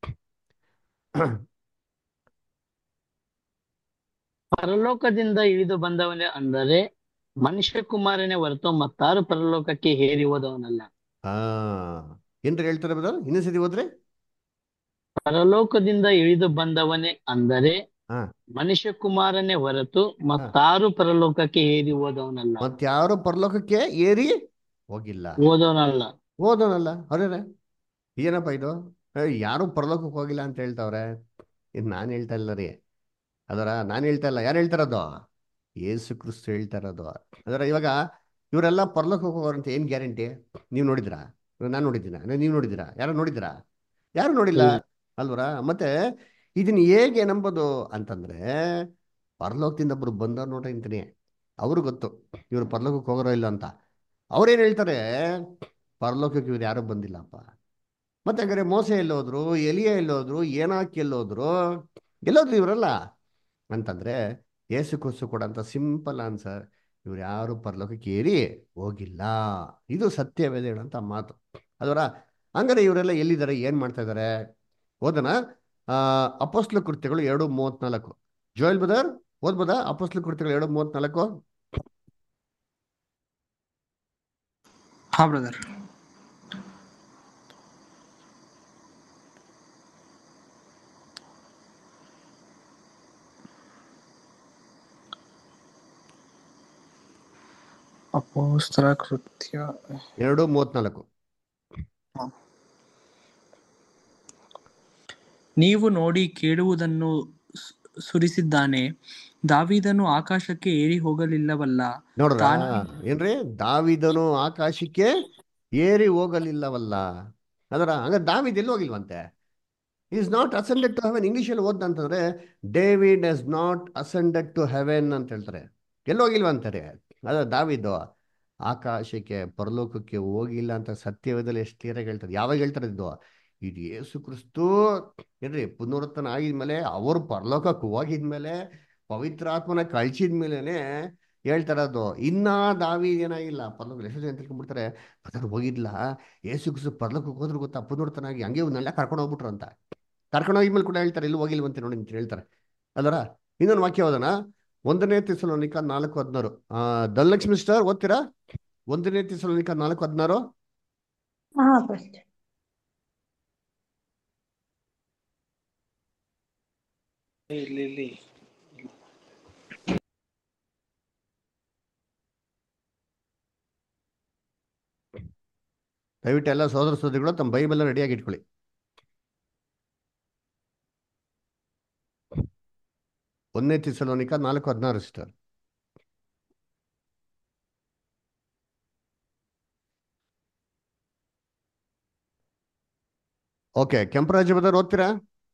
ಪರಲೋಕದಿಂದ ಇಳಿದು ಬಂದವನೇ ಅಂದರೆ ಮನುಷ್ಯ ಕುಮಾರನೇ ಹೊರತು ಮತ್ತಾರು ಪರಲೋಕಕ್ಕೆ ಹೇರಿ ಹೋದವನಲ್ಲ ಹಾ ಏನ್ರಿ ಹೇಳ್ತಾರೆ ಬ್ರದರ್ ಇನ್ನೊಂದ್ಸತಿ ಹೋದ್ರಿ ಪರಲೋಕದಿಂದ ಇಳಿದು ಬಂದವನೇ ಅಂದರೆ ಹಾ. ಮನುಷ್ಯ ಕುಮಾರನೇ ಹೊರತು ಮತ್ತಾರು ಪರಲೋಕಕ್ಕೆ ಹೇರಿ ಹೋದವನಲ್ಲ ಮತ್ಯಾರು ಪರಲೋಕಕ್ಕೆ ಏರಿ ಹೋಗಿಲ್ಲ ಹೋದವನಲ್ಲ ಹೋದನಲ್ಲ ಅರೆ ಏನಪ್ಪ ಇದು ಏ, ಯಾರು ಪರಲೋಕಕ್ಕೆ ಹೋಗಿಲ್ಲ ಅಂತ ಹೇಳ್ತಾವ್ರೆ ಇದು ನಾನು ಹೇಳ್ತಾ ಇಲ್ಲ ರೀ ಅದರ ನಾನು ಹೇಳ್ತಾ ಇಲ್ಲ ಯಾರು ಹೇಳ್ತಾರದು ಯೇಸು ಕ್ರಿಸ್ತು ಹೇಳ್ತಾ ಇರೋದು ಅದರ ಇವಾಗ ಇವರೆಲ್ಲ ಪರಲೋಕಕ್ಕೆ ಹೋಗೋರಂತ ಏನು ಗ್ಯಾರಂಟಿ ನೀವು ನೋಡಿದ್ರಾ ನಾನು ನೋಡಿದ್ದೀನ ನೀವು ನೋಡಿದ್ದೀರಾ ಯಾರು ನೋಡಿದ್ದೀರಾ ಯಾರು ನೋಡಿಲ್ಲ ಅಲ್ವರ ಮತ್ತೆ ಇದನ್ನ ಹೇಗೆ ನಂಬೋದು ಅಂತಂದ್ರೆ ಪರಲೋಕದಿಂದ ಒಬ್ರು ಬಂದವ್ರು ನೋಡ್ರಿ ಅಂತೀನಿ ಅವ್ರು ಗೊತ್ತು ಇವ್ರು ಪರಲೋಕಕ್ಕೆ ಹೋಗೋರೋ ಇಲ್ಲ ಅಂತ ಅವ್ರೇನು ಹೇಳ್ತಾರೆ ಪರಲೋಕಕ್ಕೆ ಇವ್ರು ಯಾರೂ ಬಂದಿಲ್ಲಪ್ಪ ಮತ್ತೆ ಹಂಗಾರೆ ಮೋಸ ಎಲ್ಲೋದ್ರು ಎಲಿಯ ಎಲ್ಲೋದ್ರು ಏನಾಕಿ ಎಲ್ಲೋದ್ರು ಎಲ್ಲೋದ್ರು ಇವರಲ್ಲ ಅಂತಂದ್ರೆ ಏಸು ಕುಸು ಕೊಡಂತ ಸಿಂಪಲ್ ಆನ್ಸರ್ ಇವ್ರು ಯಾರು ಪರಲೋಕಕ್ಕೆ ಏರಿ ಹೋಗಿಲ್ಲ ಇದು ಸತ್ಯವೇದ ಹೇಳಂತ ಮಾತು ಅದರ ಹಂಗಾರೆ ಇವರೆಲ್ಲ ಎಲ್ಲಿದ್ದಾರೆ ಏನ್ ಮಾಡ್ತಾ ಇದ್ದಾರೆ ಓದನ ಆ ಅಪೋಸ್ಲ ಕೃತ್ಯಗಳು ಎರಡು ಮೂವತ್ನಾಲ್ಕು ಜೋಯಲ್ ಬದರ್ ಓದ್ಬೋದಾ ಅಪೋಸ್ಲ ಕೃತ್ಯಗಳು ಎರಡು ಮೂವತ್ನಾಲ್ಕು ಹಾ ಬ್ರದರ್ ಅಪೋಸ್ತರ ಕೃತ್ಯ ಎರಡು ಮೂವತ್ನಾಲ್ಕು ನೀವು ನೋಡಿ ಕೇಳುವುದನ್ನು ಸು- ಸುರಿಸಿದ್ದಾನೆ ದಾವೀದನು ಆಕಾಶಕ್ಕೆ ಏರಿ ಹೋಗಲಿಲ್ಲವಲ್ಲ ನೋಡ್ರ ತಾನು ಏನ್ರಿ ದಾವಿದನು ಆಕಾಶಕ್ಕೆ ಏರಿ ಹೋಗಲಿಲ್ಲವಲ್ಲ ಅದರ ಹಂಗ ದಾವಿದ್ ಎಲ್ಲಿ ಹೋಗಿಲ್ವಂತೆ is not ascended to heaven ಇಂಗ್ಲಿಷಲ್ಲಿ ಓದ್ದಂತಂದ್ರೆ David is not ascended to heaven ಅಂತ ಹೇಳ್ತಾರೆ ಎಲ್ಲಿ ಹೋಗಿಲ್ವಂತಾರೆ ಅದ ದಾವಿದು ಆಕಾಶಕ್ಕೆ ಪರಲೋಕಕ್ಕೆ ಹೋಗಿಲ್ಲ ಅಂತ ಸತ್ಯವೇದಲ್ಲಿ ಎಷ್ಟು ಕ್ಲಿಯರಾಗಿ ಹೇಳ್ತಾರೆ ಯಾವಾಗ ಹೇಳ್ತಾರೆ ಇದು ಇದು ಯೇಸು ಕ್ರಿಸ್ತು ಏನ್ರಿ ಪುನರುತ್ಥಾನ ಆಗಿದ್ಮೇಲೆ ಅವರು ಪರಲೋಕಕ್ಕೆ ಹೋಗಿದ್ಮೇಲೆ ಪವಿತ್ರಾತ್ಮನ ಕಳ್ಸಿದ್ಮೇಲೆನೆ ಹೇಳ್ತಾರದು ಇನ್ನ ದಾವಿ ಏನಾಗಿಲ್ಲ ಪರಲೋಕ ಎಷ್ಟು ಜನ ತಿಳ್ಕೊಂಡ್ಬಿಡ್ತಾರೆ ಅದನ್ನು ಹೋಗಿದ್ಲ ಏಸು ಕ್ರಿಸ್ತು ಪರಲೋಕಕ್ಕೆ ಹೋದ್ರು ಗೊತ್ತಾ ಪುನರುತ್ಥಾನ ಆಗಿ ಹಂಗೆ ಇವನ್ನೆಲ್ಲ ಕರ್ಕೊಂಡು ಹೋಗ್ಬಿಟ್ರು ಅಂತ ಕರ್ಕೊಂಡು ಹೋಗಿದ್ಮೇಲೆ ಕೂಡ ಹೇಳ್ತಾರೆ ಇಲ್ಲಿ ಹೋಗಿಲ್ವಂತೆ ನೋಡಿ ಅಂತ ಹೇಳ್ತಾರೆ ಅಲ್ವರ ಇನ್ನೊಂದು ವಾಕ್ಯ ಓದೋಣ ಒಂದನೇ ತಿಸಲೋನಿಕ ನಾಲ್ಕು ಹದಿನಾರು ಆ ಧನಲಕ್ಷ್ಮಿ ಸ್ಟಾರ್ ಓದ್ತೀರಾ ಒಂದನೇ ತಿಸಲೋನಿಕ ನಾಲ್ಕು ಹದಿನಾರು ಹಾ ಫಸ್ಟ್ ಇಲ್ಲಿ ಇಲ್ಲಿ ದಯವಿಟ್ಟು ಎಲ್ಲ ಸೋದರ ಸೋದರಿಗಳು ತಮ್ಮ ಬೈಬಲ್ ರೆಡಿಯಾಗಿ ಇಟ್ಕೊಳ್ಳಿ ಒಂದನೇ ತಿಸಲೋನಿಕ ನಾಲ್ಕು ಹದಿನಾರು ಸಿಸ್ಟರ್ ಓಕೆ ಕೆಂಪರಾಜ ಬದರ್ ಓದ್ತೀರಾ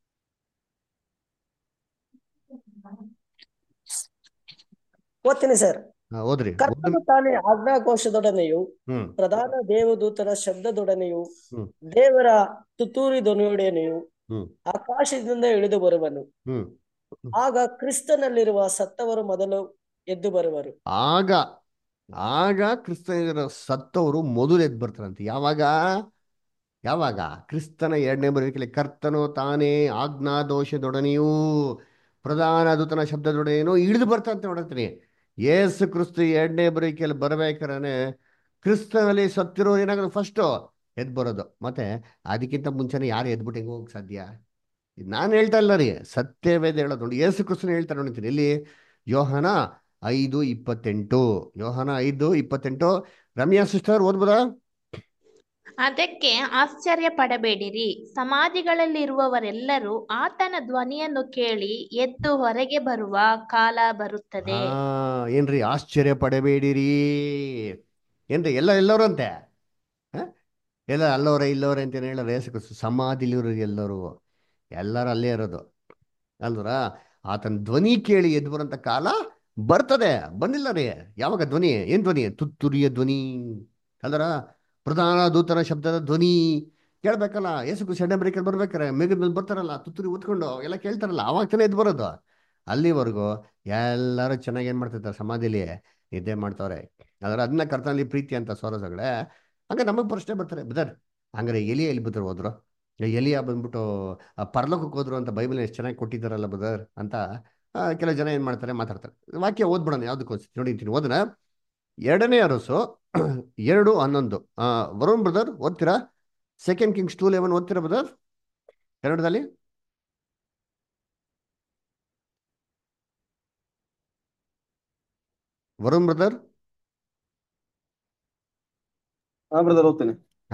ಓದ್ತೀನಿ ಸರ್ ಹಾ, ಓದ್ರಿ ಕರ್ತನು ತಾನೇ ಆಜ್ಞಾಘೋಷದೊಡನೆಯೂ ಹ್ಮ್ ಪ್ರಧಾನ ದೇವದೂತನ ಶಬ್ದದೊಡನೆಯೂ ಹ್ಮ್. ದೇವರ ತುತ್ತೂರಿ ಧ್ವನಿಯೊಡನೆಯೂ ಹ್ಮ್. ಆಕಾಶದಿಂದ ಇಳಿದು ಬರುವನು ಹ್ಮ್ ಆಗ ಕ್ರಿಸ್ತನಲ್ಲಿರುವ ಸತ್ತವರು ಮೊದಲು ಎದ್ದು ಬರುವರು ಆಗ ಆಗ ಕ್ರಿಸ್ತನ ಸತ್ತವರು ಮೊದಲು ಎದ್ದು ಬರ್ತಾರಂತೆ ಯಾವಾಗ ಯಾವಾಗ ಕ್ರಿಸ್ತನ ಎರಡನೇ ಬರುವಿಕೆಯಲ್ಲಿ ಕರ್ತನು ತಾನೇ ಆಜ್ಞಾದೋಷದೊಡನೆಯೂ ಪ್ರಧಾನ ದೂತನ ಶಬ್ದದೊಡನೆಯೂ ಇಳಿದು ಬರ್ತಾರಂತೆ ನೋಡತ್ತೀನಿ ಯೇಸು ಕ್ರಿಸ್ತು ಎರಡನೇ ಬರುವಿಕೆಯಲ್ಲಿ ಬರಬೇಕಾದ್ರೆ ಕ್ರಿಸ್ತನಲ್ಲಿ ಸತ್ತಿರೋರು ಏನಾಗೋದು ಫಸ್ಟು ಎದ್ದು ಬರೋದು ಮತ್ತೆ ಅದಕ್ಕಿಂತ ಮುಂಚೆನೆ ಯಾರು ಎದ್ಬಿಟ್ಟು ಹೆಂಗೆ ಹೋಗಕ್ಕೆ ಸಾಧ್ಯ ನಾನು ಹೇಳ್ತಾ ಇಲ್ಲ ರೀ ಸತ್ಯವೇದ ಹೇಳೋದು ನೋಡಿ ಯೇಸು ಕ್ರಿಸ್ತನ ಹೇಳ್ತಾರೆ ನೋಡ್ತೀನಿ ಇಲ್ಲಿ ಯೋಹನ ಐದು ಇಪ್ಪತ್ತೆಂಟು ಯೋಹನ ಐದು ಇಪ್ಪತ್ತೆಂಟು ರಮ್ಯಾ ಸಿಸ್ಟರ್ ಓದ್ಬೋದಾ ಅದಕ್ಕೆ ಆಶ್ಚರ್ಯ ಪಡಬೇಡಿರಿ ಸಮಾಧಿಗಳಲ್ಲಿರುವವರೆಲ್ಲರೂ ಆತನ ಧ್ವನಿಯನ್ನು ಕೇಳಿ ಎದ್ದು ಹೊರಗೆ ಬರುವ ಕಾಲ ಬರುತ್ತದೆ ಹಾ ಏನ್ರಿ ಆಶ್ಚರ್ಯ ಪಡಬೇಡಿರಿ ಏನ್ರಿ ಎಲ್ಲ ಎಲ್ಲರೂ ಅಂತೆ ಹ? ಎಲ್ಲ ಅಲ್ಲವ್ರೆ ಇಲ್ಲವ್ರೆ ಅಂತ ಹೇಳೋರು ಯೇಸು ಕ್ರಿಸ್ತು ಸಮಾಧಿಲಿರೋರು ಎಲ್ಲರೂ ಎಲ್ಲರೂ ಅಲ್ಲೇ ಇರೋದು ಅಲ್ವರ ಆತನ ಧ್ವನಿ ಕೇಳಿ ಎದ್ದು ಬರೋಂಥ ಕಾಲ ಬರ್ತದೆ ಬಂದಿಲ್ಲ ರೀ ಯಾವಾಗ ಧ್ವನಿ ಏನ್ ಧ್ವನಿ ತುತ್ತುರಿಯ ಧ್ವನಿ ಅಲ್ವರ ಪ್ರಧಾನ ದೂತನ ಶಬ್ದದ ಧ್ವನಿ ಕೇಳ್ಬೇಕಲ್ಲ ಯೇಸು ಕ್ರಿಸ್ತು ಎಣ್ಣೆ ಬರೀಕಲ್ಲಿ ಬರ್ಬೇಕಾರೆ ಮೇಘದ ಮೇಲೆ ಬರ್ತಾರಲ್ಲ ತುತ್ತೂರಿ ಉತ್ಕೊಂಡು ಎಲ್ಲ ಕೇಳ್ತಾರಲ್ಲ ಅವಾಗ ತಾನೇ ಎದ್ದು ಬರೋದು ಅಲ್ಲಿವರೆಗೂ ಎಲ್ಲರೂ ಚೆನ್ನಾಗಿ ಏನ್ ಮಾಡ್ತಿರ್ತಾರೆ ಸಮಾಧಿಲಿ ನಿದ್ದೆ ಮಾಡ್ತಾವ್ರೆ ಅದರ ಅದನ್ನ ಕರ್ತನಲ್ಲಿ ಪ್ರೀತಿ ಅಂತ ಸೋರಸಗಳೇ ಹಂಗೆ ನಮಗೆ ಪ್ರಶ್ನೆ ಬರ್ತಾರೆ ಬದರ್ ಹಂಗಾರೆ ಎಲಿ ಎಲ್ಲಿ ಬಿದ್ರು ಹೋದ್ರು ಏ, ಎಲಿಯ ಬಂದ್ಬಿಟ್ಟು ಆ ಪರಲೋಕಕ್ಕೆ ಹೋದ್ರು ಅಂತ ಬೈಬಲ್ ಎಷ್ಟು ಚೆನ್ನಾಗಿ ಕೊಟ್ಟಿದ್ದಾರಲ್ಲ ಬದರ್ ಅಂತ ಆ, ಕೆಲವು ಜನ ಏನು ಮಾಡ್ತಾರೆ ಮಾತಾಡ್ತಾರೆ ವಾಕ್ಯ ಓದ್ಬಿಡೋಣ ಯಾವುದಕ್ಕೂ ನೋಡಿರ್ತೀನಿ ಓದನ ಎರಡನೇ ಅರಸು ಎರಡು ಹನ್ನೊಂದು ಆ, ವರುಣ್ ಬ್ರದರ್ ಓದ್ತೀರಾ ಸೆಕೆಂಡ್ ಕಿಂಗ್ಸ್ ಟೂ ಲೆವೆನ್ ಓದ್ತೀರಾ ಬ್ರದರ್ ಕನ್ನಡದಲ್ಲಿ ವರುಣ್ ಬ್ರದರ್ ಹಾ ಬ್ರದರ್ ಓದ್ತೇನೆ ಹಾ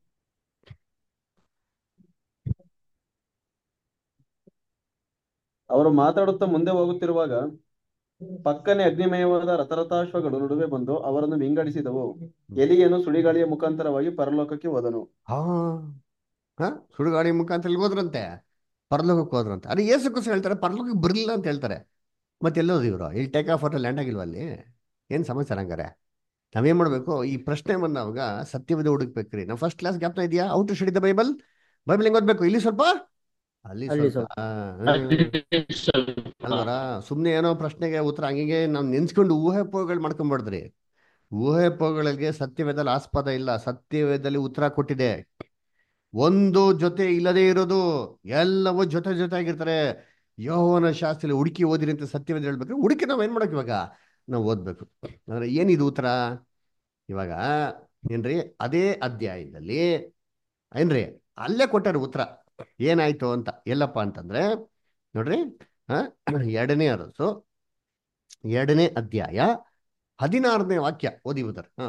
ಅವರು ಮಾತಾಡುತ್ತಾ ಮುಂದೆ ಹೋಗುತ್ತಿರುವಾಗ ಪಕ್ಕನೆ ಅಗ್ನಿಮಯವಾದ ರಥರಥಾಶ್ವಗಳು ನಡುವೆ ಬಂದು ಅವರನ್ನು ವಿಂಗಡಿಸಿದವು ಎಲಿಯನು ಸುಳಿಗಾಳಿಯ ಮುಖಾಂತರವಾಗಿ ಪರಲೋಕಕ್ಕೆ ಹೋದನು ಹಾ ಹಾ ಸುಡುಗಾಡಿ ಮುಖಾಂತರ ಎಲ್ಲಿಗೆ ಹೋದ್ರಂತೆ ಪರಲೋಕಕ್ಕೆ ಹೋದ್ರಂತೆ ಅದೇ ಏಸು ಕುಸ ಹೇಳ್ತಾರೆ ಪರಲೋಕಕ್ಕೆ ಬರಲಿಲ್ಲ ಅಂತ ಹೇಳ್ತಾರೆ ಮತ್ತೆ ಎಲ್ಲೋದು ಇವರು ಇಲ್ಲಿ ಟೇಕ್ ಆಫ್ ಆಟೋ ಲ್ಯಾಂಡ್ ಆಗಿಲ್ವ ಅಲ್ಲಿ ಏನು ಸಮಸ್ಯೆ ಹಂಗಾರೆ ನಾವೇನ್ ಮಾಡಬೇಕು ಈ ಪ್ರಶ್ನೆ ಬಂದಾಗ ಸತ್ಯವಿದೆ ಹುಡುಕ್ಬೇಕ್ರಿ ನಾವು ಫಸ್ಟ್ ಕ್ಲಾಸ್ ಜ್ಞಾಪನ ಇದೆಯಾ how to study the Bible Bible ಹೆಂಗ್ ಓದ್ಬೇಕು ಇಲ್ಲಿ ಸ್ವಲ್ಪ ಅಲ್ಲಿ ಅಲ್ಲಿ ಸ್ವಲ್ಪ ಸ್ವಲ್ಪ. ಆ, ಹ್ಮ್. ಅಲ್ವರ ಸುಮ್ಮನೆ ಏನೋ ಪ್ರಶ್ನೆಗೆ ಉತ್ತರ ಹಂಗೆ ನಾವು ನೆನ್ಸ್ಕೊಂಡು ಊಹೆ ಪೋಹಗಳು ಮಾಡ್ಕೊಂಬಾರ್ದ್ರಿ ಊಹೆ ಪೋಹಗಳಿಗೆ ಸತ್ಯವೇದಲ್ಲಿ ಆಸ್ಪದ ಇಲ್ಲ ಸತ್ಯವೇದಲ್ಲಿ ಉತ್ತರ ಕೊಟ್ಟಿದೆ ಒಂದು ಜೊತೆ ಇಲ್ಲದೆ ಇರೋದು ಎಲ್ಲವೂ ಜೊತೆ ಜೊತೆ ಆಗಿರ್ತಾರೆ ಯೌವನ ಶಾಸ್ತ್ರ ಹುಡುಕಿ ಓದಿರಿ ಅಂತ ಸತ್ಯವೇದ ಹೇಳ್ಬೇಕು ಹುಡುಕಿ ನಾವು ಏನ್ ಮಾಡಕ್ ಇವಾಗ ನಾವು ಓದ್ಬೇಕು ಅಂದ್ರೆ ಏನಿದು ಉತ್ತರ ಇವಾಗ ಏನ್ರಿ ಅದೇ ಅಧ್ಯಾಯದಲ್ಲಿ ಏನ್ರಿ ಅಲ್ಲೇ ಕೊಟ್ಟಾರ ಉತ್ತರ ಏನಾಯ್ತು ಅಂತ ಎಲ್ಲಪ್ಪ ಅಂತಂದ್ರೆ ನೋಡ್ರಿ ಆ, ಎರಡನೇ ಅರಸು ಎರಡನೇ ಅಧ್ಯಾಯ ಹದಿನಾರನೇ ವಾಕ್ಯ ಓದಿ ಬುದರ್ ಹಾ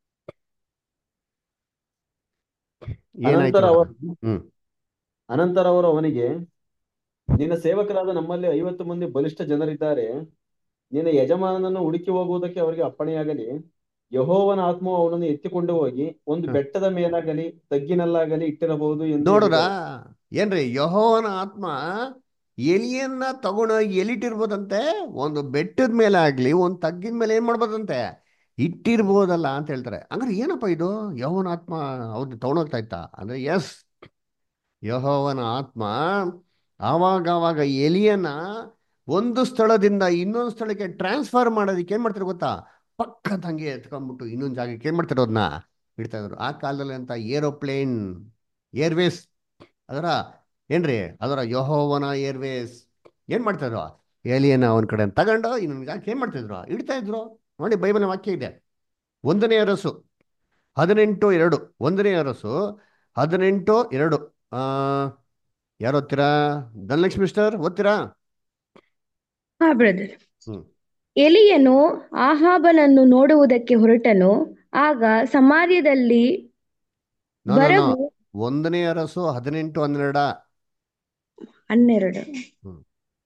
ಏನಾಯ್ತು ಅನಂತರ ಅವರು ಹ್ಮ್ ಅನಂತರ ಅವರು ಅವನಿಗೆ ನಿನ್ನ ಸೇವಕರಾದ ನಮ್ಮಲ್ಲಿ ಐವತ್ತು ಮಂದಿ ಬಲಿಷ್ಠ ಜನರಿದ್ದಾರೆ ನಿನ್ನ ಯಜಮಾನನನ್ನು ಹುಡುಕಿ ಹೋಗುವುದಕ್ಕೆ ಅವರಿಗೆ ಅಪ್ಪಣೆಯಾಗಲಿ ಯಹೋವನ ಆತ್ಮವು ಅವನನ್ನು ಎತ್ತಿಕೊಂಡು ಹೋಗಿ ಒಂದು ಹ. ಬೆಟ್ಟದ ಮೇಲಾಗಲಿ ತಗ್ಗಿನಲ್ಲಾಗಲಿ ಇಟ್ಟಿರಬಹುದು ಎಂದು ನೋಡ್ರ ಹೇಳಿದರು. ಏನ್ರಿ ಯಹೋವನ ಆತ್ಮ ಎಲಿಯನ್ನ ತಗೊಂಡೋಗಿ ಎಲಿಟ್ಟಿರ್ಬೋದಂತೆ ಒಂದು ಬೆಟ್ಟದ ಮೇಲೆ ಆಗ್ಲಿ ಒಂದು ತಗ್ಗಿನ ಮೇಲೆ ಏನ್ ಮಾಡ್ಬೋದಂತೆ ಇಟ್ಟಿರ್ಬೋದಲ್ಲ ಅಂತ ಹೇಳ್ತಾರೆ ಹಂಗಾರೆ ಏನಪ್ಪ ಇದು ಯಹೋವನ ಆತ್ಮ ಅವ್ರು ತಗೊಂಡೋಗ್ತಾ ಇತ್ತ ಅಂದ್ರೆ ಎಸ್ ಯಹೋವನ ಆತ್ಮ ಆವಾಗ ಆವಾಗ ಎಲಿಯನ್ನ ಒಂದು ಸ್ಥಳದಿಂದ ಇನ್ನೊಂದು ಸ್ಥಳಕ್ಕೆ ಟ್ರಾನ್ಸ್ಫರ್ ಮಾಡೋದಕ್ಕೆ ಏನ್ ಮಾಡ್ತಾರೆ ಗೊತ್ತಾ ಪಕ್ಕದ ಹಂಗೆ ಎತ್ಕೊಂಡ್ಬಿಟ್ಟು ಇನ್ನೊಂದು ಜಾಗಕ್ಕೆ ಏನ್ ಮಾಡ್ತಾರೆ ಅದನ್ನ ಇಡ್ತಾ ಇದ್ರು ಆ ಕಾಲದಲ್ಲಿ ಅಂತ ಏರೋಪ್ಲೇನ್ ಏರ್ವೇಸ್ ಅದರ ಏನ್ರಿ ಅದರ ಯಹೋವನ ಏರ್ವೇಸ್ ಏನ್ ಮಾಡ್ತಾ ಇದ್ರು ಏಲಿಯನ್ನ ಅವನ ಕಡೆ ತಗೊಂಡು ಇನ್ನೊಂದು ಜಾಗಕ್ಕೆ ಏನ್ ಮಾಡ್ತಾ ಇದ್ರು ಇಡ್ತಾ ಇದ್ರು ನೋಡಿ ಬೈಬಲ್ ವಾಕ್ಯ ಇದೆ ಒಂದನೇ ಅರಸು ಹದಿನೆಂಟು ಎರಡು ಒಂದನೇ ಅರಸು ಹದಿನೆಂಟು ಎರಡು ಆ ಯಾರು ಓದ್ತೀರಾ ಧನಲಕ್ಷ್ಮಿ ಮಿಸ್ಟರ್ ಓದ್ತೀರಾ ಹಾ ಬ್ರದರ್ ಹ್ಮ್ ಎಲಿಯನು ಆಹಾಬನನ್ನು ನೋಡುವುದಕ್ಕೆ ಹೊರಟನು ಆಗ ಸಮಾರ್ಯದಲ್ಲಿ ನೋ ನೋ ನೋ ಬರವು ಒಂದನೇ ಅರಸು ಹದಿನೆಂಟು ಹನ್ನೆರಡ ಹನ್ನೆರಡು ಹ್ಮ್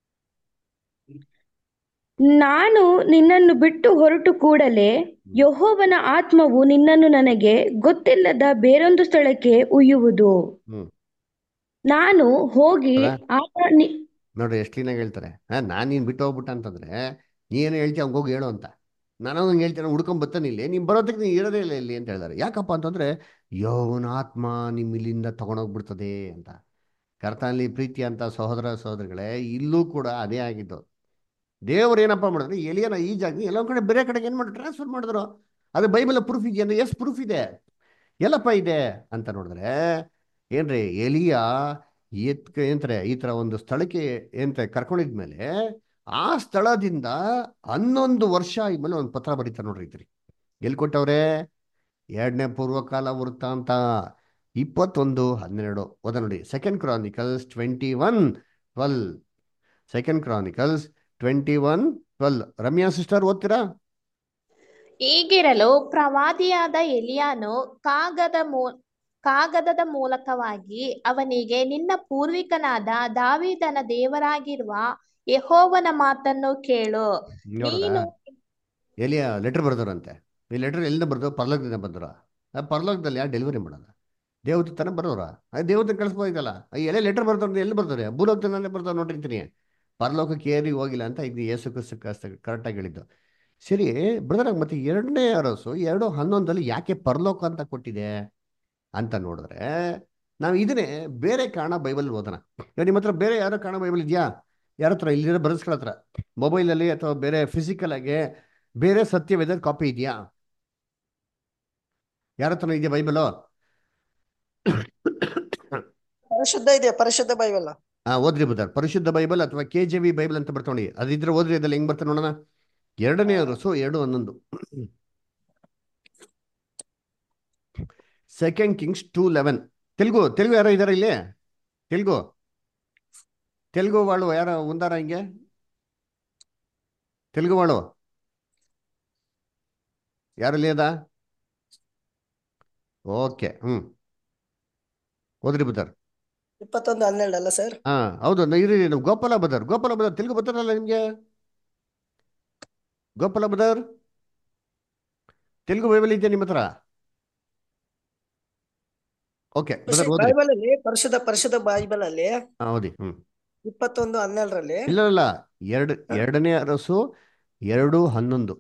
ನಾನು ನಿನ್ನನ್ನು ಬಿಟ್ಟು ಹೊರಟು ಕೂಡಲೇ ಯೆಹೋವನ ಆತ್ಮವು ನಿನ್ನನ್ನು ನನಗೆ ಗೊತ್ತಿಲ್ಲದ ಬೇರೊಂದು ಸ್ಥಳಕ್ಕೆ ಒಯ್ಯುವುದು ಹ್ಮ್ ನಾನು ಹೋಗಿ ಅಲ್ಲ ಆಗ ನಿ- ನೋಡ್ರಿ ಎಷ್ಟು ಕ್ಲೀನಾಗಿ ಹೇಳ್ತಾರೆ ಹಾ ನಾನು ನೀನು ಬಿಟ್ಟು ಹೋಗ್ಬಿಟ್ಟ ಅಂತಂದ್ರೆ ನೀನು ಹೇಳ್ತೀಯ ಅವ್ನಿಗೆ ಹೋಗಿ ಹೇಳು ಅಂತ ನಾನು ಹಂಗೆ ಹೇಳ್ತೇನೆ ಹುಡ್ಕೊಂಡ್ ಬರ್ತಾನೆ ಇಲ್ಲಿ ನೀನು ಬರೋದಕ್ಕೆ ನೀನು ಇರೋದೇ ಇಲ್ಲ ಇಲ್ಲಿ ಅಂತ ಹೇಳ್ತಾರೆ ಯಾಕಪ್ಪ ಅಂತಂದ್ರೆ ಯೌವನ ಆತ್ಮ ನಿಮ್ಮ ಇಲ್ಲಿಂದ ತಗೊಂಡೋಗ್ಬಿಡ್ತದೆ ಅಂತ ಕರ್ತನಲ್ಲಿ ಪ್ರೀತಿ ಅಂತ ಸಹೋದರ ಸಹೋದರಿಗಳೇ ಇಲ್ಲೂ ಕೂಡ ಅದೇ ಆಗಿದ್ದು ದೇವ್ರು ಏನಪ್ಪ ಮಾಡಿದ್ರು ಎಲಿಯನ ಈ ಜಾಗ ಎಲ್ಲ ಕಡೆ ಬೇರೆ ಕಡೆಗೆ ಏನು ಮಾಡಿದ್ರು ಟ್ರಾನ್ಸ್ಫರ್ ಮಾಡಿದ್ರು ಅದು ಬೈಬಲ್ ಪ್ರೂಫ್ ಇದೆಯಾ ಅಂದ್ರೆ ಎಸ್ ಪ್ರೂಫ್ ಇದೆ ಎಲ್ಲಪ್ಪ ಇದೆ ಅಂತ ನೋಡಿದ್ರೆ ಏನ್ರಿ ಎಲಿಯ ಎತ್ ಏನಂತಾರೆ ಈ ತರ ಒಂದು ಸ್ಥಳಕ್ಕೆ ಏನಂತಾರೆ ಕರ್ಕೊಂಡಿದ್ಮೇಲೆ ಆ ಸ್ಥಳದಿಂದ ಹನ್ನೊಂದು ವರ್ಷ ಆದ್ಮೇಲೆ ಒಂದು ಪತ್ರ ಬರೀತಾರೆ ನೋಡ್ರಿ ಇದ್ರಿ ಎಲ್ಲಿ ಕೊಟ್ಟವ್ರೆ ಎರಡನೇ ಪೂರ್ವಕಾಲ ವೃತ್ತಾಂತ ಇಪ್ಪತ್ತೊಂದು ಹನ್ನೆರಡು ಓದ ನೋಡಿ second Chronicles twenty one twelve second Chronicles twenty one twelve Ramya sister ಓದ್ತೀರಾ ಹೀಗಿರಲು ಪ್ರವಾದಿಯಾದ ಎಲಿಯಾನು ಕಾಗದ ಮೂ ಕಾಗದದ ಮೂಲಕವಾಗಿ ಅವನಿಗೆ ನಿನ್ನ ಪೂರ್ವಿಕನಾದ ದಾವೀದನ ದೇವರಾಗಿರುವ ಯೆಹೋವನ ಮಾತನ್ನು ಕೇಳು ನೋಡ್ರ ನೀನು ಎಲಿಯ ಲೆಟರ್ ಬರ್ದವ್ರಂತೆ ಈ ಲೆಟರ್ ಎಲ್ಲಿಂದ ಬರ್ದು ಪರಲೋಕದಿಂದ ಬಂದ್ರ ಆ ಪರಲೋಕದಲ್ಲಿ ಯಾರು ಡೆಲಿವರಿ ಮಾಡೋದ ದೇವದೂತನ ಬರೋರ ಆ ದೇವದೂತನ ಕಳಿಸ್ಬೋದಿತ್ತಲ್ಲ ಆ ಎಲೆ ಲೆಟರ್ ಬರ್ದವ್ರು ಎಲ್ಲಿ ಬರ್ತಾರೆ ಭೂಲೋಕದಿಂದಲೇ ಬರ್ದವ್ರು ನೋಡಿರ್ತೀನಿ ಪರಲೋಕಕ್ಕೆ ಏರಿ ಹೋಗಿಲ್ಲ ಅಂತ ಇದು ಯೇಸು ಕ್ರಿಸ್ತ ಕರೆಕ್ಟಾಗಿ ಹೇಳಿದ್ದು ಸರಿ ಬ್ರದರ್ ಮತ್ತೆ ಎರಡನೇ ಅರಸು ಎರಡು ಹನ್ನೊಂದಲ್ಲಿ ಯಾಕೆ ಪರಲೋಕ ಅಂತ ಕೊಟ್ಟಿದೆ ಅಂತ ನೋಡಿದ್ರೆ ನಾವು ಇದನ್ನೇ ಬೇರೆ ಕಾರಣ ಬೈಬಲ್ ಓದೋಣ ಇವಾಗ ನಿಮ್ಮ ಹತ್ರ ಬೇರೆ ಯಾರೋ ಕಾರಣ ಬೈಬಲ್ ಇದೆಯಾ ಯಾರ ಹತ್ರ ಇಲ್ಲಿರೋ ಬರೆಸ್ಗಳ ಹತ್ರ ಮೊಬೈಲಲ್ಲಿ ಅಥವಾ ಬೇರೆ ಫಿಸಿಕಲ್ ಆಗಿ ಬೇರೆ ಸತ್ಯವೇದ ಕಾಪಿ ಇದೆಯಾ ಯಾರ ಹತ್ರ ಇದೆಯಾ ಬೈಬಲು ಪರಿಶುದ್ಧ ಇದೆ ಪರಿಶುದ್ಧ ಬೈಬಲ್ ಹಾ ಓದ್ರಿ ಬುದ್ಧಾರ್ ಪರಿಶುದ್ಧ ಬೈಬಲ್ ಅಥವಾ ಕೆ ಜೆ ವಿ ಬೈಬಲ್ ಅಂತ ಬರ್ತಾವೆ ಅದಿದ್ರೆ ಓದ್ರಿ ಅದ್ರಲ್ಲಿ ಹೆಂಗ್ ಬರ್ತಾರೆ ನೋಡೋಣ ಎರಡನೇ ಅರಸು ಎರಡು ಹನ್ನೊಂದು second Kings two eleven Telugu Telugu ಯಾರೋ ಇದಾರ ಇಲ್ಲಿ ತೆಲುಗು ತೆಲುಗು ವಾಳು ಯಾರ ಉಂದಾರ ಹಿಂಗೆ ತೆಲುಗು ವಾಳು ಯಾರಲ್ಲಿ ಅದ ಓಕೆ ಹ್ಮ್ ಓದ್ರಿ ಬುದ್ಧಾರ್ ಇಪ್ಪತ್ತೊಂದು ಹನ್ನೆರಡು ಅಲ್ಲ ಸರ್ ಹಾ ಹೌದು ನ- ಇರಿ ಇರಿ, ನಾವು ಗೋಪಾಲ ಬದರ್ ಗೋಪಾಲ ಬದರ್ ತೆಲುಗು ಬರ್ತಾರಲ್ಲ ನಿಮ್ಗೆ ಗೋಪಾಲ ಬದರ್ ತೆಲುಗು ಬೈಬಲ್ ಇದೆಯಾ ನಿಮ್ಮ ಹತ್ರ ಓಕೆ ಬದರ್ ಓದ್ರಿ ಬೈಬಲ್ ಅಲ್ಲಿ ಪರಿಶುದ್ಧ ಪರಿಶುದ್ಧ ಬೈಬಲ್ ಅಲ್ಲಿ ಹಾ ಓದಿ ಹ್ಮ್ ಇಪ್ಪತ್ತೊಂದು ಹನ್ನೆರಡರಲ್ಲಿ ಇಲ್ಲ ಇಲ್ಲ ಎರಡು ಎರಡನೇ ಅರಸು ಎರಡು ಹನ್ನೊಂದು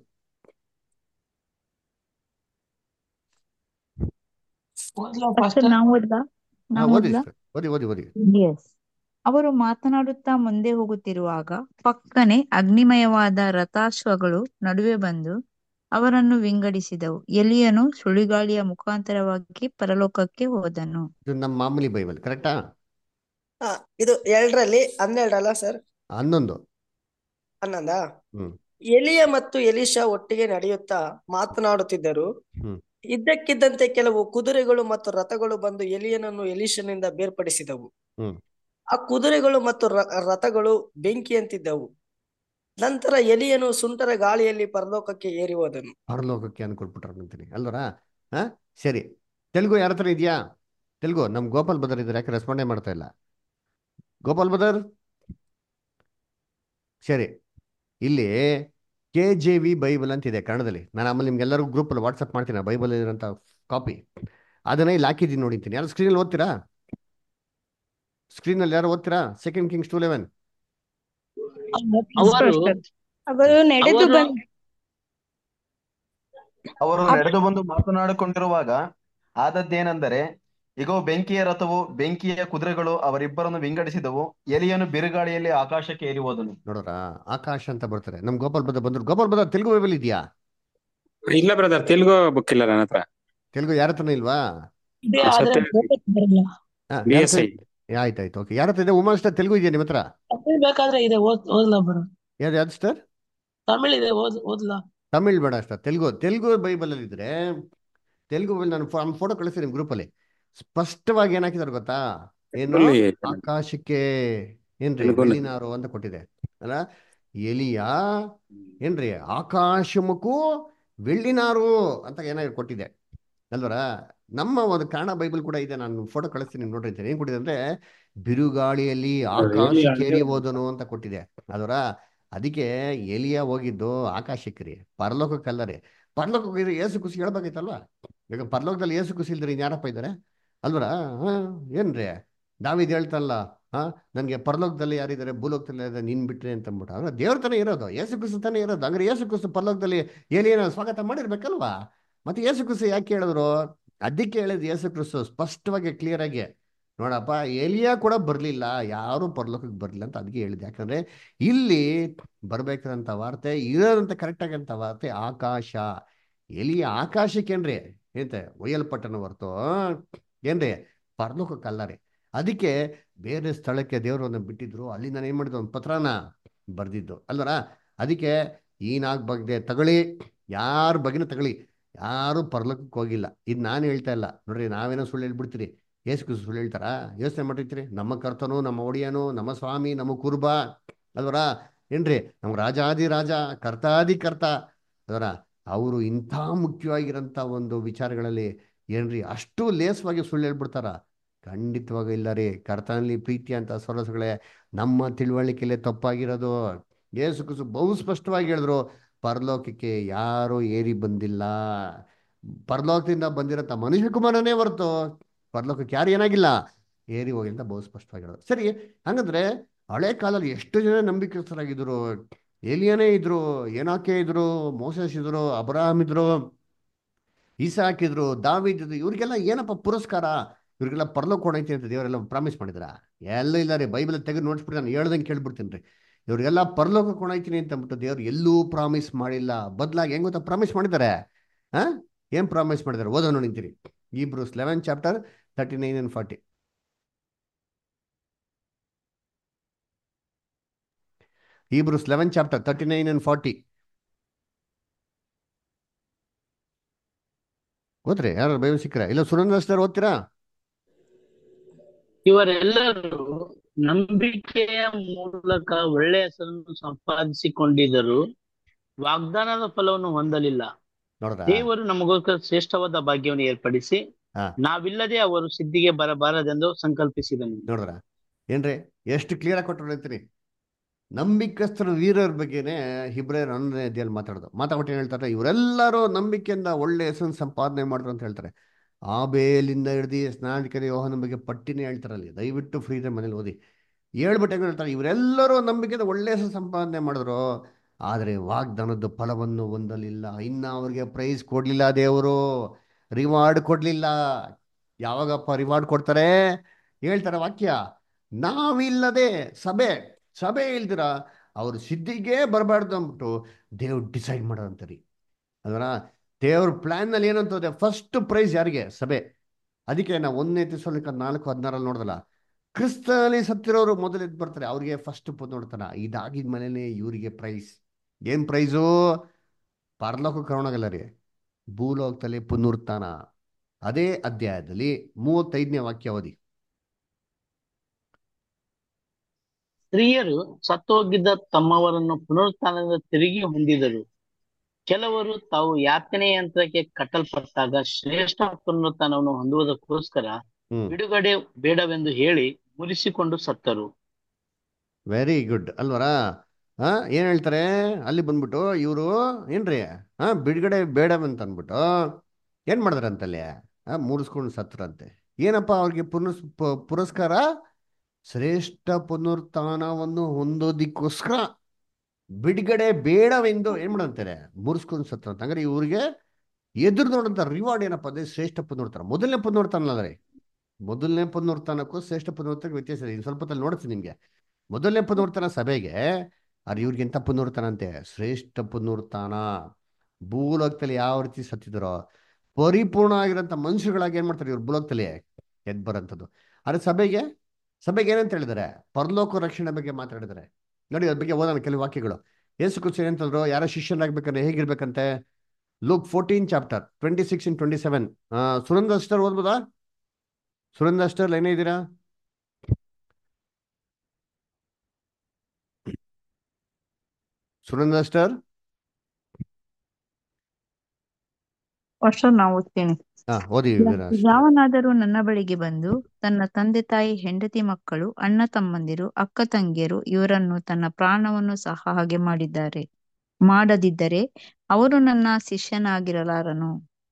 ಫಸ್ಟ್ ನಾವು ಓದ್ಲಾ ಹಾ ನಾವು ಓದಿ ಓದ್ಲಾ sister. ಓದಿ ಓದಿ ಓದಿ ಎಸ್ ಅವರು ಮಾತನಾಡುತ್ತಾ ಮುಂದೆ ಹೋಗುತ್ತಿರುವಾಗ ಪಕ್ಕನೆ ಅಗ್ನಿಮಯವಾದ ರಥಾಶ್ವಗಳು ನಡುವೆ ಬಂದು ಅವರನ್ನು ವಿಂಗಡಿಸಿದವು ಎಲಿಯನು ಸುಳಿಗಾಳಿಯ ಮುಖಾಂತರವಾಗಿ ಪರಲೋಕಕ್ಕೆ ಹೋದನು ಇದು ನಮ್ಮ ಮಾಮೂಲಿ ಬೈಬಲ್ ಕರೆಕ್ಟಾ ಹಾ ಇದು ಎರಡರಲ್ಲಿ ಹನ್ನೆರಡಲ್ಲ ಸರ್ ಹನ್ನೊಂದು ಹನ್ನೊಂದ ಹ್ಮ್ ಎಲಿಯ ಮತ್ತು ಎಲಿಶಾ ಒಟ್ಟಿಗೆ ನಡೆಯುತ್ತಾ ಮಾತನಾಡುತ್ತಿದ್ದರು ಹ್ಮ್ ಇದ್ದಕ್ಕಿದ್ದಂತೆ ಕೆಲವು ಕುದುರೆಗಳು ಮತ್ತು ರಥಗಳು ಬಂದು ಎಲಿಯನನ್ನು ಎಲಿಶನಿಂದ ಬೇರ್ಪಡಿಸಿದವು ಹ್ಮ್ ಆ ಕುದುರೆಗಳು ಮತ್ತು ರ- ರಥಗಳು ಬೆಂಕಿಯಂತಿದ್ದವು ನಂತರ ಎಲಿಯನು ಸುಂಟರ ಗಾಳಿಯಲ್ಲಿ ಪರಲೋಕಕ್ಕೆ ಏರಿ ಹೋದನು ಪರಲೋಕಕ್ಕೆ ಅನ್ಕೊಟ್ಬಿಟ್ರು ಅಂತೀನಿ ಅಲ್ವರ ಹಾ ಸರಿ ತೆಲುಗು ಯಾರ ಹತ್ರ ಇದೆಯಾ ತೆಲುಗು ನಮ್ ಗೋಪಾಲ್ ಬದರ್ ಇದ್ದಾರೆ ಯಾಕೆ ರೆಸ್ಪಾಂಡೇ ಮಾಡ್ತಾ ಇಲ್ಲ ಗೋಪಾಲ್ ಬದರ್ ಸರಿ ಇಲ್ಲಿ ಕೆ ಜೆ ವಿ ಬೈಬಲ್ ಅಂತ ಇದೆ ಕನ್ನಡದಲ್ಲಿ ನಾನು ಆಮೇಲೆ ನಿಮ್ಗೆಲ್ಲರಿಗೂ ಗ್ರೂಪಲ್ಲಿ ವಾಟ್ಸಪ್ ಮಾಡ್ತೀನಿ ಆ ಬೈಬಲ್ ಇರೋಂಥ ಕಾಪಿ ಅದನ್ನ ಇಲ್ಲಿ ಹಾಕಿದ್ದೀನಿ ನೋಡಿದ್ದೀನಿ ಯಾರು ಸ್ಕ್ರೀನಲ್ಲಿ ಓದ್ತೀರಾ ಸ್ಕ್ರೀನಲ್ಲಿ ಯಾರು ಓದ್ತೀರಾ ಸೆಕೆಂಡ್ ಕಿಂಗ್ಸ್ ಟೂ ಲೆವೆನ್ ಅವರು ಅವರು ನಡೆದು ಅವರು ಬಂದು ಅವರು ನಡೆದು ಬಂದು ಮಾತನಾಡಿಕೊಂಡಿರುವಾಗ ಆದದ್ದೇನೆಂದರೆ ಇಗೋ ಬೆಂಕಿಯ ರಥವು ಬೆಂಕಿಯ ಕುದುರೆಗಳು ಅವರಿಬ್ಬರನ್ನು ವಿಂಗಡಿಸಿದವು ಎಲಿಯನು ಬಿರುಗಾಳಿಯಲ್ಲಿ ಆಕಾಶಕ್ಕೆ ಏರಿ ಹೋದನು ನೋಡೋರಾ ಆಕಾಶ ಅಂತ ಬರ್ತಾರೆ ನಮ್ ಗೋಪಾಲ್ ಬದ ಬಂದ್ರು ಗೋಪಾಲ್ ಬದ ತೆಲುಗು ಬೈಬಲ್ ಇದೆಯಾ ಇಲ್ಲ ಬ್ರದರ್ ತೆಲುಗು ಬುಕ್ ಇಲ್ಲ ನನ್ನ ಹತ್ರ ತೆಲುಗು ಯಾರ ಹತ್ರನೂ ಇಲ್ವಾ ಇದೆ, ಆದ್ರೆ ಬರಲ್ಲ. ಹಾ, ಬಿ ಯಾರ್ ಎಸ್ ಹತ್ರ ಐ ಇದೆ? ಆಯ್ತಾಯ್ತು ಓಕೆ ಯಾರ ಹತ್ರ ಇದೆ ಉಮಾ ಸಿಸ್ಟರ್ ತೆಲುಗು ಇದೆಯಾ ನಿಮ್ಮ ಹತ್ರ ತಮಿಳ್ ಬೇಕಾದ್ರೆ ಇದೆ ಓದ್ ಓದ್ಲಾ ಬರೋ ಯಾವ್ದು ಯಾವ್ದು ಸಿಸ್ಟರ್ ತಮಿಳ್ ಇದೆ ಓದ್ ಓದ್ಲಾ ತಮಿಳ್ ಬೇಡ ಅಷ್ಟ ತೆಲುಗು ತೆಲುಗು ಬೈಬಲ್ ಅಲ್ಲಿ ಇದ್ರೆ ತೆಲುಗು ಬೈಬಲ್ ನಾನು ಫೋಟೋ ಕಳಿಸ್ತೀನಿ ನಿಮ್ ಗ್ರೂಪಲ್ಲಿ ಸ್ಪಷ್ಟವಾಗಿ ಏನ್ ಹಾಕಿದಾರೆ ಗೊತ್ತಾ ಏನು ತೆಲುಗಲ್ಲಿ ಆಕಾಶಕ್ಕೆ ಏನ್ರಿ ತೆಲುಗಲ್ಲಿ. ಬೆಳ್ಳಿನಾರು ಅಂತ ಕೊಟ್ಟಿದೆ ಅಲ್ಲ ಎಲಿಯ ಏನ್ರಿ ಆಕಾಶಮಕ್ಕೂ ಬೆಳ್ಳಿನಾರು ಅಂತ ಏನಾದ್ರು ಕೊಟ್ಟಿದೆ ಅಲ್ವರ ನಮ್ಮ ಒಂದು ಕನ್ನಡ ಬೈಬಲ್ ಕೂಡ ಇದೆ ನಾನು ಫೋಟೋ ಕಳಿಸ್ತೀನಿ ನೋಡ್ರಿ ಅಂತ ಏನ್ ಕೊಟ್ಟಿದೆ ಅಂದ್ರೆ ಬಿರುಗಾಳಿಯಲ್ಲಿ ಆಕಾಶಕ್ಕೇರಿ ಹೋದನು ಅಂತ ಕೊಟ್ಟಿದೆ ಅದರ ಅದಕ್ಕೆ ಎಲಿಯ ಹೋಗಿದ್ದು ಆಕಾಶಕ್ಕೆ ರೀ ಪರಲೋಕಕ್ಕಲ್ಲ ರೀ ಪರಲೋಕಕ್ಕೆ ಹೋಗಿದ್ರೆ ಏಸು ಖುಷಿ ಹೇಳ್ಬೇಕಾಯ್ತಲ್ವಾ ಈಗ ಪರಲೋಕದಲ್ಲಿ ಏಸು ಖುಷಿ ಇಲ್ದ್ರಿ ಯಾರಪ್ಪ ಇದ್ದಾರೆ ಅಲ್ವರ ಹಾ ಏನ್ರಿ ದಾವಿದ್ ಹೇಳ್ತಲ್ಲ ಹಾ ನನಗೆ ಪರಲೋಕದಲ್ಲಿ ಯಾರಿದ್ದಾರೆ ಭೂಲೋಕದಲ್ಲಿ ಯಾರಿದ್ದಾರೆ ನೀನ್ ಬಿಟ್ರೆ ಅಂತ ಅಂದ್ಬಿಟ್ಟು ಅಂದ್ರೆ ದೇವ್ರ ತಾನೇ ಇರೋದು ಏಸು ಕುಸು ತಾನೇ ಇರೋದು ಹಂಗಾರೆ ಏಸು ಕುಸು ಪರಲೋಕದಲ್ಲಿ ಏನೇನೋ ಸ್ವಾಗತ ಮಾಡಿರ್ಬೇಕಲ್ವಾ ಮತ್ತೆ ಏಸು ಕುಸು ಯಾಕೆ ಹೇಳಿದ್ರು ಅದಕ್ಕೆ ಹೇಳಿದ್ ಏಸು ಕ್ರಿಸ್ತು ಸ್ಪಷ್ಟವಾಗಿ ಕ್ಲಿಯರ್ ಆಗಿ ನೋಡಪ್ಪ ಎಲಿಯ ಕೂಡ ಬರ್ಲಿಲ್ಲ ಯಾರು ಪರಲೋಕಕ್ಕೆ ಬರ್ಲಿಲ್ಲ ಅಂತ ಅದಕ್ಕೆ ಹೇಳಿದೆ ಯಾಕಂದ್ರೆ ಇಲ್ಲಿ ಬರ್ಬೇಕಾದಂತ ವಾರ್ತೆ ಇರೋದಂತ ಕರೆಕ್ಟ್ ಆಗಂತ ವಾರ್ತೆ ಆಕಾಶ ಎಲಿಯ ಆಕಾಶಕ್ಕೇನ್ರಿ ಏನ್ತೆ ಒಯ್ಯಲ್ಪಟ್ಟನ ಹೊರ್ತು ಏನ್ರಿ ಪರಲೋಕಕ್ಕಲ್ಲ ರೀ ಅದಕ್ಕೆ ಬೇರೆ ಸ್ಥಳಕ್ಕೆ ದೇವರನ್ನ ಬಿಟ್ಟಿದ್ರು ಅಲ್ಲಿ ನಾನು ಏನ್ ಮಾಡಿದ್ದು ಒಂದು ಪತ್ರನ ಬರ್ದಿದ್ದು ಅಲ್ವರ ಅದಕ್ಕೆ ಈನಾಗ್ ಬಗ್ಗೆ ತಗೊಳ್ಳಿ ಯಾರ ಬಗ್ಗೆನೂ ತಗೊಳ್ಳಿ ಯಾರು ಪರಲೋಕಕ್ಕೆ ಹೋಗಿಲ್ಲ ಇದು ನಾನು ಹೇಳ್ತಾ ಇಲ್ಲ ನೋಡ್ರಿ ನಾವೇನೋ ಸುಳ್ಳು ಹೇಳ್ಬಿಡ್ತೀರಿ ಏಸು ಕ್ರಿಸ್ತು ಸುಳ್ಳು ಹೇಳ್ತಾರ ಯೋಚನೆ ಮಾಡಿರ್ತೀರಿ ನಮ್ಮ ಕರ್ತನು ನಮ್ಮ ಒಡೆಯನು ನಮ್ಮ ಸ್ವಾಮಿ ನಮ್ಮ ಕುರುಬ ಅಲ್ವರ ಏನ್ರಿ ನಮ್ಮ ರಾಜಾದಿ ರಾಜ ಕರ್ತಾದಿ ಕರ್ತ ಅದರ ಅವರು ಇಂಥ ಮುಖ್ಯವಾಗಿರೋಂಥ ಒಂದು ವಿಚಾರಗಳಲ್ಲಿ ಏನ್ರಿ ಅಷ್ಟು ಲೇಸವಾಗಿ ಸುಳ್ಳು ಹೇಳ್ಬಿಡ್ತಾರ ಖಂಡಿತವಾಗ ಇಲ್ಲ ರೀ ಕರ್ತನಲ್ಲಿ ಪ್ರೀತಿ ಅಂತ ಸೊರಸುಗಳೇ ನಮ್ಮ ತಿಳುವಳಿಕೆಯಲ್ಲೇ ತಪ್ಪಾಗಿರೋದು ಯೇಸು ಕ್ರಿಸ್ತು ಬಹು ಸ್ಪಷ್ಟವಾಗಿ ಹೇಳಿದ್ರು ಪರಲೋಕಕ್ಕೆ ಯಾರು ಏರಿ ಬಂದಿಲ್ಲ ಪರಲೋಕದಿಂದ ಬಂದಿರೋಂಥ ಮನುಷ್ಯ ಕುಮಾರನೇ ಹೊರತು ಪರಲೋಕಕ್ಕೆ ಯಾರು ಏನಾಗಿಲ್ಲ ಏರಿ ಹೋಗಿ ಅಂತ ಬಹು ಸ್ಪಷ್ಟವಾಗಿ ಹೇಳಿದ್ರು ಸರಿ ಹಂಗಂದ್ರೆ ಹಳೆ ಕಾಲದಲ್ಲಿ ಎಷ್ಟು ಜನ ನಂಬಿಕಸ್ಥರಾಗಿದ್ರು ಏಲಿಯನೇ ಇದ್ರು ಏನಾಕೆ ಇದ್ರು ಮೋಸಸ್ ಇದ್ರು ಅಬ್ರಾಹಂ ಇದ್ರು ಈಸಾಕ್ ಇದ್ರು ದಾವಿದ್ ಇದ್ರು ಇವ್ರಿಗೆಲ್ಲ ಏನಪ್ಪ ಪುರಸ್ಕಾರ ಇವ್ರಿಗೆಲ್ಲ ಪರಲೋಕ ಕೊಡೈತಿ ಅಂತ ದೇವರೆಲ್ಲ ಪ್ರಾಮಿಸ್ ಮಾಡಿದ್ರ ಎಲ್ಲ ಇಲ್ಲ ರೀ ಬೈಬಲ್ ತೆಗೆದು ನೋಡ್ಸ್ಬಿಟ್ಟು ನಾನು ಹೇಳ್ದಂಗೆ ಕೇಳ್ಬಿಡ್ತೀನಿ ರೀ ಇವ್ರಿಗೆಲ್ಲ ಪರಲೋಕ ಕೊಂಡೊಯ್ತೀನಿ ಅಂತ ಅಂದ್ಬಿಟ್ಟು ದೇವ್ರು ಎಲ್ಲೂ ಪ್ರಾಮಿಸ್ ಮಾಡಿಲ್ಲ ಬದಲಾಗಿ ಹೆಂಗ್ ಗೊತ್ತಾ ಪ್ರಾಮಿಸ್ ಮಾಡಿದ್ದಾರೆ ಹಾ ಏನ್ ಪ್ರಾಮಿಸ್ ಮಾಡಿದ್ದಾರೆ ಓದೋ ನೋಡಿಂತೀರಿ Hebrews eleven chapter thirty nine and forty Hebrews eleven chapter thirty nine and forty ಓದ್ರಿ ಯಾರು ಬೈಬಲ್ ಸಿಕ್ಕರ ಇಲ್ಲ ಸುರೇಂದ್ರ ಸರ್ ಓದ್ತೀರಾ ಇವರೆಲ್ಲರೂ ನಂಬಿಕೆಯ ಮೂಲಕ ಒಳ್ಳೆಯ ಹೆಸರನ್ನು ಸಂಪಾದಿಸಿಕೊಂಡಿದ್ದರು ವಾಗ್ದಾನದ ಫಲವನ್ನು ಹೊಂದಲಿಲ್ಲ ನೋಡ್ರ ದೇವರು ನಮಗೋಸ್ಕರ ಶ್ರೇಷ್ಠವಾದ ಭಾಗ್ಯವನ್ನು ಏರ್ಪಡಿಸಿ ಹಾ ನಾವಿಲ್ಲದೆ ಅವರು ಸಿದ್ಧಿಗೆ ಬರಬಾರದೆಂದು ಸಂಕಲ್ಪಿಸಿದನು ನೋಡ್ರ ಏನ್ರಿ ಎಷ್ಟು ಕ್ಲಿಯರ್ ಆಗಿ ಕೊಟ್ಟು ಹೇಳ್ತೀನಿ ನಂಬಿಕಸ್ಥರ ವೀರರ ಬಗ್ಗೆನೇ ಹಿಬ್ರೇರ್ ಹನ್ನೊಂದನೇ ಅಧ್ಯಾಯಲ್ಲಿ ಮಾತಾಡೋದು ಮಾತಾಡ್ಬಿಟ್ಟು ಏನ್ ಹೇಳ್ತಾರೆ ಇವರೆಲ್ಲರೂ ನಂಬಿಕೆಯಿಂದ ಒಳ್ಳೆ ಹೆಸರನ್ನು ಸಂಪಾದನೆ ಮಾಡಿದ್ರು ಅಂತ ಹೇಳ್ತಾರೆ ಆಬೇಲಿಂದ ಹಿಡ್ದು ಸ್ನಾನಿಕರ ಯೋಹನ ಬಗ್ಗೆ ಪಟ್ಟಿನೇ ಹೇಳ್ತಾರೆ ಅಲ್ಲಿ ದಯವಿಟ್ಟು ಫ್ರೀ ಇದೆ ಮನೇಲಿ ಓದಿ ಹೇಳ್ಬಿಟ್ಟು ಹೆಂಗ್ ಹೇಳ್ತಾರೆ ಇವರೆಲ್ಲರೂ ನಂಬಿಕೆಯಿಂದ ಒಳ್ಳೆ ಹೆಸರು ಸಂಪಾದನೆ ಮಾಡಿದ್ರು ಆದರೆ ವಾಗ್ದಾನದ ಫಲವನ್ನು ಹೊಂದಲಿಲ್ಲ ಇನ್ನು ಅವ್ರಿಗೆ ಪ್ರೈಸ್ ಕೊಡ್ಲಿಲ್ಲ ದೇವರು ರಿವಾರ್ಡ್ ಕೊಡ್ಲಿಲ್ಲ ಯಾವಾಗಪ್ಪ ರಿವಾರ್ಡ್ ಕೊಡ್ತಾರೆ ಹೇಳ್ತಾರೆ ವಾಕ್ಯ ನಾವಿಲ್ಲದೆ ಸಭೆ ಸಭೆ ಇಲ್ದಿರ ಅವ್ರ ಸಿದ್ಧಿಗೆ ಬರಬಾರ್ದು ಅಂದ್ಬಿಟ್ಟು ದೇವ್ರು ಡಿಸೈಡ್ ಮಾಡೋದಂತರಿ ಅದರ ದೇವ್ರ ಪ್ಲಾನ್ನಲ್ಲಿ ಏನಂತದೆ ಫಸ್ಟ್ ಪ್ರೈಸ್ ಯಾರಿಗೆ ಸಭೆ ಅದಕ್ಕೆ ನಾವು ಒಂದನೇ ತಿಸ್ಸಲಿಕ ನಾಲ್ಕು ಹದಿನಾರಲ್ಲಿ ನೋಡ್ದಲ್ಲ ಕ್ರಿಸ್ತನಲ್ಲಿ ಸತ್ತಿರೋರು ಮೊದಲು ಎದ್ದು ಬರ್ತಾರೆ ಅವ್ರಿಗೆ ಫಸ್ಟ್ ನೋಡ್ತಾನ ಇದಾಗಿದ ಮನೇಲಿ ಇವರಿಗೆ ಪ್ರೈಸ್ ಏನ್ ಪ್ರೈಸು ಪರಲೋಕ ಕರೋಣಗಲ್ಲ ರೀ ಭೂಲೋಕದಲ್ಲಿ ಪುನರುತ್ಥಾನ ಅದೇ ಅಧ್ಯಾಯದಲ್ಲಿ ಮೂವತ್ತೈದನೇ ವಾಕ್ಯ ಓದಿ ಸ್ತ್ರೀಯರು ಸತ್ತೋಗಿದ್ದ ತಮ್ಮವರನ್ನು ಪುನರುತ್ಥಾನದಿಂದ ತಿರುಗಿ ಹೊಂದಿದರು ಕೆಲವರು ತಾವು ಯಾತನೆ ಯಂತ್ರಕ್ಕೆ ಕಟ್ಟಲ್ಪಟ್ಟಾಗ ಶ್ರೇಷ್ಠ ಪುನರುತ್ಥಾನವನ್ನು ಹೊಂದುವುದಕ್ಕೋಸ್ಕರ ಹ್ಮ್ ಬಿಡುಗಡೆ ಬೇಡವೆಂದು ಹೇಳಿ ಮುರಿಸಿಕೊಂಡು ಸತ್ತರು ವೆರಿ ಗುಡ್ ಅಲ್ವರಾ ಹಾ ಏನ್ ಹೇಳ್ತಾರೆ ಅಲ್ಲಿ ಬಂದ್ಬಿಟ್ಟು ಇವರು ಏನ್ರಿ ಹಾ ಬಿಡುಗಡೆ ಬೇಡವಂತ ಅಂದ್ಬಿಟ್ಟು ಏನ್ ಮಾಡಿದ್ರ ಅಂತಲ್ಲಿ ಹಾ ಮೂರಿಸ್ಕೊಂಡು ಸತ್ರಂತೆ ಏನಪ್ಪ ಅವ್ರಿಗೆ ಪುನಸ್ ಪ- ಪುರಸ್ಕಾರ ಶ್ರೇಷ್ಠ ಪುನರುತ್ಥಾನವನ್ನು ಹೊಂದೋದಿಕ್ಕೋಸ್ಕರ ಬಿಡುಗಡೆ ಬೇಡವೆಂದು ಏನ್ ಮಾಡಂತಾರೆ ಮುರಿಸ್ಕೊಂಡು ಸತ್ರಂತ ಹಂಗಾರೆ ಇವ್ರಿಗೆ ಎದುರು ನೋಡಂತ ರಿವಾರ್ಡ್ ಏನಪ್ಪ ಅಂದ್ರೆ ಶ್ರೇಷ್ಠ ಪುನರುತ್ಥಾನ ಮೊದಲನೇ ಪುನರುತ್ಥಾನ ಅಲ್ಲ ರೀ ಮೊದಲನೇ ಪುನರುತ್ಥಾನಕ್ಕೂ ಶ್ರೇಷ್ಠ ಪುನರುತ್ಥಾನಕ್ಕೆ ವ್ಯತ್ಯಾಸ ಇದೆ ಇನ್ನು ಸ್ವಲ್ಪ ಹೊತ್ತಲ್ಲಿ ನೋಡ್ತೀನಿ ನಿಮ್ಗೆ ಮೊದಲನೇ ಪುನರುತ್ಥಾನ ಸಭೆಗೆ ಅದು ಇವ್ರಿಗಿಂತ ಪುನರುತ್ಥಾನ ಅಂತೆ ಶ್ರೇಷ್ಠ ಪುನರುತ್ಥಾನ ಭೂಲೋಕದಲ್ಲಿ ಯಾವ ರೀತಿ ಸತ್ತಿದಾರೋ ಪರಿಪೂರ್ಣ ಆಗಿರೋಂಥ ಮನುಷ್ಯಗಳಾಗಿ ಏನ್ ಮಾಡ್ತಾರೆ ಇವ್ರು ಭೂಲೋಕದಲ್ಲಿ ಎದ್ದು ಬರೋಂಥದ್ದು ಆದ್ರೆ ಸಭೆಗೆ ಸಭೆಗೆ ಏನಂತ ಹೇಳಿದ್ದಾರೆ ಪರಲೋಕ ರಕ್ಷಣೆ ಬಗ್ಗೆ ಮಾತಾಡಿದ್ದಾರೆ ನೋಡಿ ಅದ್ರ ಬಗ್ಗೆ ಓದೋಣ ಕೆಲವು ವಾಕ್ಯಗಳು ಯೇಸು ಕ್ರಿಸ್ತ ಏನಂತಂದ್ರು ಯಾರೋ ಶಿಷ್ಯನಾಗ್ಬೇಕಂದ್ರೆ ಹೇಗಿರ್ಬೇಕಂತೆ Luke fourteen chapter twenty six in twenty seven ಸುರಂದ ಅಷ್ಟರ್ ಓದ್ಬೋದಾ ಸುರಂದ ಅಷ್ಟರ್ ಏನೇ ಇದ್ದೀರಾ ಸುರಂದ ಅಷ್ಟರ್ ವರ್ಷ ನಾವು ಓದ್ತೇನೆ ಹಾ ಓದಿ ಯಾ- ವೀರ ಅಷ್ಟರ್ ಯಾವನಾದರೂ ನನ್ನ ಬಳಿಗೆ ಬಂದು ತನ್ನ ತಂದೆ ತಾಯಿ ಹೆಂಡತಿ ಮಕ್ಕಳು ಅಣ್ಣ ತಮ್ಮಂದಿರು ಅಕ್ಕ ತಂಗಿಯರು ಇವರನ್ನು ತನ್ನ ಪ್ರಾಣವನ್ನು ಸಹ ಹಾಗೆ ಮಾಡಿದ್ದಾರೆ ಮಾಡದಿದ್ದರೆ ಅವರು ನನ್ನ ಶಿಷ್ಯನಾಗಿರಲಾರನು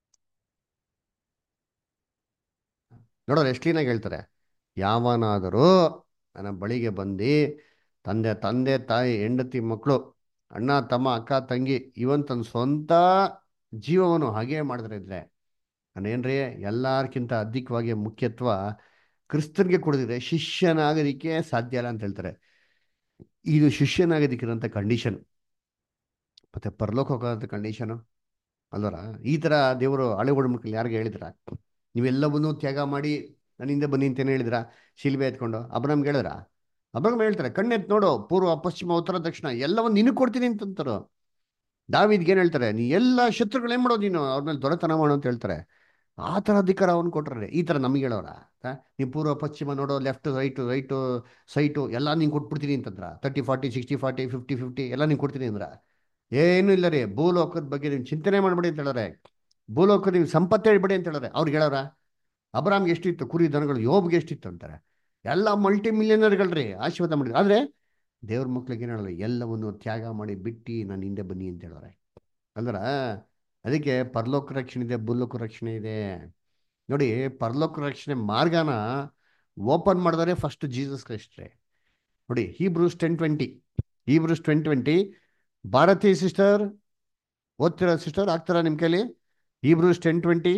ನೋಡೋರು ಎಷ್ಟು ಕ್ಲೀನಾಗಿ ಹೇಳ್ತಾರೆ ಯಾವನಾದರೂ ನನ್ನ ಬಳಿಗೆ ಬಂದು ತಂದೆ ತಂದೆ ತಾಯಿ ಹೆಂಡತಿ ಮಕ್ಕಳು ಅಣ್ಣ ತಮ್ಮ ಅಕ್ಕ ತಂಗಿ ಇವನ್ ತನ್ನ ಸ್ವಂತ ಜೀವವನ್ನು ಹಾಗೆ ಮಾಡಿದ್ರೆ ಇದ್ರೆ ನಾನೇನ್ರಿ ಎಲ್ಲಾರ್ಕಿಂತ ಅಧಿಕವಾಗಿ ಮುಖ್ಯತ್ವ ಕ್ರಿಸ್ತನ್ಗೆ ಕೊಡಿದ್ರೆ ಶಿಷ್ಯನಾಗೋದಿಕ್ಕೆ ಸಾಧ್ಯ ಇಲ್ಲ ಅಂತ ಹೇಳ್ತಾರೆ ಇದು ಶಿಷ್ಯನಾಗೋದಿಕ್ಕಿರೋಂಥ ಕಂಡೀಷನ್ ಮತ್ತೆ ಪರಲೋಕ ಹೋಗೋಂಥ ಕಂಡೀಷನು ಅಲ್ವರ ಈ ಥರ ದೇವರು ಹಳೆ ಒಡಮಕ್ಕಳು ಯಾರಿಗೆ ಹೇಳಿದ್ರ ನೀವೆಲ್ಲವನ್ನೂ ತ್ಯಾಗ ಮಾಡಿ ನನ್ನಿಂದ ಬನ್ನಿ ಅಂತೇನು ಹೇಳಿದ್ರ ಶಿಲ್ಬೆ ಎತ್ಕೊಂಡು ಅಬ್ರಮ್ಗೆ ಹೇಳಿದ್ರ ಅಬ್ರಮ್ ಹೇಳ್ತಾರೆ ಕಣ್ಣೆತ್ ನೋಡು ಪೂರ್ವ ಪಶ್ಚಿಮ ಉತ್ತರ ದಕ್ಷಿಣ ಎಲ್ಲವನ್ನು ನಿನಗೆ ಕೊಡ್ತೀನಿ ಅಂತಂತಾರು ದಾವಿದ್ಗೆ ಏನು ಹೇಳ್ತಾರೆ ನೀ ಎಲ್ಲ ಶತ್ರುಗಳು ಏನು ಮಾಡೋದು ನೀನು ಅವ್ರ ಮೇಲೆ ದೊರೆತನ ಮಾಡು ಅಂತ ಹೇಳ್ತಾರೆ ಆ ಥರ ಅಧಿಕಾರ ಅವನು ಕೊಟ್ರೆ ಈ ಥರ ನಮಗೆ ಹೇಳೋರ ನೀವು ಪೂರ್ವ ಪಶ್ಚಿಮ ನೋಡೋ ಲೆಫ್ಟ್ ರೈಟು ರೈಟು ಸೈಟು ಎಲ್ಲ ನಿಂಗೆ ಕೊಟ್ಬಿಡ್ತೀನಿ ಅಂತಂದ್ರ thirty forty sixty forty fifty fifty ಎಲ್ಲ ನಿಂಗೆ ಕೊಡ್ತೀನಿ ಅಂದ್ರ ಏನೂ ಇಲ್ಲ ರೀ ಭೂಲೋಕದ ಬಗ್ಗೆ ನೀವು ಚಿಂತನೆ ಮಾಡಬೇಡಿ ಅಂತ ಹೇಳೋರೆ ಭೂಲೋಕದ ನೀವು ಸಂಪತ್ತು ಹೇಳ್ಬೇಡಿ ಅಂತ ಹೇಳೋರೆ ಅವ್ರಿಗೆ ಹೇಳೋರ ಅಬ್ರಾಮ್ಗೆ ಎಷ್ಟಿತ್ತು ಕುರಿ ದನಗಳು ಯೋಬ್ಗೆ ಎಷ್ಟಿತ್ತು ಅಂತಾರೆ ಎಲ್ಲ ಮಲ್ಟಿ ಮಿಲಿಯನರ್ಗಳ್ರಿ ಆಶೀರ್ವಾದ ಮಾಡಿದ್ರು ಆದರೆ ದೇವ್ರ ಮಕ್ಳಿಗೆ ಏನು ಹೇಳೋದು ಎಲ್ಲವನ್ನು ತ್ಯಾಗ ಮಾಡಿ ಬಿಟ್ಟು ನಾನು ಹಿಂದೆ ಬನ್ನಿ ಅಂತ ಹೇಳೋರೆ ಅಂದ್ರ ಅದಕ್ಕೆ ಪರಲೋಕ ರಕ್ಷಣೆ ಇದೆ ಭೂಲೋಕ ರಕ್ಷಣೆ ಇದೆ ನೋಡಿ ಪರಲೋಕ ರಕ್ಷಣೆ ಮಾರ್ಗನ ಓಪನ್ ಮಾಡಿದರೆ ಫಸ್ಟ್ ಜೀಸಸ್ ಕ್ರೈಸ್ಟ್ರೆ ನೋಡಿ Hebrews ten twenty Hebrews ten twenty Bharathi sister ಓದ್ತಿರೋ ಸಿಸ್ಟರ್ ಆಗ್ತಾರಾ ನಿಮ್ಮ ಕೈಲಿ Hebrews ten twenty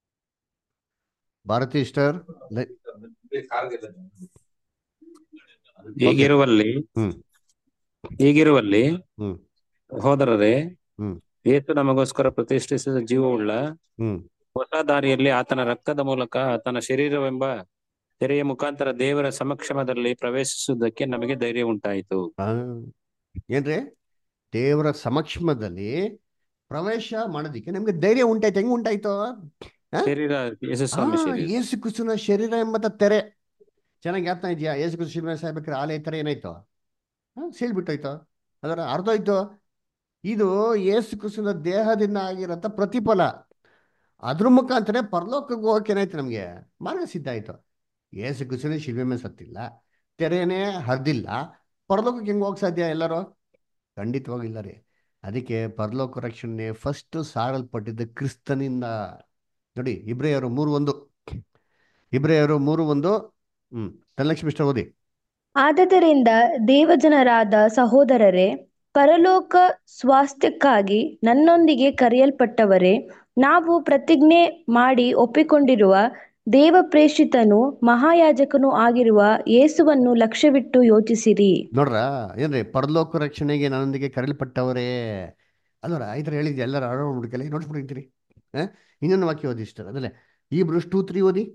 Bharathi sister okay ಹೀಗಿರುವಲ್ಲಿ ಹ್ಮ್ ಹೀಗಿರುವಲ್ಲಿ ಹ್ಮ್ ಸಹೋದರರೇ ಹ್ಮ್ ಯೇಸು ನಮಗೋಸ್ಕರ ಪ್ರತಿಷ್ಠಿಸಿದ ಜೀವವುಳ್ಳ ಹ್ಮ್ ಹೊಸ ದಾರಿಯಲ್ಲಿ ಆತನ ರಕ್ತದ ಮೂಲಕ ಆತನ ಶರೀರವೆಂಬ ತೆರೆಯ ಮುಖಾಂತರ ದೇವರ ಸಮಕ್ಷಮದಲ್ಲಿ ಪ್ರವೇಶಿಸುವುದಕ್ಕೆ ನಮಗೆ ಧೈರ್ಯ ಉಂಟಾಯಿತು ಆ, ಏನ್ರಿ ದೇವರ ಸಮಕ್ಷಮದಲ್ಲಿ ಪ್ರವೇಶ ಮಾಡೋದಿಕ್ಕೆ ನಮ್ಗೆ ಧೈರ್ಯ ಉಂಟಾಯ್ತು ಹೆಂಗ್ ಉಂಟಾಯ್ತು ಆ? ಶರೀರ ಯೇಸು ಆ ಸ್ವಾಮಿ ಶರೀರ ಯೇಸು ಕ್ರಿಸ್ತನ ಶರೀರ ಎಂಬತ್ತ ತೆರೆ ಚೆನ್ನಾಗಿ ಜ್ಞಾಪನ ಇದೆಯಾ ಯೇಸು ಕ್ರಿಸ್ತ ಶಿಲ್ಮೆ ಸಾಯ್ಬೇಕಾದ್ರೆ ಆಲಯ ತೆರೆ ಏನಾಯ್ತು ಆ, ಸೀಳ್ಬಿಟ್ಟೋಯ್ತು ಅದರ ಅರ್ಧ ಹೋಯ್ತು ಇದು ಯೇಸು ಕ್ರಿಸ್ತನ ದೇಹದಿಂದ ಆಗಿರೋಂಥ ಪ್ರತಿಫಲ ಅದ್ರ ಮುಖಾಂತರ ಪರಲೋಕಕ್ಕೆ ಹೋಗಕ್ಕೆ ಏನಾಯ್ತು ನಮಗೆ ಮಾರ್ಗ ಸಿದ್ಧ ಆಯ್ತು ಯೇಸು ಕ್ರಿಸ್ತನ ಶಿಲ್ಮೆ ಮೇಲೆ ಸತ್ತಿಲ್ಲ ತೆರೆನೇ ಹರಿದಿಲ್ಲ ಪರಲೋಕಕ್ಕೆ ಹೆಂಗೆ ಹೋಗಕ್ಕೆ ಸಾಧ್ಯ ಎಲ್ಲರೂ ಖಂಡಿತವಾಗಿಲ್ಲ ರೀ ಅದಕ್ಕೆ ಪರಲೋಕ ರಕ್ಷಣೆ ಫಸ್ಟ್ ಸಾರಲ್ಪಟ್ಟಿದ್ದು ಕ್ರಿಸ್ತನಿಂದ ನೋಡಿ ಇಬ್ರಿಯರು ಮೂರು ಒಂದು ಇಬ್ರಿಯರು ಮೂರು ಒಂದು ಹ್ಮ್ ಧನಲಕ್ಷ್ಮಿ ಇಷ್ಟ ಓದಿ ಆದದರಿಂದ ದೇವಜನರಾದ ಸಹೋದರರೇ ಪರಲೋಕ ಸ್ವಾಸ್ಥ್ಯಕ್ಕಾಗಿ ನನ್ನೊಂದಿಗೆ ಕರೆಯಲ್ಪಟ್ಟವರೇ ನಾವು ಪ್ರತಿಜ್ಞೆ ಮಾಡಿ ಒಪ್ಪಿಕೊಂಡಿರುವ ದೇವಪ್ರೇಷಿತನೂ ಮಹಾಯಾಜಕನೂ ಆಗಿರುವ ಯೇಸುವನ್ನು ಲಕ್ಷ್ಯವಿಟ್ಟು ಯೋಚಿಸಿರಿ ನೋಡ್ರ ಏನ್ರಿ ಪರಲೋಕ ರಕ್ಷಣೆಗೆ ನನ್ನೊಂದಿಗೆ ಕರೆಯಲ್ಪಟ್ಟವರೇ ಅಲ್ಲರ ಈ ಥರ ಹೇಳಿದ್ದೆ ಎಲ್ಲರೂ ಆಡೋ ಹುಡುಕಲಿ ನೋಡ್ಬಿಟ್ಟಿರ್ತೀರಿ ಆ ಇನ್ನೊಂದು ವಾಕ್ಯ ಓದಿ ಇಷ್ಟ ಅದಲ್ಲೇ ಈ ಬ್ರಷ್ ಟೂ ತ್ರೀ ಓದಿ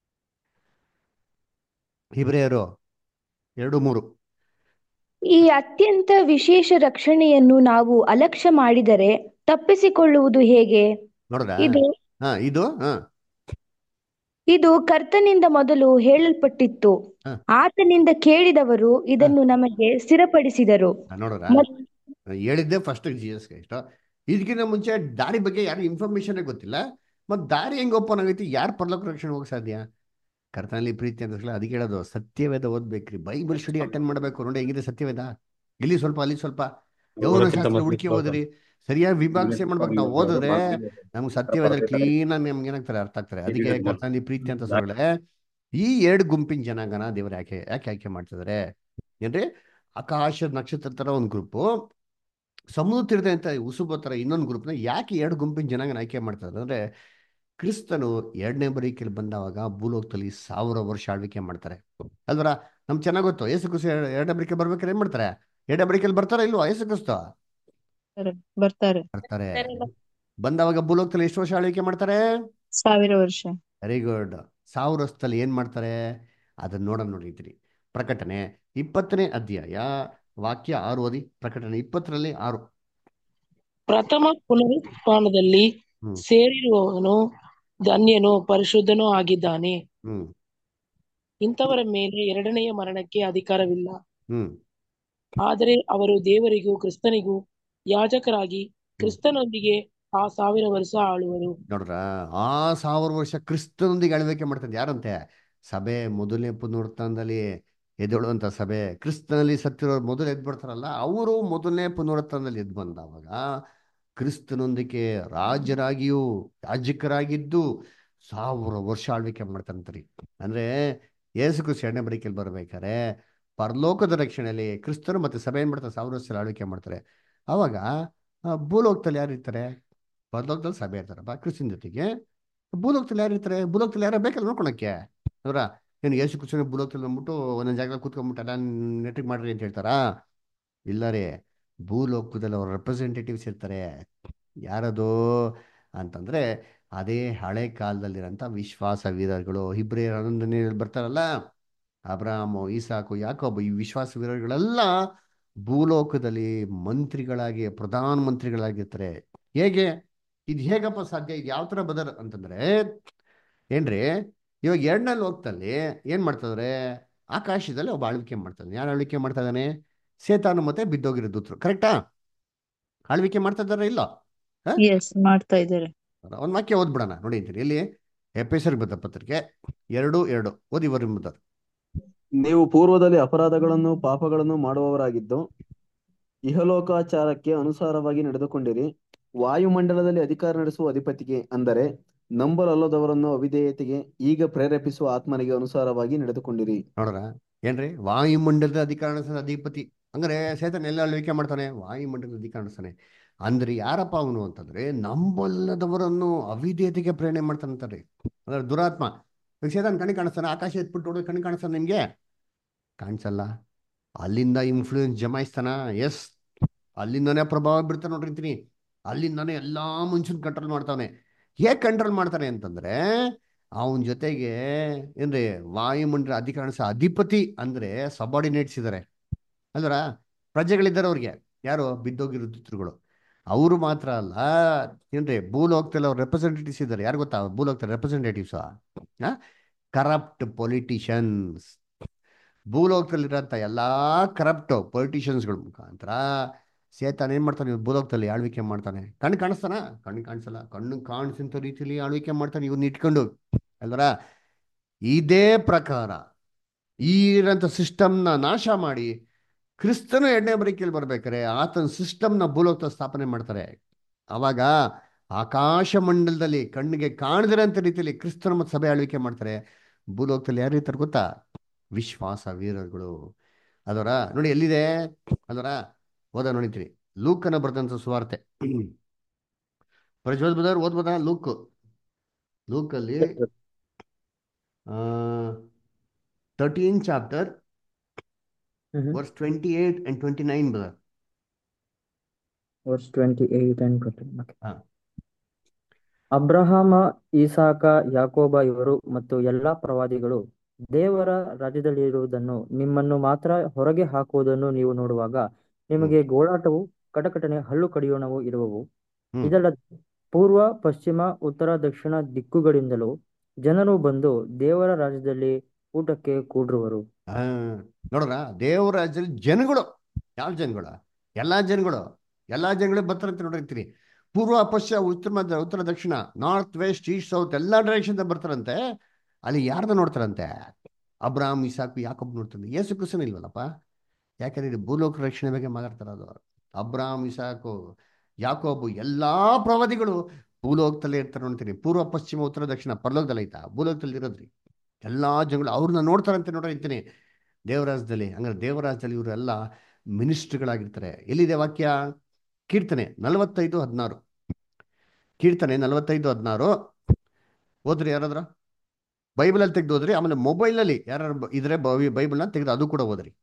ಇಬ್ರಿಯರು ಎರಡು ಮೂರು ಈ ಅತ್ಯಂತ ವಿಶೇಷ ರಕ್ಷಣೆಯನ್ನು ನಾವು ಅಲಕ್ಷ್ಯ ಮಾಡಿದರೆ ತಪ್ಪಿಸಿಕೊಳ್ಳುವುದು ಹೇಗೆ ನೋಡ್ರ ಇದು ಹಾ ಇದು ಹಾ ಇದು ಕರ್ತನಿಂದ ಮೊದಲು ಹೇಳಲ್ಪಟ್ಟಿತ್ತು ಹಾ. ಆತನಿಂದ ಕೇಳಿದವರು ಇದನ್ನು ನಮಗೆ ಸ್ಥಿರಪಡಿಸಿದರು ನೋಡ್ರ ಮತ್- ಹೇಳಿದ್ದೆ ಫಸ್ಟ್ ಜೀಸಸ್ ಕ್ರೈಸ್ಟ್ ಇದಕ್ಕಿಂತ ಮುಂಚೆ ದಾರಿ ಬಗ್ಗೆ ಯಾರು ಇನ್ಫಾರ್ಮೇಶನ್ ಗೊತ್ತಿಲ್ಲ ಮತ್ತೆ ದಾರಿ ಹೆಂಗ್ ಓಪನ್ ಆಗೈತಿ ಯಾರು ಪರಲೋಕ ರಕ್ಷಣೆ ಹೋಗಕ್ ಸಾಧ್ಯ ಕರ್ತನಲ್ಲಿ ಪ್ರೀತಿ ಅಂತ ಅದಕ್ಕೆ ಹೇಳೋದು ಸತ್ಯವೇದ ಓದ್ಬೇಕ್ರಿ ಬೈಬಲ್ ಸ್ಟಡಿ ಅಟೆಂಡ್ ಮಾಡಬೇಕು ನೋಡಿ ಹೆಂಗಿದೆ ಸತ್ಯವೇದ ಇಲ್ಲಿ ಸ್ವಲ್ಪ ಅಲ್ಲಿ ಸ್ವಲ್ಪ ಯೌವನ ಶಾಸ್ತ್ರ ಹುಡುಕಿ ಓದ್ರಿ ಸರಿಯಾಗಿ ವಿಭಾಗಿಸಿ ಮಾಡ್ಬೇಕು ನಾವು ಓದಿದ್ರೆ ನಮ್ಗೆ ಸತ್ಯವೇದ ಕ್ಲೀನ್ ಆಗಿ ನಮ್ಗೆ ಏನಾಗ್ತಾರೆ ಅರ್ಥ ಆಗ್ತಾರೆ ಅದಕ್ಕೆ ಕರ್ತನಲ್ಲಿ ಪ್ರೀತಿ ಅಂತ ಸೊಗಳೆ ಈ ಎರಡು ಗುಂಪಿನ ಜನಾಂಗನ ದೇವರು ಯಾಕೆ ಯಾಕೆ ಆಯ್ಕೆ ಮಾಡ್ತಿದ್ದಾರೆ ಏನ್ರಿ ಆಕಾಶದ ನಕ್ಷತ್ರ ತರ ಒಂದು ಗ್ರೂಪು ಸಮುದ್ರ ತೀರದ ಅಂತ ಉಸುಬ ತರ ಇನ್ನೊಂದು ಗ್ರೂಪ್ನ ಯಾಕೆ ಎರಡು ಗುಂಪಿನ ಜನಾಂಗನ ಆಯ್ಕೆ ಮಾಡ್ತಾರೆ ಅಂದ್ರೆ ಕ್ರಿಸ್ತನು ಎರಡನೇ ಬರೀಕೆಯಲ್ಲಿ ಬಂದವಾಗ ಭೂಲೋಕದಲ್ಲಿ ಸಾವಿರ ವರ್ಷ ಆಳ್ವಿಕೆ ಮಾಡ್ತಾರೆ ಅಲ್ವರ ನಮ್ಗೆ ಚೆನ್ನಾಗ್ ಗೊತ್ತು ಯೇಸು ಕ್ರಿಸ್ತ ಎರಡನೇ ಬರೀಕೆ ಬರ್ಬೇಕಾದ್ರೆ ಏನ್ ಮಾಡ್ತಾರೆ ಎರಡನೇ ಬರೀಕೆಯಲ್ಲಿ ಬರ್ತಾರ ಇಲ್ವಾ ಯೇಸು ಕ್ರಿಸ್ತ ಬರ್ತಾರೆ ಬರ್ತಾರೆ ಬಂದವಾಗ ಭೂಲೋಕದಲ್ಲಿ ಎಷ್ಟು ವರ್ಷ ಆಳ್ವಿಕೆ ಮಾಡ್ತಾರೆ ಸಾವಿರ ವರ್ಷ ವೆರಿ ಗುಡ್ ಸಾವಿರ ವರ್ಷದಲ್ಲಿ ಏನ್ ಮಾಡ್ತಾರೆ ಅದನ್ನ ನೋಡೋಣ ನೋಡಿದ್ರಿ ಪ್ರಕಟಣೆ ಇಪ್ಪತ್ತನೇ ಅಧ್ಯಾಯ ವಾಕ್ಯ ಆರು ಓದಿ ಪ್ರಕಟಣೆ ಇಪ್ಪತ್ತರಲ್ಲಿ ಆರು ಪ್ರಥಮ ಪುನರುತ್ಥಾನದಲ್ಲಿ ಹ್ಮ್ ಸೇರಿರುವವನು ಧನ್ಯನು ಪರಿಶುದ್ಧನೂ ಆಗಿದ್ದಾನೆ ಹ್ಮ್ ಇಂಥವರ ಮೇಲೆ ಎರಡನೆಯ ಮರಣಕ್ಕೆ ಅಧಿಕಾರವಿಲ್ಲ ಹ್ಮ್ ಆದರೆ ಅವರು ದೇವರಿಗೂ ಕ್ರಿಸ್ತನಿಗೂ ಯಾಜಕರಾಗಿ ಕ್ರಿಸ್ತನೊಂದಿಗೆ ಆ ಸಾವಿರ ವರ್ಷ ಆಳುವರು ನೋಡ್ರ ಆ ಸಾವಿರ ವರ್ಷ ಕ್ರಿಸ್ತನೊಂದಿಗೆ ಆಳ್ವಿಕೆ ಮಾಡ್ತದೆ ಯಾರಂತೆ ಸಭೆ ಮೊದಲನೇ ಪುನರುತ್ಥಾನದಲ್ಲಿ ಎದ್ದೇಳುವಂತ ಸಭೆ ಕ್ರಿಸ್ತನಲ್ಲಿ ಸತ್ತಿರೋರು ಮೊದಲು ಎದ್ದು ಬರ್ತಾರಲ್ಲ ಅವರು ಮೊದಲನೇ ಪುನರುತ್ಥಾನದಲ್ಲಿ ಎದ್ದು ಬಂದವಾಗ ಕ್ರಿಸ್ತನೊಂದಿಗೆ ರಾಜರಾಗಿಯೂ ಯಾಜಕರಾಗಿದ್ದು ಸಾವಿರ ವರ್ಷ ಆಳ್ವಿಕೆ ಮಾಡ್ತಾರಂತ್ರಿ ಅಂದ್ರೆ ಯೇಸು ಕ್ರಿಸ್ತ ಎರಡನೇ ಬರಿಕೆಯಲ್ಲಿ ಬರ್ಬೇಕಾರೆ ಪರಲೋಕದ ರಕ್ಷಣೆಯಲ್ಲಿ ಕ್ರಿಸ್ತರು ಮತ್ತೆ ಸಭೆ ಏನ್ ಮಾಡ್ತಾರೆ ಸಾವಿರ ವರ್ಷ ಆಳ್ವಿಕೆ ಮಾಡ್ತಾರೆ ಅವಾಗ ಆ, ಭೂಲೋಕದಲ್ಲಿ ಯಾರು ಇರ್ತಾರೆ ಪರಲೋಕದಲ್ಲಿ ಸಭೆ ಇರ್ತಾರಪ್ಪ ಕ್ರಿಸ್ತನ ಜೊತೆಗೆ ಭೂಲೋಕದಲ್ಲಿ ಯಾರು ಇರ್ತಾರೆ ಭೂಲೋಕದಲ್ಲಿ ಯಾರು ಬೇಕಲ್ಲ ನೋಡ್ಕೊಳಕ್ಕೆ ಅವರ ಏನು ಯೇಸು ಕ್ರಿಸ್ತನ ಭೂಲೋಕದಲ್ಲಿ ಬಂದ್ಬಿಟ್ಟು ಒಂದೊಂದು ಜಾಗದಲ್ಲಿ ಕೂತ್ಕೊಂಡ್ಬಿಟ್ಟು ಎಲ್ಲ ನೆಟ್ರಿಗೆ ಮಾಡ್ರಿ ಅಂತ ಹೇಳ್ತಾರಾ ಇಲ್ಲ ರೀ ಭೂಲೋಕದಲ್ಲಿ ಅವ್ರ ರೆಪ್ರೆಸೆಂಟೇಟಿವ್ಸ್ ಇರ್ತಾರೆ ಯಾರದು ಅಂತಂದ್ರೆ ಅದೇ ಹಳೆ ಕಾಲದಲ್ಲಿರೋಂಥ ವಿಶ್ವಾಸ ವೀರರುಗಳು ಇಬ್ರಿಯರ ಹನ್ನೊಂದನೇ ಬರ್ತಾರಲ್ಲ ಅಬ್ರಾಮು ಈಸಾಕು ಯಾಕೋಬ ಈ ವಿಶ್ವಾಸ ವೀರರುಗಳೆಲ್ಲ ಭೂಲೋಕದಲ್ಲಿ ಮಂತ್ರಿಗಳಾಗಿ ಪ್ರಧಾನ ಮಂತ್ರಿಗಳಾಗಿರ್ತಾರೆ ಹೇಗೆ ಇದು ಹೇಗಪ್ಪ ಸಾಧ್ಯ ಇದು ಯಾವ ಥರ ಬದರ್ ಅಂತಂದ್ರೆ ಏನ್ರಿ ಇವಾಗ ಎರಡನೇ ಲೋಕದಲ್ಲಿ ಏನ್ ಮಾಡ್ತಿದ್ರೆ ಆಕಾಶದಲ್ಲಿ ಒಬ್ಬ ಆಳ್ವಿಕೆ ಮಾಡ್ತಾನೆ ಯಾರು ಆಳ್ವಿಕೆ ಮಾಡ್ತಾ ಇದ್ದಾನೆ ಸೇತಾನು ಮತ್ತೆ ಬಿದ್ದೋಗಿರೋ ದೂತರು ಕರೆಕ್ಟಾ ಆಳ್ವಿಕೆ ಮಾಡ್ತಾ ಇದಾರ ಇಲ್ಲ ಹ? ಎಸ್ ಮಾಡ್ತಾ ಇದ್ದಾರೆ ಒಂದ್ ವಾಕ್ಯ ಓದ್ಬಿಡೋಣ ನೋಡಿ ಅಂತೀರಿ ಇಲ್ಲಿ ಎಪಿಸರ್ ಬದ್ದ ಪತ್ರಿಕೆ ಎರಡು ಎರಡು ಓದಿ ಬರ್ ನೀವು ಪೂರ್ವದಲ್ಲಿ ಅಪರಾಧಗಳನ್ನು ಪಾಪಗಳನ್ನು ಮಾಡುವವರಾಗಿದ್ದು ಇಹಲೋಕಾಚಾರಕ್ಕೆ ಅನುಸಾರವಾಗಿ ನಡೆದುಕೊಂಡಿರಿ ವಾಯುಮಂಡಲದಲ್ಲಿ ಅಧಿಕಾರ ನಡೆಸುವ ಅಧಿಪತಿಗೆ ಅಂದರೆ ನಂಬಲಲ್ಲದವರನ್ನು ಅವಿಧೇಯತೆಗೆ ಈಗ ಪ್ರೇರೇಪಿಸುವ ಆತ್ಮನಿಗೆ ಅನುಸಾರವಾಗಿ ನಡೆದುಕೊಂಡಿರಿ ನೋಡ್ರ ಏನ್ರಿ ವಾಯುಮಂಡಲದ ಅಧಿಕಾರ ನಡೆಸೋ ಅಧಿಪತಿ ಅಂದ್ರೆ ಸೇತನ್ ಎಲ್ಲ ಆಳ್ವಿಕೆ ಮಾಡ್ತಾನೆ ವಾಯುಮಂಡಲದ ಅಧಿಕಾರ ನಡೆಸ್ತಾನೆ ಅಂದ್ರೆ ಯಾರಪ್ಪ ಅವನು ಅಂತಂದ್ರೆ ನಂಬಲ್ಲದವರನ್ನು ಅವಿಧೇಯತೆಗೆ ಪ್ರೇರಣೆ ಮಾಡ್ತಾನಂತಾರೆ ಅಂದ್ರೆ ದುರಾತ್ಮ ಇವಾಗ ಸೇತನ್ ಕಣ್ಣಿ ಕಾಣಿಸ್ತಾನೆ ಆಕಾಶ ಎತ್ಬಿಟ್ಟು ನೋಡಿದ್ರೆ ಕಣ್ಣು ಕಾಣಿಸ್ತಾನೆ ನಿಮ್ಗೆ ಕಾಣಿಸಲ್ಲ ಅಲ್ಲಿಂದ ಇನ್ಫ್ಲೂಯೆನ್ಸ್ ಜಮಾಯಿಸ್ತಾನ ಎಸ್ ಅಲ್ಲಿಂದನೇ ಪ್ರಭಾವ ಬೀಳ್ತಾನೆ ನೋಡಿರ್ತೀನಿ ಅಲ್ಲಿಂದಾನೇ ಎಲ್ಲಾ ಮನುಷ್ಯನ್ ಕಂಟ್ರೋಲ್ ಮಾಡ್ತಾವನೆ ಹೇಗೆ ಕಂಟ್ರೋಲ್ ಮಾಡ್ತಾನೆ ಅಂತಂದ್ರೆ ಅವನ ಜೊತೆಗೆ ಏನ್ರಿ ವಾಯುಮಂಡಲ ಅಧಿಕಾರಣ ಅಧಿಪತಿ ಅಂದ್ರೆ ಸಬಾರ್ಡಿನೇಟ್ಸ್ ಇದ್ದಾರೆ ಅಲ್ವರ ಪ್ರಜೆಗಳಿದ್ದಾರೆ ಅವ್ರಿಗೆ ಯಾರು ಬಿದ್ದೋಗಿರೋ ದುತ್ತರುಗಳು ಅವರು ಮಾತ್ರ ಅಲ್ಲ ಏನ್ರಿ ಭೂಲೋಕದಲ್ಲಿ ಅವ್ರ ರೆಪ್ರೆಸೆಂಟೇಟಿವ್ಸ್ ಇದ್ದಾರೆ ಯಾರು ಗೊತ್ತಾ ಭೂಲೋಕದಲ್ಲಿ ರೆಪ್ರೆಸೆಂಟೇಟಿವ್ಸ್ ಕರಪ್ಟ್ ಪೊಲಿಟಿಷಿಯನ್ಸ್ ಭೂಲೋಕದಲ್ಲಿರೋಂಥ ಎಲ್ಲಾ ಕರಪ್ಟ್ ಪೊಲಿಟಿಷಿಯನ್ಸ್ಗಳ ಮುಖಾಂತರ ಸೇತಾನ ಏನ್ ಮಾಡ್ತಾನೆ ಇವ್ನು ಭೂಲೋಕದಲ್ಲಿ ಆಳ್ವಿಕೆ ಮಾಡ್ತಾನೆ ಕಣ್ಣು ಕಾಣಿಸ್ತಾನ ಕಣ್ಣು ಕಾಣಿಸಲ್ಲ ಕಣ್ಣು ಕಾಣಿಸಂತ ರೀತಿಯಲ್ಲಿ ಆಳ್ವಿಕೆ ಮಾಡ್ತಾನೆ ಇವ್ನ ಇಟ್ಕೊಂಡು ಅಲ್ವರ ಇದೇ ಪ್ರಕಾರ ಈ ಇರೋಂಥ ಸಿಸ್ಟಮ್ನ ನಾಶ ಮಾಡಿ ಕ್ರಿಸ್ತನು ಎರಡನೇ ಬರಿಕೆಯಲ್ಲಿ ಬರ್ಬೇಕಾರೆ ಆತನ ಸಿಸ್ಟಮ್ನ ಭೂಲೋಕ ಸ್ಥಾಪನೆ ಮಾಡ್ತಾರೆ ಅವಾಗ ಆಕಾಶ ಮಂಡಲದಲ್ಲಿ ಕಣ್ಣಿಗೆ ಕಾಣದಿರೋಂಥ ರೀತಿಯಲ್ಲಿ ಕ್ರಿಸ್ತನ ಮತ್ತು ಸಭೆ ಆಳ್ವಿಕೆ ಮಾಡ್ತಾರೆ ಭೂಲೋಕದಲ್ಲಿ ಯಾರು ಇರ್ತಾರೆ ಗೊತ್ತಾ ವಿಶ್ವಾಸ ವೀರರುಗಳು ಅದರ ನೋಡಿ ಎಲ್ಲಿದೆ ಅದರ ಓದ ನೋಡಿದ್ರಿ ಲೂಕನ ಬರೆದಂಥ ಸುವಾರ್ತೆ ಪ್ರಜ್ವಲ್ ಬದರ್ ಓದ್ಬೋದಾ ಲೂಕ್ ಲೂಕಲ್ಲಿ thirteen chapter verse twenty eight and twenty nine brother verse twenty eight and twenty ಹಾ ಅಬ್ರಹಾಮ ಈಸಾಕ ಯಾಕೋಬ ಇವರು ಮತ್ತು ಎಲ್ಲಾ ಪ್ರವಾದಿಗಳು ದೇವರ ರಾಜ್ಯದಲ್ಲಿರುವುದನ್ನು ನಿಮ್ಮನ್ನು ಮಾತ್ರ ಹೊರಗೆ ಹಾಕುವುದನ್ನು ನೀವು ನೋಡುವಾಗ ನಿಮಗೆ ಗೋಳಾಟವು ಕಟಕಟನೆ ಹಲ್ಲು ಕಡಿಯೋಣವು ಇರುವವು ಹ್ಮ್. ಇದಲ್ಲದೆ ಪೂರ್ವ ಪಶ್ಚಿಮ ಉತ್ತರ ದಕ್ಷಿಣ ದಿಕ್ಕುಗಳಿಂದಲೂ ಜನರು ಬಂದು ದೇವರ ರಾಜ್ಯದಲ್ಲಿ ಊಟಕ್ಕೆ ಕೂಡಿರುವರು ಆ, ನೋಡ್ರ ದೇವರ ರಾಜ್ಯದಲ್ಲಿ ಜನಗಳು ಯಾವ ಜನಗಳು ಎಲ್ಲಾ ಜನಗಳು ಎಲ್ಲಾ ಜನಗಳು ಬರ್ತಾರಂತೆ ನೋಡಿರ್ತೀರಿ ಪೂರ್ವ ಪಶ್ಚಿಮ ಉತ್ತರ ಮಧ್ಯ ಉತ್ತರ ದಕ್ಷಿಣ ನಾರ್ತ್ ವೆಸ್ಟ್ ಈಸ್ಟ್ ಸೌತ್ ಎಲ್ಲಾ ಡೈರೆಕ್ಷನ್ ಬರ್ತಾರಂತೆ ಅಲ್ಲಿ ಯಾರ್ದ ನೋಡ್ತಾರಂತೆ ಅಬ್ರಾಮ್ ಇಸಾಕು ಯಾಕೊಬ್ಬ ನೋಡ್ತಾನೆ ಯೇಸು ಕ್ರಿಸ್ತನ ಇಲ್ವಲ್ಲಪ್ಪ ಯಾಕಂದ್ರೆ ಇದು ಭೂಲೋಕ ರಕ್ಷಣೆ ಬಗ್ಗೆ ಮಾತಾಡ್ತಾರದು ಅಬ್ರಾಮ್ ಇಸಾಕು ಯಾಕೋಬು ಎಲ್ಲಾ ಪ್ರವಾದಿಗಳು ಭೂಲೋಕದಲ್ಲೇ ಇರ್ತಾರೆ ನೋಡ್ತೀನಿ ಪೂರ್ವ ಪಶ್ಚಿಮ ಉತ್ತರ ದಕ್ಷಿಣ ಪರಲೋಕದಲ್ಲಿ ಐತಾ ಭೂಲೋಕದಲ್ಲಿ ಇರೋದ್ರಿ ಎಲ್ಲಾ ಜನಗಳು ಅವ್ರನ್ನ ನೋಡ್ತಾರಂತೆ ನೋಡಿರ್ತೀನಿ ದೇವರಾಜದಲ್ಲಿ ಹಂಗಾರೆ ದೇವರಾಜದಲ್ಲಿ ಇವರೆಲ್ಲ ಮಿನಿಸ್ಟ್ರಿಗಳಾಗಿರ್ತಾರೆ ಎಲ್ಲಿದೆ ವಾಕ್ಯ ಕೀರ್ತನೆ ನಲವತ್ತೈದು ಹದಿನಾರು ಕೀರ್ತನೆ ನಲವತ್ತೈದು ಹದಿನಾರು ಓದ್ರಿ ಯಾರಾದ್ರ ಬೈಬಲಲ್ಲಿ ತೆಗೆದು ಓದ್ರಿ ಆಮೇಲೆ ಮೊಬೈಲಲ್ಲಿ ಯಾರು ಇದ್ರೆ ಬೈಬಲ್ನ ತೆಗೆದು ಅದು ಕೂಡ ಓದ್ರಿ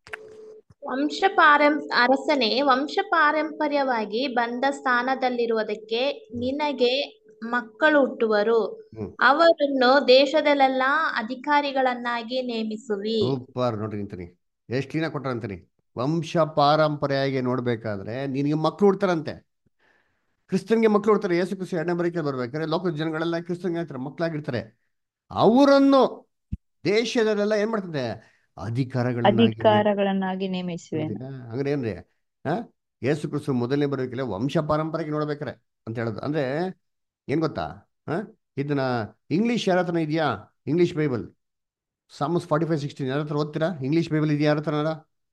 ವಂಶ ಪಾರಂ ಅರಸನೇ ವಂಶ ಪಾರಂಪರ್ಯವಾಗಿ ಬಂದ ಸ್ಥಾನದಲ್ಲಿರುವುದಕ್ಕೆ ನಿನಗೆ ಮಕ್ಕಳು ಹುಟ್ಟುವರು ಹ್ಮ್ ಅವರನ್ನು ದೇಶದಲ್ಲೆಲ್ಲ ಅಧಿಕಾರಿಗಳನ್ನಾಗಿ ನೇಮಿಸುವಿ ಸೂಪರ್ ನೋಡ್ರಿ ಅಂತೀನಿ ಎಷ್ಟು ಕ್ಲೀನಾಗಿ ಕೊಟ್ಟಾರ ಅಂತೀನಿ ವಂಶ ಪಾರಂಪರೆಯಾಗಿ ನೋಡ್ಬೇಕಾದ್ರೆ ನಿನಗೆ ಮಕ್ಳು ಹುಡ್ತಾರಂತೆ ಕ್ರಿಸ್ತನ್ಗೆ ಮಕ್ಳು ಹುಡ್ತಾರೆ ಯೇಸು ಕ್ರಿಸ್ತ ಎರಡನೇ ಬರೀಕೆ ಬರ್ಬೇಕಾದ್ರೆ ಲೋಕದ ಜನಗಳೆಲ್ಲ ಕ್ರಿಸ್ತನ್ಗೆ ಹೇಳ್ತಾರೆ ಮಕ್ಕಳಾಗಿರ್ತಾರೆ ಅವರನ್ನು ದೇಶದಲ್ಲೆಲ್ಲ ಏನ್ ಮಾಡ್ತದೆ ಅಧಿಕಾರಗಳನ್ನಾಗಿ ಅಧಿಕಾರಗಳನ್ನಾಗಿ ನೇಮಿಸುವೆ ನೋಡಿದ್ರಾ? ಹಂಗಾರೆ ಏನ್ರಿ ಆ ಯೇಸು ಕ್ರಿಸ್ತ ಮೊದಲನೇ ಬರೋಕಿಲ್ಲ ವಂಶ ಪಾರಂಪರೆಗೆ ನೋಡ್ಬೇಕಾರೆ ಅಂತ ಹೇಳೋದು ಅಂದ್ರೆ ಏನ್ ಗೊತ್ತಾ ಆ ಇದನ್ನ ಇಂಗ್ಲಿಷ್ ಯಾರ ಹತ್ರ ಇದೆಯಾ English Bible Psalms forty five sixteen ಯಾರ ಹತ್ರ ಓದ್ತೀರಾ ಇಂಗ್ಲಿಷ್ ಬೈಬಲ್ ಇದೆಯಾ ಯಾರ ಹತ್ರ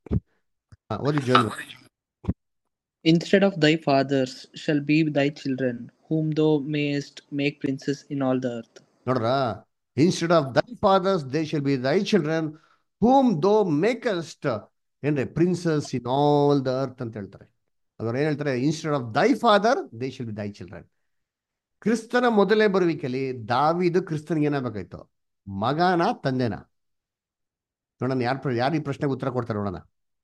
ಓದಿ Joel Instead of thy fathers shall be thy children, whom thou mayest make princes in all the earth. ನೋಡ್ರ instead of thy fathers they shall be thy children whom thou makest ಏನ್ರಿ princes in all the earth ಅಂತ ಹೇಳ್ತಾರೆ ಅದ್ರ ಏನ್ ಹೇಳ್ತಾರೆ instead of thy father they shall be thy children ಕ್ರಿಸ್ತನ ಮೊದಲೇ ಬರುವಿಕೆಯಲ್ಲಿ ದಾವಿದು ಕ್ರಿಸ್ತನ್ಗೆ ಏನಾಗಬೇಕಾಯ್ತು ಮಗನ ತಂದೆನ ನೋಡೋಣ ಯಾರು ಯಾರು ಈ ಪ್ರಶ್ನೆಗೆ ಉತ್ತರ ಕೊಡ್ತಾರೆ ನೋಡೋಣ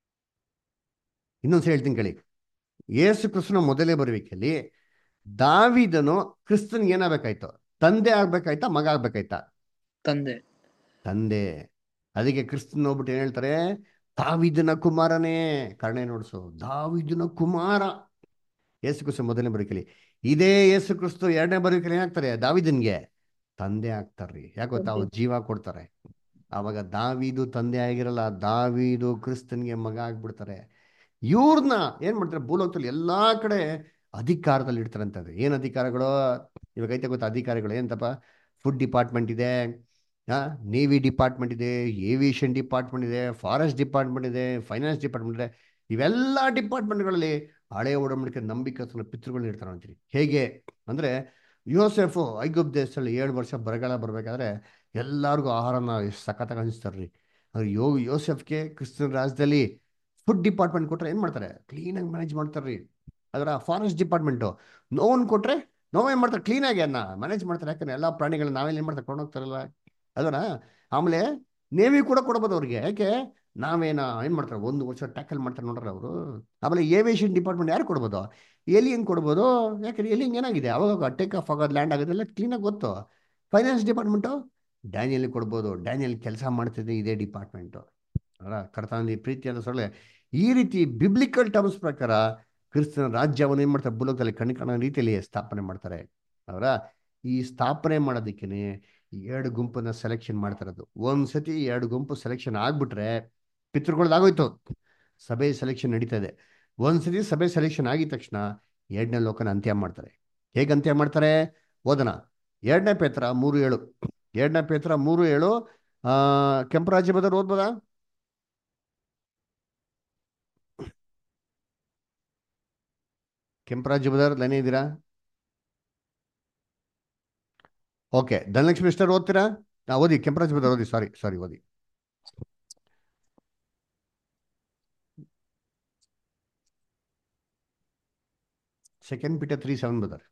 ಇನ್ನೊಂದ್ಸಲ ಹೇಳ್ತೀನಿ ಕೇಳಿ ಯೇಸು ಕ್ರಿಸ್ತನ ಮೊದಲೇ ಬರುವಿಕೆಯಲ್ಲಿ ದಾವಿದನು ಕ್ರಿಸ್ತನ್ಗೆ ಏನಾಗಬೇಕಾಯ್ತು ತಂದೆ ಆಗ್ಬೇಕಾಯ್ತಾ ಮಗ ಆಗ್ಬೇಕಾಯ್ತಾ ತಂದೆ ತಂದೆ ಅದಕ್ಕೆ ಕ್ರಿಸ್ತನ್ ಹೋಗ್ಬಿಟ್ಟು ಏನ್ ಹೇಳ್ತಾರೆ ದಾವಿದನ ಕುಮಾರನೇ ಕರ್ಣೆ ನೋಡ್ಸು ದಾವಿದನ ಕುಮಾರ ಯೇಸು ಕ್ರಿಸ್ತು ಮೊದಲನೇ ಬರುವಿಕೆಯಲ್ಲಿ ಇದೇ ಯೇಸು ಕ್ರಿಸ್ತು ಎರಡನೇ ಬರುವಿಕೆಯಲ್ಲಿ ಏನಾಗ್ತಾರೆ ದಾವಿದನ್ಗೆ ತಂದೆ ಆಗ್ತಾರ್ರಿ ಯಾಕೆ ಗೊತ್ತಾ ಅವ್ರು ಜೀವ ಕೊಡ್ತಾರೆ ಆವಾಗ ದಾವಿದು ತಂದೆ ಆಗಿರಲ್ಲ ದಾವಿದು ಕ್ರಿಸ್ತನ್ಗೆ ಮಗ ಆಗ್ಬಿಡ್ತಾರೆ ಇವ್ರನ್ನ ಏನ್ ಮಾಡ್ತಾರೆ ಭೂಲೋಕದಲ್ಲಿ ಎಲ್ಲಾ ಕಡೆ ಅಧಿಕಾರದಲ್ಲಿ ಇಡ್ತಾರಂತದ್ದು ಏನ್ ಅಧಿಕಾರಗಳು ಇವಾಗ ಐತೆ ಗೊತ್ತಾ ಅಧಿಕಾರಿಗಳು ಏನಂತಪ್ಪ ಫುಡ್ ಡಿಪಾರ್ಟ್ಮೆಂಟ್ ಇದೆ ನೇವಿ ಡಿಪಾರ್ಟ್ಮೆಂಟ್ ಇದೆ ಏವಿಯೇಷನ್ ಡಿಪಾರ್ಟ್ಮೆಂಟ್ ಇದೆ ಫಾರೆಸ್ಟ್ ಡಿಪಾರ್ಟ್ಮೆಂಟ್ ಇದೆ ಫೈನಾನ್ಸ್ ಡಿಪಾರ್ಟ್ಮೆಂಟ್ ಇದೆ ಇವೆಲ್ಲ ಡಿಪಾರ್ಟ್ಮೆಂಟ್ಗಳಲ್ಲಿ ಹಳೆ ಒಡಂಬಡಿಕೆ ನಂಬಿಕಸ್ತನ ಪಿತೃಗಳನ್ನ ಇಡ್ತಾರೆ ಅಂತೀರಿ ಹೇಗೆ ಅಂದ್ರೆ ಯೋಸೆಫು ಐಗುಪ್ ದೇಶದಲ್ಲಿ ಏಳು ವರ್ಷ ಬರಗಾಲ ಬರ್ಬೇಕಾದ್ರೆ ಎಲ್ಲರಿಗೂ ಆಹಾರನ ಎಷ್ಟು ಸಖತ್ತಾಗಿ ಅನಿಸ್ತಾರ್ರಿ ಅಂದ್ರೆ ಯೋ ಯೋಸೆಫ್ಗೆ ಕ್ರಿಸ್ತನ ರಾಜ್ಯದಲ್ಲಿ ಫುಡ್ ಡಿಪಾರ್ಟ್ಮೆಂಟ್ ಕೊಟ್ರೆ ಏನ್ ಮಾಡ್ತಾರೆ ಕ್ಲೀನಾಗಿ ಮ್ಯಾನೇಜ್ ಮಾಡ್ತಾರ್ರಿ ಅದರ ಫಾರೆಸ್ಟ್ ಡಿಪಾರ್ಟ್ಮೆಂಟು ನೋವನ್ನು ಕೊಟ್ರೆ ನೋವೇನ್ ಮಾಡ್ತಾರೆ ಕ್ಲೀನಾಗಿ ಅದನ್ನ ಮ್ಯಾನೇಜ್ ಮಾಡ್ತಾರೆ ಯಾಕಂದ್ರೆ ಎಲ್ಲ ಪ್ರಾಣಿಗಳನ್ನ ನಾವೆಲ್ಲ ಏನ್ ಮಾಡ್ತಾರೆ ಕೊಂಡೋಗ್ತಾರಲ್ಲ ಅದನ್ನ ಆಮೇಲೆ ನೇವಿ ಕೂಡ ಕೊಡ್ಬೋದು ಅವ್ರಿಗೆ ಯಾಕೆ ನಾವೇನ ಏನು ಮಾಡ್ತಾರೆ ಒಂದು ವರ್ಷ ಟ್ಯಾಕಲ್ ಮಾಡ್ತಾರೆ ನೋಡ್ರಿ ಅವರು ಆಮೇಲೆ ಏವಿಯೇಷನ್ ಡಿಪಾರ್ಟ್ಮೆಂಟ್ ಯಾರು ಕೊಡ್ಬೋದು ಎಲಿಯನ್ ಕೊಡ್ಬೋದು ಯಾಕಂದ್ರೆ ಎಲಿಯನ್ ಏನಾಗಿದೆ ಅವಾಗ ಟೇಕ್ ಆಫ್ ಆಗೋದು ಲ್ಯಾಂಡ್ ಆಗೋದೆಲ್ಲ ಕ್ಲೀನಾಗಿ ಗೊತ್ತು ಫೈನಾನ್ಸ್ ಡಿಪಾರ್ಟ್ಮೆಂಟು ಡ್ಯಾನಿಯಲ್ ಕೊಡ್ಬೋದು ಡ್ಯಾನಿಯಲ್ ಕೆಲಸ ಮಾಡ್ತಿದ್ದೆ ಇದೇ ಡಿಪಾರ್ಟ್ಮೆಂಟು ಅಲ್ಲ ಕರ್ತನಲ್ಲಿ ಪ್ರೀತಿಯಾದ ಸೊಳ್ಳೆ ಈ ರೀತಿ ಬಿಬ್ಲಿಕಲ್ ಟರ್ಮ್ಸ್ ಪ್ರಕಾರ ಕ್ರಿಸ್ತನ ರಾಜ್ಯವನ್ನು ಏನು ಮಾಡ್ತಾರೆ ಭೂಲೋಕದಲ್ಲಿ ಕಣ್ಣು ಕಾಣೋ ರೀತಿಯಲ್ಲಿ ಸ್ಥಾಪನೆ ಮಾಡ್ತಾರೆ ಅವರ ಈ ಸ್ಥಾಪನೆ ಮಾಡೋದಕ್ಕೇ ಎರಡು ಗುಂಪನ್ನ ಸೆಲೆಕ್ಷನ್ ಮಾಡ್ತಿರೋದು ಒಂದು ಸತಿ ಎರಡು ಗುಂಪು ಸೆಲೆಕ್ಷನ್ ಆಗ್ಬಿಟ್ರೆ ಪಿತೃಗಳದಾಗೋಯ್ತು ಸಭೆ ಸೆಲೆಕ್ಷನ್ ನಡೀತಾ ಇದೆ ಒಂದು ಸತಿ ಸಭೆ ಸೆಲೆಕ್ಷನ್ ಆಗಿದ ತಕ್ಷಣ ಎರಡನೇ ಲೋಕನ ಅಂತ್ಯ ಮಾಡ್ತಾರೆ ಹೇಗೆ ಅಂತ್ಯ ಮಾಡ್ತಾರೆ ಓದನ ಎರಡನೇ ಪೇತ್ರ ಮೂರು ಏಳು ಎರಡನೇ ಪೇತ್ರ ಮೂರು ಏಳು ಆ ಕೆಂಪರಾಜ್ಯ ಬದರ್ ಓದ್ಬೋದಾ ಕೆಂಪರಾಜ್ಯ ಬದರ್ ಲೈನೇ ಇದ್ದೀರಾ ಓಕೆ ಧನಲಕ್ಷ್ಮಿ ಮಿಸ್ಟರ್ ಓದ್ತೀರಾ ನಾ ಓದಿ ಕೆಂಪರಾಜ್ ಬದರ್ ಓದಿ ಸಾರಿ ಸಾರಿ ಓದಿ second Peter three seven brother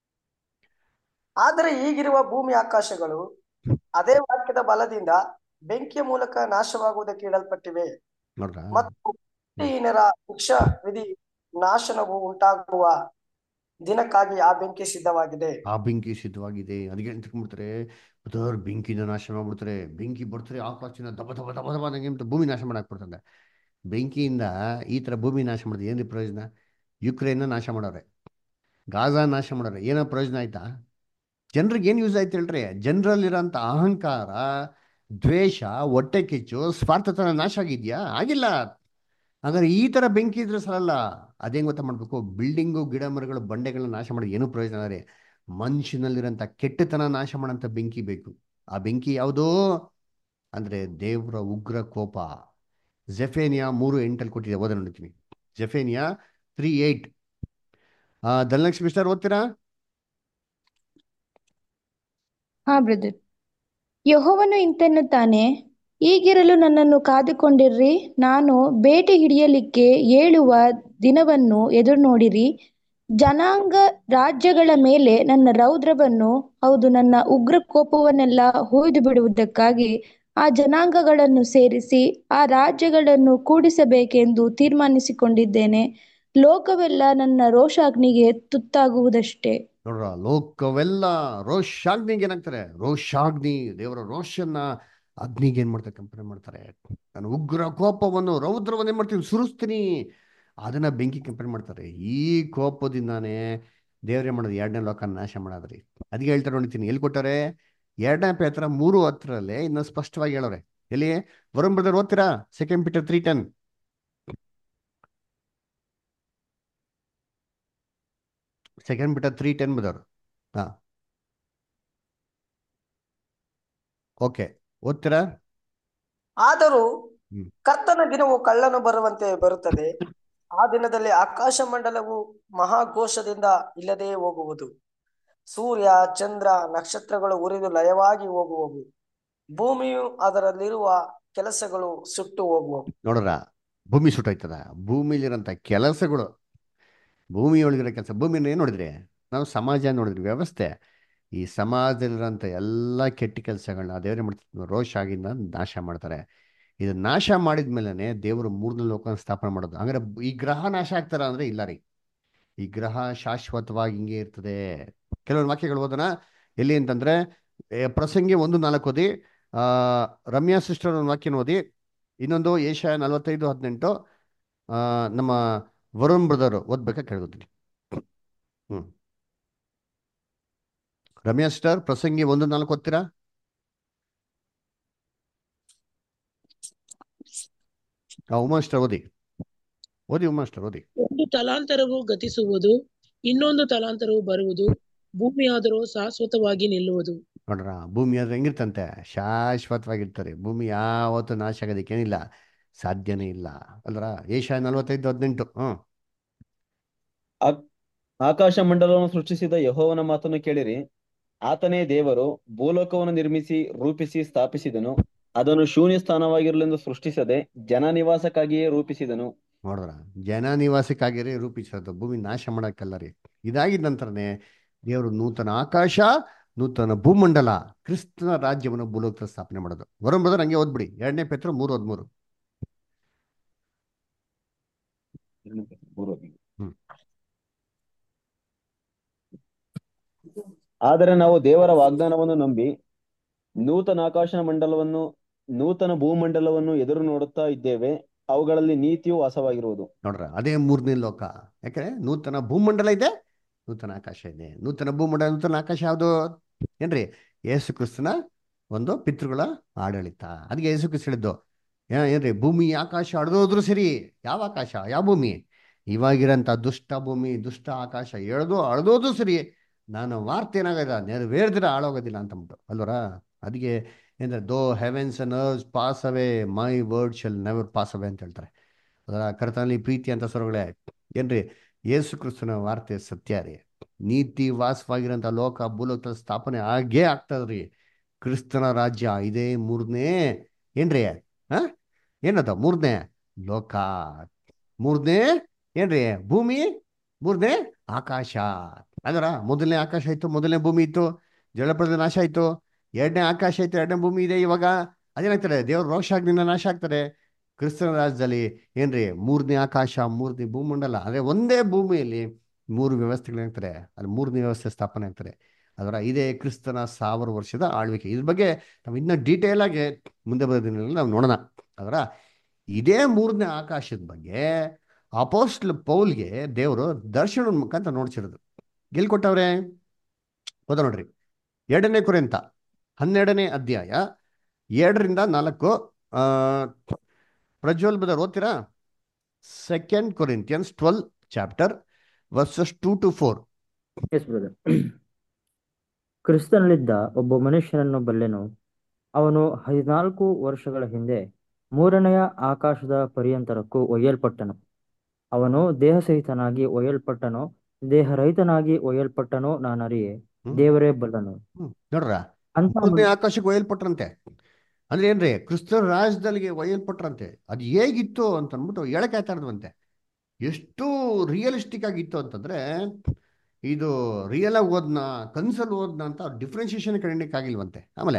ಆದರೆ ಈಗಿರುವ ಭೂಮಿ ಆಕಾಶಗಳು ಅದೇ ವಾಕ್ಯದ ಬಲದಿಂದ ಬೆಂಕಿಯ ಮೂಲಕ ನಾಶವಾಗುವುದಕ್ಕೆ ಇಡಲ್ಪಟ್ಟಿವೆ ನೋಡ್ರಾ ಮತ್ತು ಭಕ್ತಿಹೀನರ ಶಿಕ್ಷ ವಿಧಿ ನಾಶನವು ಉಂಟಾಗುವ ದಿನಕ್ಕಾಗಿ ಆ ಬೆಂಕಿ ಸಿದ್ಧವಾಗಿದೆ ಆ ಬೆಂಕಿ ಸಿದ್ಧವಾಗಿದೆ ಅದಕ್ಕೆ ತಿಳ್ಕೊಂಡ್ಬಿಡ್ತಾರೆ ಬದರ್ ಬೆಂಕಿನ ನಾಶ ಮಾಡ್ಬಿಡ್ತಾರೆ ಬೆಂಕಿ ಬರ್ತಾರೆ ಆಕಾಶದಿಂದ ದಬ ದಬ ದಬ ದಬ ಅನ್ನಂಗೆ ಅಂತ ಭೂಮಿ ನಾಶ ಮಾಡಕ್ ಬಿಡ್ತಾರೆ ಬೆಂಕಿಯಿಂದ ಈ ತರ ಭೂಮಿ ನಾಶ ಮಾಡಿದ್ರೆ ಏನ್ರಿ ಪ್ರಯೋಜನ ಯುಕ್ರೇನ್ನ ನಾಶ ಮಾಡೋರೆ ಗಾಜಾ ನಾಶ ಮಾಡೋರೆ ಏನೋ ಪ್ರಯೋಜನ ಆಯ್ತಾ ಜನರಿಗೆ ಏನು ಯೂಸ್ ಆಯ್ತು ಹೇಳ್ರಿ ಜನರಲ್ಲಿರೋಂಥ ಅಹಂಕಾರ ದ್ವೇಷ ಹೊಟ್ಟೆ ಕಿಚ್ಚು ಸ್ವಾರ್ಥತನ ನಾಶ ಆಗಿದ್ಯಾ ಆಗಿಲ್ಲ ಹಾಗಾದ್ರೆ ಈ ತರ ಬೆಂಕಿ ಇದ್ರೆ ಸರಲ್ಲ ಅದೇನ್ ಗೊತ್ತಾ ಮಾಡ್ಬೇಕು ಬಿಲ್ಡಿಂಗು ಗಿಡ ಮರಗಳು ಬಂಡೆಗಳನ್ನ ನಾಶ ಮಾಡೋದು ಏನು ಪ್ರಯೋಜನ ರೀ ಮನುಷ್ಯನಲ್ಲಿರೋಂಥ ಕೆಟ್ಟತನ ನಾಶ ಮಾಡೋಂಥ ಬೆಂಕಿ ಬೇಕು ಆ ಬೆಂಕಿ ಯಾವುದು ಅಂದ್ರೆ ದೇವರ ಉಗ್ರ ಕೋಪ ಜೆಫೇನಿಯಾ ಮೂರು ಎಂಟಲ್ಲಿ ಕೊಟ್ಟಿದೆ ಓದ ನೋಡ್ತೀನಿ Zephaniah three eight Dhanalakshmi sister ಓದ್ತೀರಾ ಹಾ ಬ್ರದರ್ ಯೆಹೋವನು ಇಂತೆನ್ನುತ್ತಾನೆ ಈಗಿರಲು ನನ್ನನ್ನು ಕಾದುಕೊಂಡಿರ್ರಿ ನಾನು ಬೇಟೆ ಹಿಡಿಯಲಿಕ್ಕೆ ಏಳುವ ದಿನವನ್ನು ಎದುರು ನೋಡಿರಿ ಜನಾಂಗ ರಾಜ್ಯಗಳ ಮೇಲೆ ನನ್ನ ರೌದ್ರವನ್ನು ಹೌದು ನನ್ನ ಉಗ್ರ ಕೋಪವನ್ನೆಲ್ಲ ಹೊಯ್ದು ಬಿಡುವುದಕ್ಕಾಗಿ ಆ ಜನಾಂಗಗಳನ್ನು ಸೇರಿಸಿ ಆ ರಾಜ್ಯಗಳನ್ನು ಕೂಡಿಸಬೇಕೆಂದು ತೀರ್ಮಾನಿಸಿಕೊಂಡಿದ್ದೇನೆ ಲೋಕವೆಲ್ಲ ನನ್ನ ರೋಷಾಗ್ನಿಗೆ ತುತ್ತಾಗುವುದಷ್ಟೇ ನೋಡ್ರ ಲೋಕವೆಲ್ಲ ರೋಷಾಗ್ನಿಗೆ ಏನಾಗ್ತಾರೆ ರೋಷಾಗ್ನಿ ದೇವರ ರೋಷನ್ನ ಅಗ್ನಿಗೆ ಏನ್ ಮಾಡ್ತಾರೆ ಕಂಪೇರ್ ಮಾಡ್ತಾರೆ ನಾನು ಉಗ್ರ ಕೋಪವನ್ನು ರೌದ್ರವನ್ನು ಏನ್ ಮಾಡ್ತೀನಿ ಸುರಿಸ್ತೀನಿ ಅದನ್ನ ಬೆಂಕಿ ಕಂಪೇರ್ ಮಾಡ್ತಾರೆ ಈ ಕೋಪದಿಂದಾನೇ ದೇವ್ರೇ ಮಾಡೋದು ಎರಡನೇ ಲೋಕ ನಾಶ ಮಾಡೋದ್ರಿ ಅದಕ್ಕೆ ಹೇಳ್ತಾರೆ ನೋಡ್ತೀನಿ ಎಲ್ಲಿ ಕೊಟ್ಟಾರೆ ಎರಡನೇ ಪೇತ್ರ ಮೂರು ಹತ್ತರಲ್ಲೇ ಇನ್ನು ಸ್ಪಷ್ಟವಾಗಿ ಹೇಳೋರೆ ಎಲ್ಲಿ ವರುಣ್ ಬ್ರದರ್ ಓದ್ತೀರಾ second Peter three ten second Peter three ten ಬದವರು ಹಾ ಓಕೆ ಓದ್ತೀರಾ ಆದರೂ ಹ್ಮ್. ಕರ್ತನ ದಿನವು ಕಳ್ಳನು ಬರುವಂತೆ ಬರುತ್ತದೆ ಆ ದಿನದಲ್ಲಿ ಆಕಾಶ ಮಂಡಲವು ಮಹಾಘೋಷದಿಂದ ಇಲ್ಲದೆ ಹೋಗುವುದು ಸೂರ್ಯ ಚಂದ್ರ ನಕ್ಷತ್ರಗಳು ಉರಿದು ಲಯವಾಗಿ ಹೋಗುವವು ಭೂಮಿಯು ಅದರಲ್ಲಿರುವ ಕೆಲಸಗಳು ಸುಟ್ಟು ಹೋಗುವವು ನೋಡ್ರ ಭೂಮಿ ಸುಟ್ಟೋಯ್ತದ ಭೂಮಿಲಿರೋಂಥ ಕೆಲಸಗಳು ಭೂಮಿಯೊಳಗಿರೋ ಕೆಲಸ ಭೂಮಿನ ಏನು ನೋಡಿದ್ರಿ ನಾವು ಸಮಾಜ ನೋಡಿದ್ರಿ ವ್ಯವಸ್ಥೆ ಈ ಸಮಾಜದಲ್ಲಿರೋಂಥ ಎಲ್ಲ ಕೆಟ್ಟ ಕೆಲಸಗಳನ್ನ ದೇವರೇ ಮಾಡ್ತಾರೆ ರೋಷ ಆಗಿಂದ ನಾಶ ಮಾಡ್ತಾರೆ ಇದು ನಾಶ ಮಾಡಿದ ಮೇಲೇ ದೇವರು ಮೂರನೇ ಲೋಕನ ಸ್ಥಾಪನೆ ಮಾಡೋದು ಹಂಗಾರೆ ಈ ಗ್ರಹ ನಾಶ ಆಗ್ತಾರ ಅಂದ್ರೆ ಇಲ್ಲ ರೀ ಈ ಗ್ರಹ ಶಾಶ್ವತವಾಗಿ ಹಿಂಗೆ ಇರ್ತದೆ ಕೆಲವೊಂದು ವಾಕ್ಯಗಳು ಓದೋಣ ಎಲ್ಲಿ ಅಂತಂದ್ರೆ ಏ, ಪ್ರಸಂಗಿ ಒಂದು ನಾಲ್ಕು ಓದಿ ಆ ರಮ್ಯಾ ಸಿಸ್ಟರ್ ಒಂದು ವಾಕ್ಯನ ಓದಿ ಇನ್ನೊಂದು ಏಷ್ಯಾ ನಲವತ್ತೈದು ಹದಿನೆಂಟು ಆ, ನಮ್ಮ ವರುಣ್ ಬ್ರದರ್ ಓದ್ಬೇಕಾ ಕೇಳ್ಕೊತೀನಿ ಹ್ಮ್ ರಮ್ಯಾ ಸಿಸ್ಟರ್ ಪ್ರಸಂಗಿ ಒಂದು ನಾಲ್ಕು ಓದ್ತೀರಾ ಆ, ಉಮಾ ಸಿಸ್ಟರ್ ಓದಿ ಓದಿ ಉಮಾ ಸಿಸ್ಟರ್ ಓದಿ ಒಂದು ತಲಾಂತರವು ಗತಿಸುವುದು ಇನ್ನೊಂದು ತಲಾಂತರವು ಬರುವುದು ಭೂಮಿಯಾದರೂ ಶಾಶ್ವತವಾಗಿ ನಿಲ್ಲುವುದು ನೋಡ್ರ ಭೂಮಿ ಆದ್ರೆ ಹೆಂಗಿರ್ತಂತೆ ಶಾಶ್ವತವಾಗಿರ್ತಾರೆ ಭೂಮಿ ಯಾವತ್ತೂ ನಾಶ ಆಗೋದಕ್ಕೇನಿಲ್ಲ ಸಾಧ್ಯನೇ ಇಲ್ಲ ಅಲ್ರ ಏಷ್ಯಾ ನಲವತ್ತೈದು ಹದಿನೆಂಟು ಹ್ಮ್ ಆಕ್- ಆಕಾಶ ಮಂಡಲವನ್ನು ಸೃಷ್ಟಿಸಿದ ಯೆಹೋವನ ಮಾತನ್ನು ಕೇಳಿರಿ ಆತನೇ ದೇವರು ಭೂಲೋಕವನ್ನು ನಿರ್ಮಿಸಿ ರೂಪಿಸಿ ಸ್ಥಾಪಿಸಿದನು ಅದನ್ನು ಶೂನ್ಯ ಸ್ಥಾನವಾಗಿರಲೆಂದು ಸೃಷ್ಟಿಸದೆ ಜನ ನಿವಾಸಕ್ಕಾಗಿಯೇ ರೂಪಿಸಿದನು ನೋಡಿದ್ರ ಜನ ನಿವಾಸಕ್ಕಾಗಿರೇ ರೂಪಿಸೋದು ಭೂಮಿ ನಾಶ ಮಾಡಕ್ಕಲ್ಲ ರೀ ಇದಾಗಿದ ನಂತರನೇ ದೇವರು ನೂತನ ಆಕಾಶ ನೂತನ ಭೂಮಂಡಲ ಕ್ರಿಸ್ತನ ರಾಜ್ಯವನ್ನು ಭೂಲೋಕದಲ್ಲಿ ಸ್ಥಾಪನೆ ಮಾಡೋದು ವರುಣ್ ಬ್ರದರ್ ಹಂಗೆ ಓದ್ಬಿಡಿ ಎರಡನೇ ಪೇತ್ರ ಮೂರು ಹದಿಮೂರು ಹ್ಮ್ ಆದರೆ ನಾವು ದೇವರ ವಾಗ್ದಾನವನ್ನು ನಂಬಿ ನೂತನ ಆಕಾಶ ಮಂಡಲವನ್ನು ನೂತನ ಭೂಮಂಡಲವನ್ನು ಎದುರು ನೋಡುತ್ತಾ ಇದ್ದೇವೆ ಅವುಗಳಲ್ಲಿ ನೀತಿಯು ವಾಸವಾಗಿರುವುದು ನೋಡ್ರ ಅದೇ ಮೂರನೇ ಲೋಕ ಯಾಕಂದ್ರೆ ನೂತನ ಭೂಮಂಡಲ ಇದೆ ನೂತನ ಆಕಾಶ ಇದೆ ನೂತನ ಭೂಮಂಡಲ ನೂತನ ಆಕಾಶ ಯಾವುದು ಏನ್ರಿ ಯೇಸು ಕ್ರಿಸ್ತನ ಒಂದು ಪಿತೃಗಳ ಆಡಳಿತ ಅದಕ್ಕೆ ಯೇಸು ಕ್ರಿಸ್ತ ಹೇಳಿದ್ದು ಏ- ಏನ್ರಿ ಭೂಮಿ ಆಕಾಶ ಅಡ್ದೋದ್ರು ಸರಿ ಯಾವ ಆಕಾಶ ಯಾವ ಭೂಮಿ ಇವಾಗಿರಂತ ದುಷ್ಟ ಭೂಮಿ ದುಷ್ಟ ಆಕಾಶ ಎಳ್ದು ಅಳ್ದೋದು ಸರಿ ನಾನು ವಾರ್ತೆ ಏನಾಗದ ನೆರವೇರ್ದಿರ ಆಳೋಗೋದಿಲ್ಲ ಅಂತಂದ್ಬಿಟ್ಟು ಅಲ್ವರ ಅದಕ್ಕೆ ಏನಂದ್ರೆ though heavens and earth pass away my word shall never pass away ಅಂತ ಹೇಳ್ತಾರೆ ಅದರ ಕರ್ತನಲ್ಲಿ ಪ್ರೀತಿ ಅಂತ ಸ್ವರಗಳೇ ಏನ್ರಿ ಯೇಸು ಕ್ರಿಸ್ತನ ವಾರ್ತೆ ಸತ್ಯ ರೀ ನೀತಿ ವಾಸವಾಗಿರೋಂಥ ಲೋಕ ಭೂಲೋಕದ ಸ್ಥಾಪನೆ ಆಗೇ ಆಗ್ತದ್ರಿ ಕ್ರಿಸ್ತನ ರಾಜ್ಯ ಇದೇ ಮೂರನೇ ಏನ್ರಿ ಹಾ ಏನದ ಮೂರನೇ ಲೋಕ ಮೂರನೇ ಏನ್ರಿ ಭೂಮಿ ಮೂರನೇ ಆಕಾಶ ಅದರ ಮೊದಲನೇ ಆಕಾಶ ಇತ್ತು ಮೊದಲನೇ ಭೂಮಿ ಇತ್ತು ಜಲಪ್ರದ ನಾಶ ಆಯ್ತು ಎರಡನೇ ಆಕಾಶ ಇತ್ತು ಎರಡನೇ ಭೂಮಿ ಇದೆ ಇವಾಗ ಅದೇನಾಗ್ತದೆ ದೇವ್ರ ರೋಷಾಗ್ನಿಂದ ನಾಶ ಆಗ್ತದೆ ಕ್ರಿಸ್ತನ ರಾಜ್ಯದಲ್ಲಿ ಏನ್ರಿ ಮೂರನೇ ಆಕಾಶ ಮೂರನೇ ಭೂಮಂಡಲ ಅಂದ್ರೆ ಒಂದೇ ಭೂಮಿಯಲ್ಲಿ ಮೂರು ವ್ಯವಸ್ಥೆಗಳಾಗ್ತಾರೆ ಅಲ್ಲಿ ಮೂರನೇ ವ್ಯವಸ್ಥೆ ಸ್ಥಾಪನೆ ಆಗ್ತಾರೆ ಅದರ ಇದೇ ಕ್ರಿಸ್ತನ ಸಾವಿರ ವರ್ಷದ ಆಳ್ವಿಕೆ ಇದ್ರ ಬಗ್ಗೆ ನಾವು ಇನ್ನೂ ಡೀಟೇಲ್ ಆಗಿ ಮುಂದೆ ಬರೋ ದಿನಗಳಲ್ಲಿ ನಾವು ನೋಡೋಣ ಅದರ ಇದೇ ಮೂರನೇ ಆಕಾಶದ ಬಗ್ಗೆ ಅಪೋಸ್ಟ್ಲ್ ಪೌಲ್ಗೆ ದೇವರು ದರ್ಶನದ ಮುಖಾಂತರ ನೋಡ್ಸಿರೋದು ಎಲ್ಲಿ ಕೊಟ್ಟವ್ರೆ ಓದ ನೋಡ್ರಿ ಎರಡನೇ ಕುರಿತ ಹನ್ನೆರಡನೇ ಅಧ್ಯಾಯ ಎರಡರಿಂದ ನಾಲ್ಕು ಆ ಪ್ರಜ್ವಲ್ ಬದರ್ ಓದ್ತೀರಾ second Corinthians twelve chapter verses two to four yes brother ಕ್ರಿಸ್ತನಲ್ಲಿದ್ದ ಒಬ್ಬ ಮನುಷ್ಯನನ್ನು ಬಲ್ಲೆನು ಅವನು ಹದಿನಾಲ್ಕು ವರ್ಷಗಳ ಹಿಂದೆ ಮೂರನೆಯ ಆಕಾಶದ ಪರ್ಯಂತರಕ್ಕೂ ಒಯ್ಯಲ್ಪಟ್ಟನು ಅವನು ದೇಹಸಹಿತನಾಗಿ ಒಯ್ಯಲ್ಪಟ್ಟನೋ ದೇಹರಹಿತನಾಗಿ ಒಯ್ಯಲ್ಪಟ್ಟನೋ ನಾನರಿಯೆ ದೇವರೇ ಬಲ್ಲನು ಹ್ಮ್ ನೋಡ್ರ ಅಂತ ಮೂರನೇ ಆಕಾಶಕ್ಕೆ ಒಯ್ಯಲ್ಪಟ್ರಂತೆ ಅಂದ್ರೆ ಏನ್ರಿ ಕ್ರಿಸ್ತ ರಾಜ್ಯದಲ್ಲಿಗೆ ಒಯ್ಯಲ್ಪಟ್ರಂತೆ ಅದು ಹೇಗಿತ್ತು ಅಂತ ಅಂದ್ಬಿಟ್ಟು ಹೇಳಕ್ ಆಯ್ತಾ ಇರೋದಂತೆ ಎಷ್ಟು ರಿಯಲಿಸ್ಟಿಕ್ ಆಗಿತ್ತು ಅಂತಂದ್ರೆ ಇದು ರಿಯಲ್ ಆಗಿ ಓದ್ನ ಕನ್ಸಲ್ಲಿ ಓದ್ನ ಅಂತ ಡಿಫ್ರೆನ್ಸಿಯೇಷನ್ ಕಂಡಿಕ್ ಆಗಿಲ್ವಂತೆ ಆಮೇಲೆ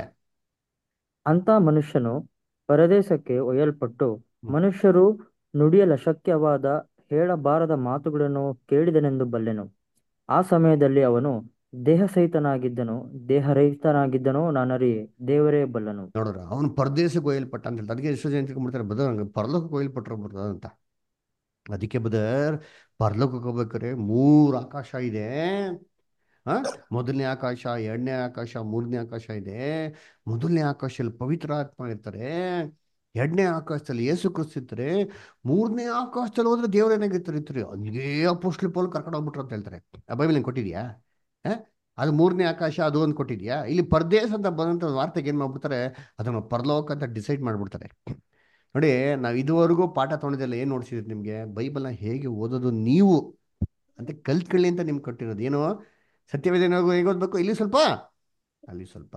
ಅಂತ ಮನುಷ್ಯನು ಪರದೇಶಕ್ಕೆ ಒಯ್ಯಲ್ಪಟ್ಟು ಮನುಷ್ಯರು ನುಡಿಯಲ ಶಕ್ಯವಾದ ಹೇಳಬಾರದ ಮಾತುಗಳನ್ನು ಕೇಳಿದನೆಂದು ಬಲ್ಲೆನು ಆ ಸಮಯದಲ್ಲಿ ಅವನು ದೇಹಸಹಿತನಾಗಿದ್ದನು ದೇಹರಹಿತನಾಗಿದ್ದನೋ ನಾನರಿಯೆ ದೇವರೇ ಬಲ್ಲನು ನೋಡ್ರ ಅವನು ಪರದೇಶಕ್ಕೆ ಒಯ್ಯಲ್ಪಟ್ಟ ಅಂತ ಹೇಳ್ತಾರೆ ಅದಕ್ಕೆ ಎಷ್ಟು ಜನ ತಿಳ್ಕೊಂಡ್ಬಿಡ್ತಾರೆ ಬದರ್ ಹಂಗೆ ಪರಲೋಕಕ್ಕೆ ಒಯ್ಯಲ್ಪಟ್ರು ಬರ್ತದ ಅಂತ ಅದಕ್ಕೆ ಬದರ್ ಪರಲೋಕಕ್ಕೆ ಹೋಗ್ಬೇಕಾದ್ರೆ ಮೂರು ಆಕಾಶ ಇದೆ ಆ ಮೊದಲನೇ ಆಕಾಶ ಎರಡನೇ ಆಕಾಶ ಮೂರನೇ ಆಕಾಶ ಇದೆ ಮೊದಲನೇ ಆಕಾಶದಲ್ಲಿ ಪವಿತ್ರ ಆತ್ಮ ಇರ್ತಾರೆ ಎರಡನೇ ಆಕಾಶದಲ್ಲಿ ಯೇಸು ಕ್ರಿಸ್ತ ಇರ್ತಾರೆ ಮೂರನೇ ಆಕಾಶದಲ್ಲಿ ಹೋದ್ರೆ ದೇವ್ರ ಏನಾಗಿರ್ತಾರೆ ಇರ್ತಾರೆ ಹಂಗೇ ಅಪೋಸ್ಟ್ಲಿ ಪೋಲ್ ಕರ್ಕೊಂಡು ಹೋಗ್ಬಿಟ್ರು ಅಂತ ಹೇಳ್ತಾರೆ ಆ ಬೈಬಲ್ ನಿಂಗೆ ಕೊಟ್ಟಿದ್ಯಾ ಆ? ಅದು ಮೂರನೇ ಆಕಾಶ ಅದು ಒಂದು ಕೊಟ್ಟಿದ್ಯಾ ಇಲ್ಲಿ ಪರದೇಶ ಅಂತ ಬಂದಂಥ ವಾರ್ತೆಗೆ ಏನು ಮಾಡ್ಬಿಡ್ತಾರೆ ಅದನ್ನು ಪರಲೋಕ ಅಂತ ಡಿಸೈಡ್ ಮಾಡ್ಬಿಡ್ತಾರೆ ನೋಡಿ ನಾವು ಇದುವರೆಗೂ ಪಾಠ ತೊಗೊಂಡಿದ್ದೆಲ್ಲ ಏನು ನೋಡ್ಸಿದ್ರಿ ನಿಮಗೆ ಬೈಬಲ್ನ ಹೇಗೆ ಓದೋದು ನೀವು ಅಂತ ಕಲ್ತ್ಕೊಳ್ಳಿ ಅಂತ ನಿಮ್ಗೆ ಕೊಟ್ಟಿರೋದು ಏನು ಸತ್ಯವೇದ ಹೇಗೆ ಓದ್ಬೇಕು ಇಲ್ಲಿ ಸ್ವಲ್ಪ ಅಲ್ಲಿ ಸ್ವಲ್ಪ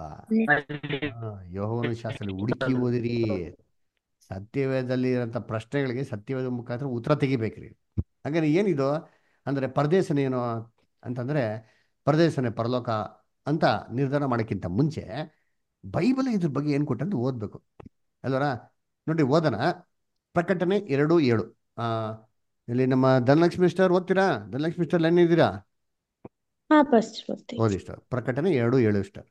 ಹಾ, ಯೆಹೋವನ ಶಾಸ್ತ್ರದಲ್ಲಿ ಹುಡುಕಿ ಓದಿರಿ ಸತ್ಯವೇದದಲ್ಲಿ ಇರೋಂಥ ಪ್ರಶ್ನೆಗಳಿಗೆ ಸತ್ಯವೇದ ಮುಖಾಂತರ ಉತ್ತರ ತೆಗಿಬೇಕ್ರಿ ಹಾಗಾದ್ರೆ ಏನಿದು ಅಂದರೆ ಪರದೇಶನ ಏನು ಅಂತಂದರೆ ಪರದೇಶನೇ ಪರಲೋಕ ಅಂತ ನಿರ್ಧಾರ ಮಾಡೋಕ್ಕಿಂತ ಮುಂಚೆ ಬೈಬಲ್ ಇದ್ರ ಬಗ್ಗೆ ಏನು ಕೊಟ್ಟಂತ ಓದಬೇಕು ಅಲ್ವರ ನೋಡಿ ಓದೋಣ ಪ್ರಕಟಣೆ ಎರಡು ಏಳು ಆ, ಇಲ್ಲಿ ನಮ್ಮ ಧನಲಕ್ಷ್ಮಿ ಸ್ಟಾರ್ ಓದ್ತೀರಾ ಧನಲಕ್ಷ್ಮಿ ಸ್ಟಾರ್ ಲೈನ್ ಇದ್ದೀರಾ ಹಾ ಫಸ್ಟ್ ಓದ್ತೀನಿ ಓದಿ ಸ್ಟಾರ್ ಪ್ರಕಟಣೆ ಎರಡು ಏಳು ಸ್ಟಾರ್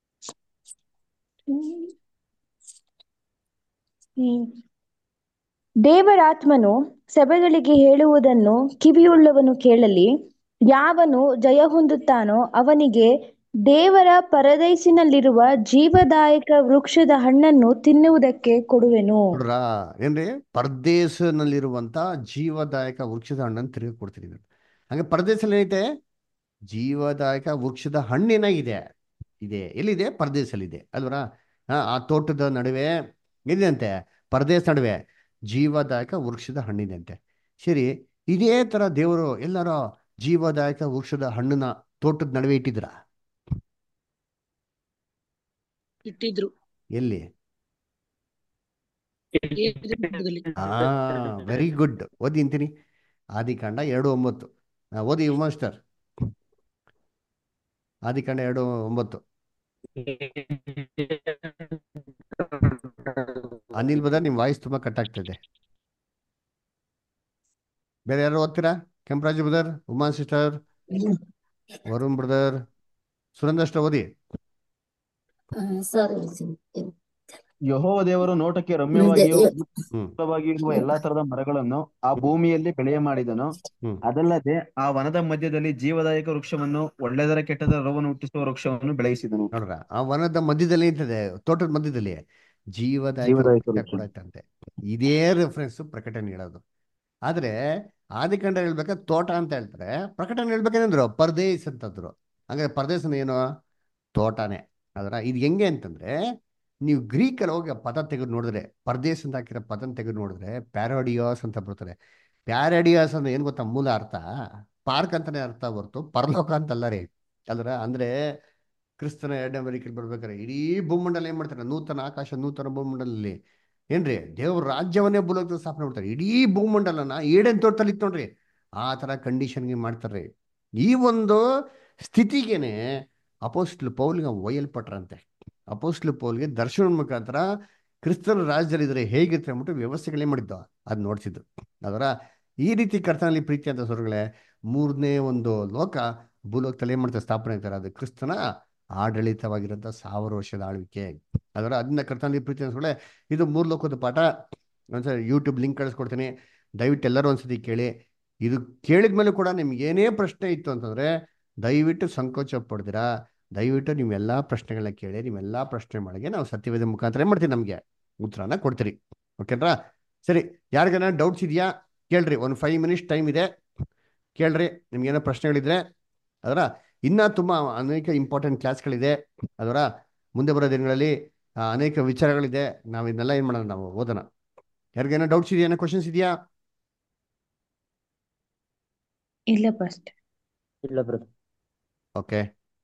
ಹ್ಮ್. ದೇವರಾತ್ಮನು ಸಭೆಗಳಿಗೆ ಹೇಳುವುದನ್ನು ಕಿವಿಯುಳ್ಳವನು ಕೇಳಲಿ ಯಾವನು ಜಯ ಹೊಂದುತ್ತಾನೋ ಅವನಿಗೆ ದೇವರ ಪರದೈಸಿನಲ್ಲಿರುವ ಜೀವದಾಯಕ ವೃಕ್ಷದ ಹಣ್ಣನ್ನು ತಿನ್ನುವುದಕ್ಕೆ ಕೊಡುವೆನು ನೋಡ್ರಾ ಏನ್ರಿ ಪರದೇಶನಲ್ಲಿರುವಂತ ಜೀವದಾಯಕ ವೃಕ್ಷದ ಹಣ್ಣನ್ನು ತಿರುಗಿ ಕೊಡ್ತೀನಿ ನಾನು ಹಂಗೆ ಪರದೇಶದಲ್ಲಿ ಏನೈತೆ ಜೀವದಾಯಕ ವೃಕ್ಷದ ಹಣ್ಣಿನಾಗಿದೆ ಇದೆ ಎಲ್ಲಿದೆ ಪರದೇಶಲ್ಲಿದೆ ಅಲ್ವರಾ ಆ ಆ ತೋಟದ ನಡುವೆ ಏನಿದೆ ಅಂತೆ ಪರದೇಶ ನಡುವೆ ಜೀವದಾಯಕ ವೃಕ್ಷದ ಹಣ್ಣಿದೆ ಅಂತೆ ಸರಿ ಇದೇ ತರ ದೇವರು ಎಲ್ಲರ ಜೀವದಾಯಕ ವೃಕ್ಷದ ಹಣ್ಣನ್ನ ತೋಟದ ನಡುವೆ ಇಟ್ಟಿದ್ರ ಇಟ್ಟಿದ್ರು ಎಲ್ಲಿ ಏದೆನ್ ತೋಟದಲ್ಲಿ. ಆ ವೆರಿ ಗುಡ್ ಓದಿ ಅಂತೀನಿ ಆದಿಕಾಂಡ ಎರಡು ಒಂಬತ್ತು ಆ, ಓದಿ ಮಾಸ್ಟರ್ ಆದಿಕಾಂಡ ಎರಡು ಒಂಬತ್ತು ಅನಿಲ್ ಬದ ನಿಮ್ ವಾಯ್ಸ್ ತುಂಬಾ ಕಟ್ ಆಗ್ತದೆ ಬೇರೆ ಯಾರು ಓದ್ತೀರಾ Kemparaju brother Uma sister Varun brother Surendra ಓದಿ ಯಹೋವ ದೇವರು ನೋಟಕ್ಕೆ ರಮ್ಯವಾಗಿಯೂ ಹ್ಮ್ ಸುಂದರವಾಗಿಯೂ ಇರುವ ಎಲ್ಲಾ ತರದ ಮರಗಳನ್ನು ಆ ಭೂಮಿಯಲ್ಲಿ ಬೆಳೆಯ ಮಾಡಿದನು ಹ್ಮ್ ಅದಲ್ಲದೆ ಆ ವನದ ಮಧ್ಯದಲ್ಲಿ ಜೀವದಾಯಕ ವೃಕ್ಷವನ್ನು ಒಳ್ಳೆದರ ಕೆಟ್ಟದರ ರೋಗವನ್ನು ಹುಟ್ಟಿಸುವ ವೃಕ್ಷವನ್ನು ಬೆಳೆಸಿದನು ನೋಡ್ರ ಆ ವನದ ಮಧ್ಯದಲ್ಲಿ ಇರ್ತದೆ ತೋಟದ ಮಧ್ಯದಲ್ಲಿ ಜೀವದಾಯಕ ಜೀವದಾಯಕ ವೃಕ್ಷ ವೃಕ್ಷ ಕೂಡ ಇತ್ತಂತೆ ಇದೇ ರೆಫರೆನ್ಸ್ ಪ್ರಕಟಣೆ ಹೇಳೋದು ಆದ್ರೆ ಆದಿಕಂಡ ಹೇಳ್ಬೇಕಾದ್ರೆ ತೋಟ ಅಂತ ಹೇಳ್ತಾರೆ ಪ್ರಕಟಣೆ ಹೇಳ್ಬೇಕೇನಂದ್ರು ಪರದೇಶ್ ಅಂತಂದ್ರು ಹಂಗಾರೆ ಪರದೇಶನ ಏನು ತೋಟನೇ ಅದರ ಇದು ಹೆಂಗೆ ಅಂತಂದ್ರೆ ನೀವು ಗ್ರೀಕಲ್ಲಿ ಹೋಗಿ ಆ ಪದ ತೆಗೆದು ನೋಡಿದ್ರೆ ಪರದೇಶ್ ಅಂತ ಹಾಕಿರೋ ಪದನ ತೆಗೆದು ನೋಡಿದ್ರೆ ಪ್ಯಾರೋಡಿಯಾಸ್ ಅಂತ ಬರ್ತಾರೆ ಪ್ಯಾರಡಿಯಾಸ್ ಅಂದ್ರೆ ಏನು ಗೊತ್ತಾ ಮೂಲ ಅರ್ಥ ಪಾರ್ಕ್ ಅಂತಾನೆ ಅರ್ಥ ಹೊರ್ತು ಪರಲೋಕ ಅಂತಲ್ಲ ರೀ ಅಲ್ರ ಅಂದ್ರೆ ಕ್ರಿಸ್ತನ ಎರಡನೇ ಅಮೆರಿಕಲ್ ಬರ್ಬೇಕಾದ್ರೆ ಇಡೀ ಭೂಮಂಡಲ ಏನ್ ಮಾಡ್ತಾರೆ ನೂತನ ಆಕಾಶ ನೂತನ ಭೂಮಂಡಲದಲ್ಲಿ ಏನ್ರಿ ದೇವ್ರ ರಾಜ್ಯವನ್ನೇ ಭೂಲೋಕದಲ್ಲಿ ಸ್ಥಾಪನೆ ಮಾಡ್ತಾರೆ ಇಡೀ ಭೂಮಂಡಲನ ಏಡೇನ್ ತೋಟದಲ್ಲಿ ಇತ್ತು ನೋಡ್ರಿ ಆ ತರ ಕಂಡೀಷನ್ಗೆ ಮಾಡ್ತಾರೆ ಈ ಒಂದು ಸ್ಥಿತಿಗೇನೆ ಅಪೋಸ್ಟ್ಲ್ ಪೌಲ್ಗೆ ಒಯ್ಯಲ್ಪಟ್ರಂತೆ ಅಪೋಸ್ಟ್ಲ್ ಪೌಲ್ಗೆ ದರ್ಶನ ಮುಖಾಂತರ ಕ್ರಿಸ್ತನ ರಾಜ್ಯದಲ್ಲಿ ಇದ್ರೆ ಹೇಗಿರುತ್ತೆ ಅಂದ್ಬಿಟ್ಟು ವ್ಯವಸ್ಥೆಗಳೇ ಮಾಡಿದ್ದು ಅದ್ ನೋಡ್ತಿದ್ದು ಅದರ ಈ ರೀತಿ ಕರ್ತನಲ್ಲಿ ಪ್ರೀತಿ ಅಂತ ಸ್ವರ್ಗಳೇ ಮೂರನೇ ಒಂದು ಲೋಕ ಭೂಲೋಕದಲ್ಲಿ ಏನ್ ಮಾಡ್ತಾರೆ ಸ್ಥಾಪನೆ ಆಗ್ತಾರೆ ಅದು ಕ್ರಿಸ್ತನ ಆಡಳಿತವಾಗಿರೋಂಥ ಸಾವಿರ ವರ್ಷದ ಆಳ್ವಿಕೆ ಅದರ ಅದನ್ನ ಕರ್ತನಲ್ಲಿ ಪ್ರೀತಿ ಅನ್ಸ್ಕೊಳ್ಳೆ ಇದು ಮೂರು ಲೋಕದ ಪಾಠ ಒಂದ್ಸರಿ ಯೂಟ್ಯೂಬ್ ಲಿಂಕ್ ಕಳಿಸ್ಕೊಡ್ತೀನಿ ದಯವಿಟ್ಟು ಎಲ್ಲರೂ ಒಂದ್ಸತಿ ಕೇಳಿ ಇದು ಕೇಳಿದ ಮೇಲೆ ಕೂಡ ನಿಮ್ಗೆ ಏನೇ ಪ್ರಶ್ನೆ ಇತ್ತು ಅಂತಂದ್ರೆ ದಯವಿಟ್ಟು ಸಂಕೋಚ ಪಡ್ದಿರಾ ದಯವಿಟ್ಟು ನೀವೆಲ್ಲ ಪ್ರಶ್ನೆಗಳನ್ನ ಕೇಳಿ ನೀವೆಲ್ಲ ಪ್ರಶ್ನೆ ಮಾಡಿಗೆ ನಾವು ಸತ್ಯವೇದ ಮುಖಾಂತರ ಏನ್ ಮಾಡ್ತೀವಿ ನಮಗೆ ಉತ್ತರನ ಕೊಡ್ತೀರಿ ಓಕೆನಾ ಸರಿ ಯಾರಿಗಾನ ಡೌಟ್ಸ್ ಇದೆಯಾ ಕೇಳ್ರಿ ಒಂದು ಫೈವ್ ಮಿನಿಟ್ಸ್ ಟೈಮ್ ಇದೆ ಕೇಳ್ರಿ ನಿಮ್ಗೇನೋ ಪ್ರಶ್ನೆಗಳಿದ್ರೆ ಅದರ ಇನ್ನ ತುಂಬಾ ಅನೇಕ ಇಂಪಾರ್ಟೆಂಟ್ ಕ್ಲಾಸ್ಗಳಿದೆ ಅದರ ಮುಂದೆ ಬರೋ ದಿನಗಳಲ್ಲಿ ಆ, ಅನೇಕ ವಿಚಾರಗಳಿದೆ ನಾವು ಇದನ್ನೆಲ್ಲ ಏನ್ ಮಾಡೋಣ ನಾವು ಓದೋಣ ಯಾರಿಗೇನೋ ಡೌಟ್ಸ್ ಇದೆಯಾ ಕ್ವಶನ್ಸ್ ಇದೆಯಾ ಇಲ್ಲ ಫಸ್ಟ್ ಇಲ್ಲ ಬ್ರದರ್ ಓಕೆ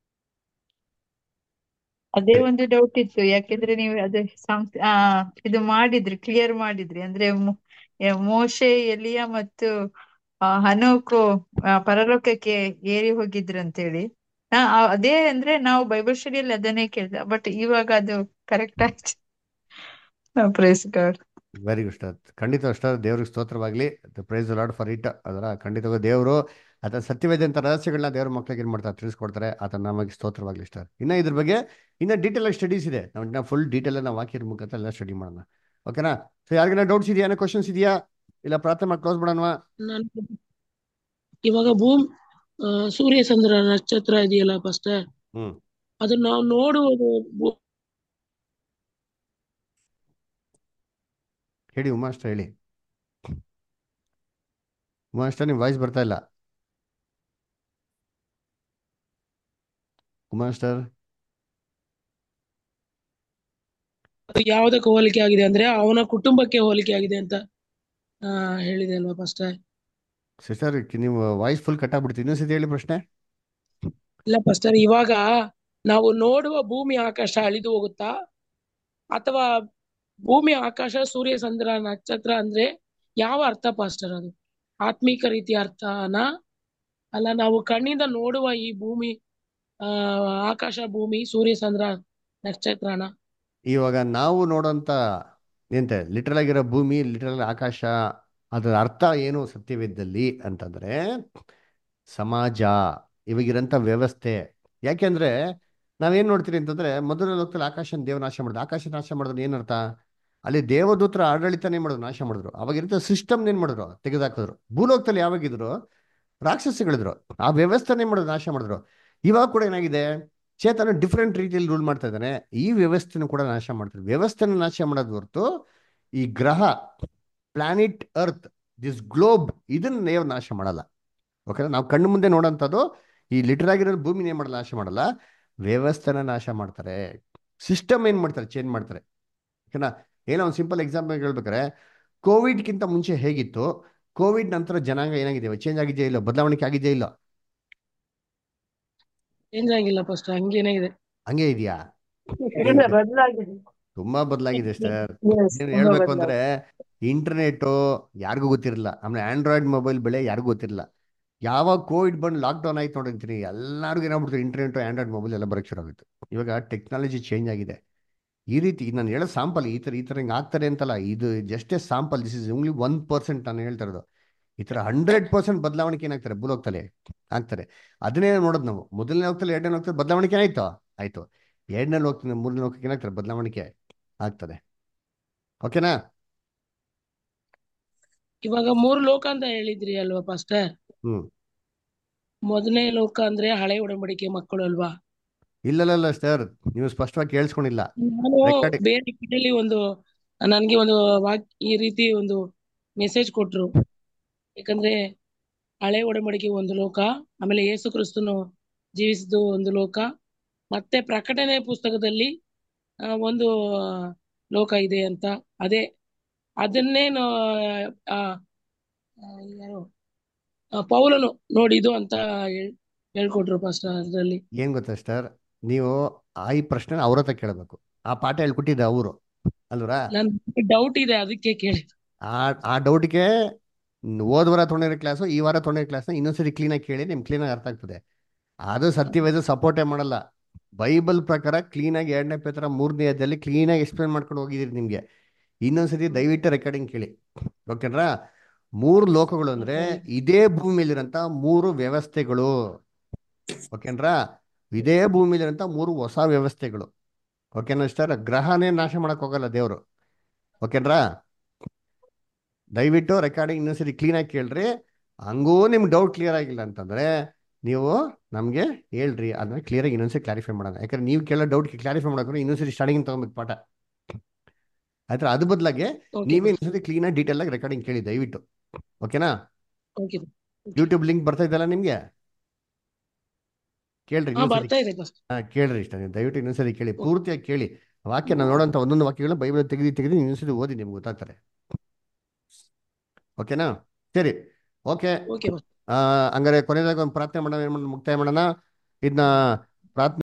ಅದೇ ಒಂದು ಡೌಟ್ ಇತ್ತು ಯಾಕೆಂದ್ರೆ ನೀವು ಅದೇ ಸಂಸ್ ಆ ಇದು ಮಾಡಿದ್ರಿ ಕ್ಲಿಯರ್ ಮಾಡಿದ್ರಿ ಅಂದ್ರೆ ಮೊ- ಎ- ಮೋಶೆ ಎಲಿಯ ಮತ್ತು ಆ, ಹನೋಕು ಆ, ಪರಲೋಕಕ್ಕೆ ಏರಿ ಹೋಗಿದ್ರು ಅಂತೇಳಿ ನಾ ಆ- ಅದೇ ಅಂದ್ರೆ ನಾವು ಬೈಬಲ್ ಸ್ಟಡಿಯಲ್ಲಿ ಅದನ್ನೇ ಕೇಳಿದ ಬಟ್ ಇವಾಗ ಅದು ಕರೆಕ್ಟ್ ಆಯ್ತು praise God very good sister ಖಂಡಿತ ಸ್ಟಾರ್ ದೇವ್ರಿಗೆ ಸ್ತೋತ್ರವಾಗಲಿ ಪ್ರೈಸ್ ಲಾರ್ಡ್ ಫಾರ್ ಇಟ್ ಅದರ ಖಂಡಿತವಾಗಿ ದೇವರು ಆತ ಸತ್ಯವೇದ ಅಂತ ರಹಸ್ಯಗಳನ್ನ ದೇವ್ರ ಮಕ್ಕಳಿಗೆ ಏನು ಮಾಡ್ತಾರೆ ತಿಳಿಸ್ಕೊಡ್ತಾರೆ ಆತ ನಮಗೆ ಸ್ತೋತ್ರವಾಗಲಿ ಸ್ಟಾರ್ ಇನ್ನು ಇದ್ರ ಬಗ್ಗೆ ಇನ್ನು ಡೀಟೇಲ್ ಆಗಿ ಸ್ಟಡೀಸ್ ಇದೆ ನಾವು ಇನ್ನ ಫುಲ್ ಡೀಟೇಲ್ ನಾವು ವಾಕ್ಯದ ಮುಖಾಂತರ ಎಲ್ಲ ಸ್ಟಡಿ ಮಾಡೋಣ ಓಕೆನಾ ಸೊ ಯಾರಿಗೇನ ಡೌಟ್ಸ್ ಇದೆಯಾ ಕ್ವಶನ್ಸ್ ಇದೆಯಾ ಇಲ್ಲ ಪ್ರಾರ್ಥನೆ ಕ್ಲೋಸ್ ಮಾಡೋಣವಾ ನಾನು ಇವಾಗ ಭೂಮಿ ಆ, ಸೂರ್ಯ ಚಂದ್ರ ನಕ್ಷತ್ರ ಇದೆಯಲ್ಲ ಫಸ್ಟ್ ಹ್ಮ್ ಅದನ್ನ ನಾವು ನೋಡುವುದು ಭೂ- ಹೇಳಿ ಉಮಾಷ್ಟ ಹೇಳಿ ಉಮಾಷ್ಟ ನಿಮ್ಮ ವಾಯ್ಸ್ ಬರ್ತಾ ಇಲ್ಲ ಉಮಾಸ್ಟರ್ ಅದು ಯಾವುದಕ್ಕೆ ಹೋಲಿಕೆ ಆಗಿದೆ ಅಂದ್ರೆ ಅವನ ಕುಟುಂಬಕ್ಕೆ ಹೋಲಿಕೆ ಆಗಿದೆ ಅಂತ ಆ, ಹೇಳಿದೆ ಅಲ್ವಾ ಫಸ್ಟ್ ಸಿಸ್ಟರ್ ನೀವು ವಾಯ್ಸ್ ಫುಲ್ ಕಟ್ ಆಗ್ಬಿಡ್ತೀವಿ ಇನ್ನೊಂದ್ಸತಿ ಹೇಳಿ ಪ್ರಶ್ನೆ ಇಲ್ಲ ಫಸ್ಟರ್ ಇವಾಗ ನಾವು ನೋಡುವ ಭೂಮಿ ಆಕಾಶ ಅಳಿದು ಹೋಗುತ್ತಾ ಅಥವಾ ಭೂಮಿ ಆಕಾಶ ಸೂರ್ಯ ಚಂದ್ರ ನಕ್ಷತ್ರ ಅಂದ್ರೆ ಯಾವ ಅರ್ಥ ಪಾಸ್ಟರ್ ಅದು ಆತ್ಮೀಕ ರೀತಿಯ ಅರ್ಥನಾ ಅಲ್ಲ ನಾವು ಕಣ್ಣಿಂದ ನೋಡುವ ಈ ಭೂಮಿ ಆ ಆಕಾಶ ಭೂಮಿ ಸೂರ್ಯ ಚಂದ್ರ ನಕ್ಷತ್ರನ ಇವಾಗ ನಾವು ನೋಡೋಂಥ ಎಂತ ಲಿಟ್ರಲ್ ಆಗಿರೋ ಭೂಮಿ ಲಿಟ್ರಲ್ ಆಕಾಶ ಅದರ ಅರ್ಥ ಏನು ಸತ್ಯವೇದ್ದಲ್ಲಿ ಅಂತಂದ್ರೆ ಸಮಾಜ ಇವಾಗಿರೋಂಥ ವ್ಯವಸ್ಥೆ ಯಾಕೆಂದ್ರೆ ನಾವೇನ್ ನೋಡ್ತೀರಿ ಅಂತಂದ್ರೆ ಮೊದಲ ಲೋಕದಲ್ಲಿ ಆಕಾಶನ ದೇವ ನಾಶ ಮಾಡಿದ್ರು ಆಕಾಶ ನಾಶ ಮಾಡಿದ್ರೆ ಏನರ್ಥ ಅಲ್ಲಿ ದೇವದೂತರ ಆಡಳಿತನೇ ಮಾಡಿದ್ರು ನಾಶ ಮಾಡಿದ್ರು ಅವಾಗಿರೋ ಸಿಸ್ಟಮ್ ಏನ್ ಮಾಡಿದ್ರು ತೆಗೆದಾಕಿದ್ರು ಭೂಲೋಕದಲ್ಲಿ ಯಾವಾಗಿದ್ರು ರಾಕ್ಷಸಗಳಿದ್ರು ಆ ವ್ಯವಸ್ಥೆನೇ ಮಾಡಿದ್ರು ನಾಶ ಮಾಡಿದ್ರು ಇವಾಗ ಕೂಡ ಏನಾಗಿದೆ ಚೇತನ ಡಿಫ್ರೆಂಟ್ ರೀತಿಯಲ್ಲಿ ರೂಲ್ ಮಾಡ್ತಾ ಇದ್ದಾನೆ ಈ ವ್ಯವಸ್ಥೆನೂ ಕೂಡ ನಾಶ ಮಾಡ್ತಾರೆ ವ್ಯವಸ್ಥೆನ ನಾಶ ಮಾಡೋದು ಹೊರತು ಈ ಗ್ರಹ ಪ್ಲಾನೆಟ್ ಅರ್ತ್ ದಿಸ್ ಗ್ಲೋಬ್ ಇದನ್ನ ದೇವ್ರು ನಾಶ ಮಾಡಲ್ಲ ಓಕೆನಾ ನಾವು ಕಣ್ಣು ಮುಂದೆ ನೋಡೋಂಥದ್ದು ಈ ಲಿಟರ್ ಆಗಿರೋ ಭೂಮಿನ ಏನ್ ಮಾಡಲ್ಲ ನಾಶ ಮಾಡಲ್ಲ ವ್ಯವಸ್ಥೆನ ನಾಶ ಮಾಡ್ತಾರೆ ಸಿಸ್ಟಮ್ ಏನ್ ಮಾಡ್ತಾರೆ ಚೇಂಜ್ ಮಾಡ್ತಾರೆ ಓಕೆನಾ ಏನೋ ಒಂದು ಸಿಂಪಲ್ ಎಕ್ಸಾಂಪಲ್ ಹೇಳ್ಬೇಕಾರೆ ಕೋವಿಡ್ಗಿಂತ ಮುಂಚೆ ಹೇಗಿತ್ತು ಕೋವಿಡ್ ನಂತರ ಜನಾಂಗ ಏನಾಗಿದೆ ಚೇಂಜ್ ಆಗಿದೆಯಾ ಇಲ್ಲ ಬದಲಾವಣೆ ಆಗಿದೆಯಾ ಇಲ್ಲ ಚೇಂಜ್ ಆಗಿಲ್ಲ ಫಸ್ಟ್ ಹಂಗೇನೇ ಇದೆ ಹಂಗೆ ಇದೆಯಾ ಇಲ್ಲ ಬದಲಾಗಿದೆ ತುಂಬಾ ಬದಲಾಗಿದೆ ಸರ್ Yes, ಏನ್ ತುಂಬಾ ಹೇಳ್ಬೇಕು ಬದಲಾಗಿದೆ ಅಂದ್ರೆ ಇಂಟರ್ನೆಟ್ ಯಾರಿಗೂ ಗೊತ್ತಿರಲಿಲ್ಲ ಆಮೇಲೆ ಆಂಡ್ರಾಯ್ಡ್ ಮೊಬೈಲ್ ಬೆಲೆ ಯಾರಿಗೂ ಗೊತ್ತಿರಲಿಲ್ಲ ಯಾವಾಗ ಕೋವಿಡ್ ಬಂದು ಲಾಕ್ ಡೌನ್ ಆಯ್ತು ನೋಡಿರ್ತೀನಿ ಎಲ್ಲರಿಗೂ ಏನಾಗ್ಬಿಡ್ತು ಇಂಟರ್ನೆಟ್ ಆಂಡ್ರಾಯ್ಡ್ ಮೊಬೈಲ್ ಎಲ್ಲ ಬರಕ್ಕೆ ಶುರು ಆಗುತ್ತೆ ಇವಾಗ ಟೆಕ್ನಾಲಜಿ ಚೇಂಜ್ ಆಗಿದೆ ಈ ರೀತಿ ನಾನು ಹೇಳೋ ಸಾಂಪಲ್ ಈ ಥರ ಈ ಥರ ಹಿಂಗೆ ಆಗ್ತಾರೆ ಅಂತಲ್ಲ ಇದು just a sample this is only one percent ನಾನು ಹೇಳ್ತಾ ಇರೋದು ಈ ತರ ಹಂಡ್ರೆಡ್ ಪರ್ಸೆಂಟ್ ಬದಲಾವಣೆ ಏನಾಗ್ತಾರೆ ಭೂಲೋಕದಲ್ಲಿ ಆಗ್ತಾರೆ ಅದನ್ನೇ ನೋಡೋದು ನಾವು ಮೊದಲನೇ ಹೋಗ್ತಲ್ಲಿ ಎರಡನೇ ಹೋಗ್ತಲ್ಲಿ ಬದಲಾವಣೆ ಆಯ್ತು ಆಯ್ತು ಎರಡನೇ ಹೋಗ್ತೀನಿ ಮೂರನೇ ಹೋಗಕ್ಕೆ ಏನಾಗ್ತಾರೆ ಬದಲಾವಣೆ ಆಗ್ತದೆ ಓಕೆನಾ ಇವಾಗ ಮೂರು ಲೋಕ ಅಂತ ಹೇಳಿದ್ರಿ ಅಲ್ವಾ ಪಾಸ್ಟರ್ ಹ್ಮ್ ಮೊದಲನೇ ಲೋಕ ಅಂದ್ರೆ ಹಳೆ ಒಡಂಬಡಿಕೆ ಮಕ್ಕಳು ಅಲ್ವಾ ಇಲ್ಲ ಇಲ್ಲ ಸರ್ ನೀವು ಸ್ಪಷ್ಟವಾಗಿ ಕೇಳಿಸ್ಕೊಂಡಿಲ್ಲ ನಾನು ರೆಕಾರ್ಡಿಂಗ್ ಬೇರೆ ಕಿಟಲ್ಲಿ ಒಂದು ನನ್ಗೆ ಒಂದು ವಾಕ್ ಈ ರೀತಿ ಒಂದು ಮೆಸೇಜ್ ಕೊಟ್ರು ಯಾಕಂದ್ರೆ ಹಳೆ ಒಡಂಬಡಿಕೆ ಒಂದು ಲೋಕ ಆಮೇಲೆ ಯೇಸು ಕ್ರಿಸ್ತನು ಜೀವಿಸಿದ್ದು ಒಂದು ಲೋಕ ಮತ್ತೆ ಪ್ರಕಟಣೆ ಪುಸ್ತಕದಲ್ಲಿ ಆ, ಒಂದು ಲೋಕ ಇದೆ ಅಂತ ಅದೇ ಅದನ್ನೇ ನಾ- ಆ, ಆ, ಯಾರು ಆ, ಪೌಲನು ನೋಡಿದ್ದು ಅಂತ ಹೇಳ್- ಹೇಳ್ಕೊಟ್ರು ಫಸ್ಟ್ ಅದರಲ್ಲಿ ಏನ್ ಗೊತ್ತಾ ಸರ್ ನೀವು ಆ ಈ ಪ್ರಶ್ನೆ ಅವ್ರ ಹತ್ರ ಕೇಳಬೇಕು ಆ ಪಾಠ ಹೇಳ್ಕೊಟ್ಟಿದ್ದೆ ಅವರು ಅಲ್ವರಾ ನನ್ ಡೌಟ್ ಇದೆ ಅದಕ್ಕೆ ಕೇಳಿ ಆ ಆ ಡೌಟ್ಗೆ ಹೋದ ವಾರ ತೊಗೊಂಡಿರೋ ಕ್ಲಾಸು ಈ ವಾರ ತೊಗೊಂಡಿರೋ ಕ್ಲಾಸ್ನ ಇನ್ನೊಂದ್ಸರಿ ಕ್ಲೀನಾಗಿ ಕೇಳಿ ನಿಮ್ಗೆ ಕ್ಲೀನಾಗಿ ಅರ್ಥ ಆಗ್ತದೆ ಅದು ಸತ್ಯವೇದ ಸಪೋರ್ಟೇ ಮಾಡಲ್ಲ ಬೈಬಲ್ ಪ್ರಕಾರ ಕ್ಲೀನಾಗಿ ಎರಡನೇ ಪೇತ್ರ ಮೂರನೇ ಅಧ್ಯಾಯದಲ್ಲಿ ಕ್ಲೀನಾಗಿ ಎಕ್ಸ್ಪ್ಲೇನ್ ಮಾಡ್ಕೊಂಡು ಹೋಗಿದ್ದೀರಿ ನಿಮಗೆ ಇನ್ನೊಂದ್ಸತಿ ದಯವಿಟ್ಟು ರೆಕಾರ್ಡಿಂಗ್ ಕೇಳಿ ಓಕೆನಾ ಮೂರು ಲೋಕಗಳು ಅಂದ್ರೆ ಇದೇ ಭೂಮಿಯಲ್ಲಿರೋಂಥ ಮೂರು ವ್ಯವಸ್ಥೆಗಳು ಓಕೆನ್ರಾ ಇದೇ ಭೂಮಿಯಲ್ಲಿರೋಂಥ ಮೂರು ಹೊಸ ವ್ಯವಸ್ಥೆಗಳು ಓಕೆನಾ ಸರ್ ಗ್ರಹನೇ ನಾಶ ಮಾಡಕ್ ಹೋಗಲ್ಲ ದೇವರು ಓಕೆನ್ರಾ ದಯವಿಟ್ಟು ರೆಕಾರ್ಡಿಂಗ್ ಇನ್ನೊಂದ್ಸರಿ ಕ್ಲೀನಾಗಿ ಕೇಳ್ರಿ ಹಂಗೂ ನಿಮ್ಗೆ ಡೌಟ್ ಕ್ಲಿಯರ್ ಆಗಿಲ್ಲ ಅಂತಂದ್ರೆ ನೀವು ನಮಗೆ ಹೇಳ್ರಿ ಅದನ್ನ ಕ್ಲಿಯರಾಗಿ ಇನ್ನೊಂದ್ಸರಿ ಕ್ಲಾರಿಫೈ ಮಾಡೋಣ ಯಾಕಂದ್ರೆ ನೀವು ಕೇಳೋ ಡೌಟ್ಗೆ ಕ್ಲಾರಿಫೈ ಮಾಡೋಕೆ ಇನ್ನೊಂದ್ಸರಿ ಸ್ಟಾರ್ಟಿಂಗ್ ತಗೊಬೇಕು ಪಾಠ ಆಯ್ತಾ ಅದ್ರ ಬದಲಾಗಿ ಓಕೆ ನೀವೇ ಇನ್ನೊಂದ್ಸರಿ ಕ್ಲೀನಾಗಿ ಡೀಟೇಲ್ ಆಗಿ ರೆಕಾರ್ಡಿಂಗ್ ಕೇಳಿ ದಯವಿಟ್ಟು ಓಕೆನಾ ಓಕೆ ಯೂಟ್ಯೂಬ್ ಲಿಂಕ್ ಬರ್ತಾ ಇದೆಯಲ್ಲ ನಿಮ್ಗೆ ಕೇಳ್ರಿ ಹಾ ಇನ್ನೊಂದ್ಸರಿ ಬರ್ತಾ ಇದೆ ಫಸ್ಟ್ ಹಾ ಕೇಳ್ರಿ ಇಷ್ಟ ನೀವು ದಯವಿಟ್ಟು ಇನ್ನೊಂದ್ಸರಿ ಕೇಳಿ ಪೂರ್ತಿಯಾಗಿ ಕೇಳಿ ವಾಕ್ಯ ನಾವು ನೋಡೋಂಥ ಒಂದೊಂದು ವಾಕ್ಯಗಳನ್ನ ಬೈಬಲ್ ತೆಗೆದು ತೆಗೆದು ಇನ್ನೊಂದ್ಸರಿ ಓದಿ ನಿಮ್ಗೆ ಗೊತ್ತಾಗ್ತಾರೆ ಓಕೆನಾ ಸರಿ ಓಕೆ ಓಕೆ ಹಂಗಾರೆ ಕೊನೆಯದಾಗ ಒಂದು ಪ್ರಾರ್ಥನೆ ಮಾಡೋಣ ಏನ್ ಮಾಡೋಣ ಮುಕ್ತಾಯ ಮಾಡೋಣ ಇದನ್ನ ಪ್ರಾರ್ಥನೆ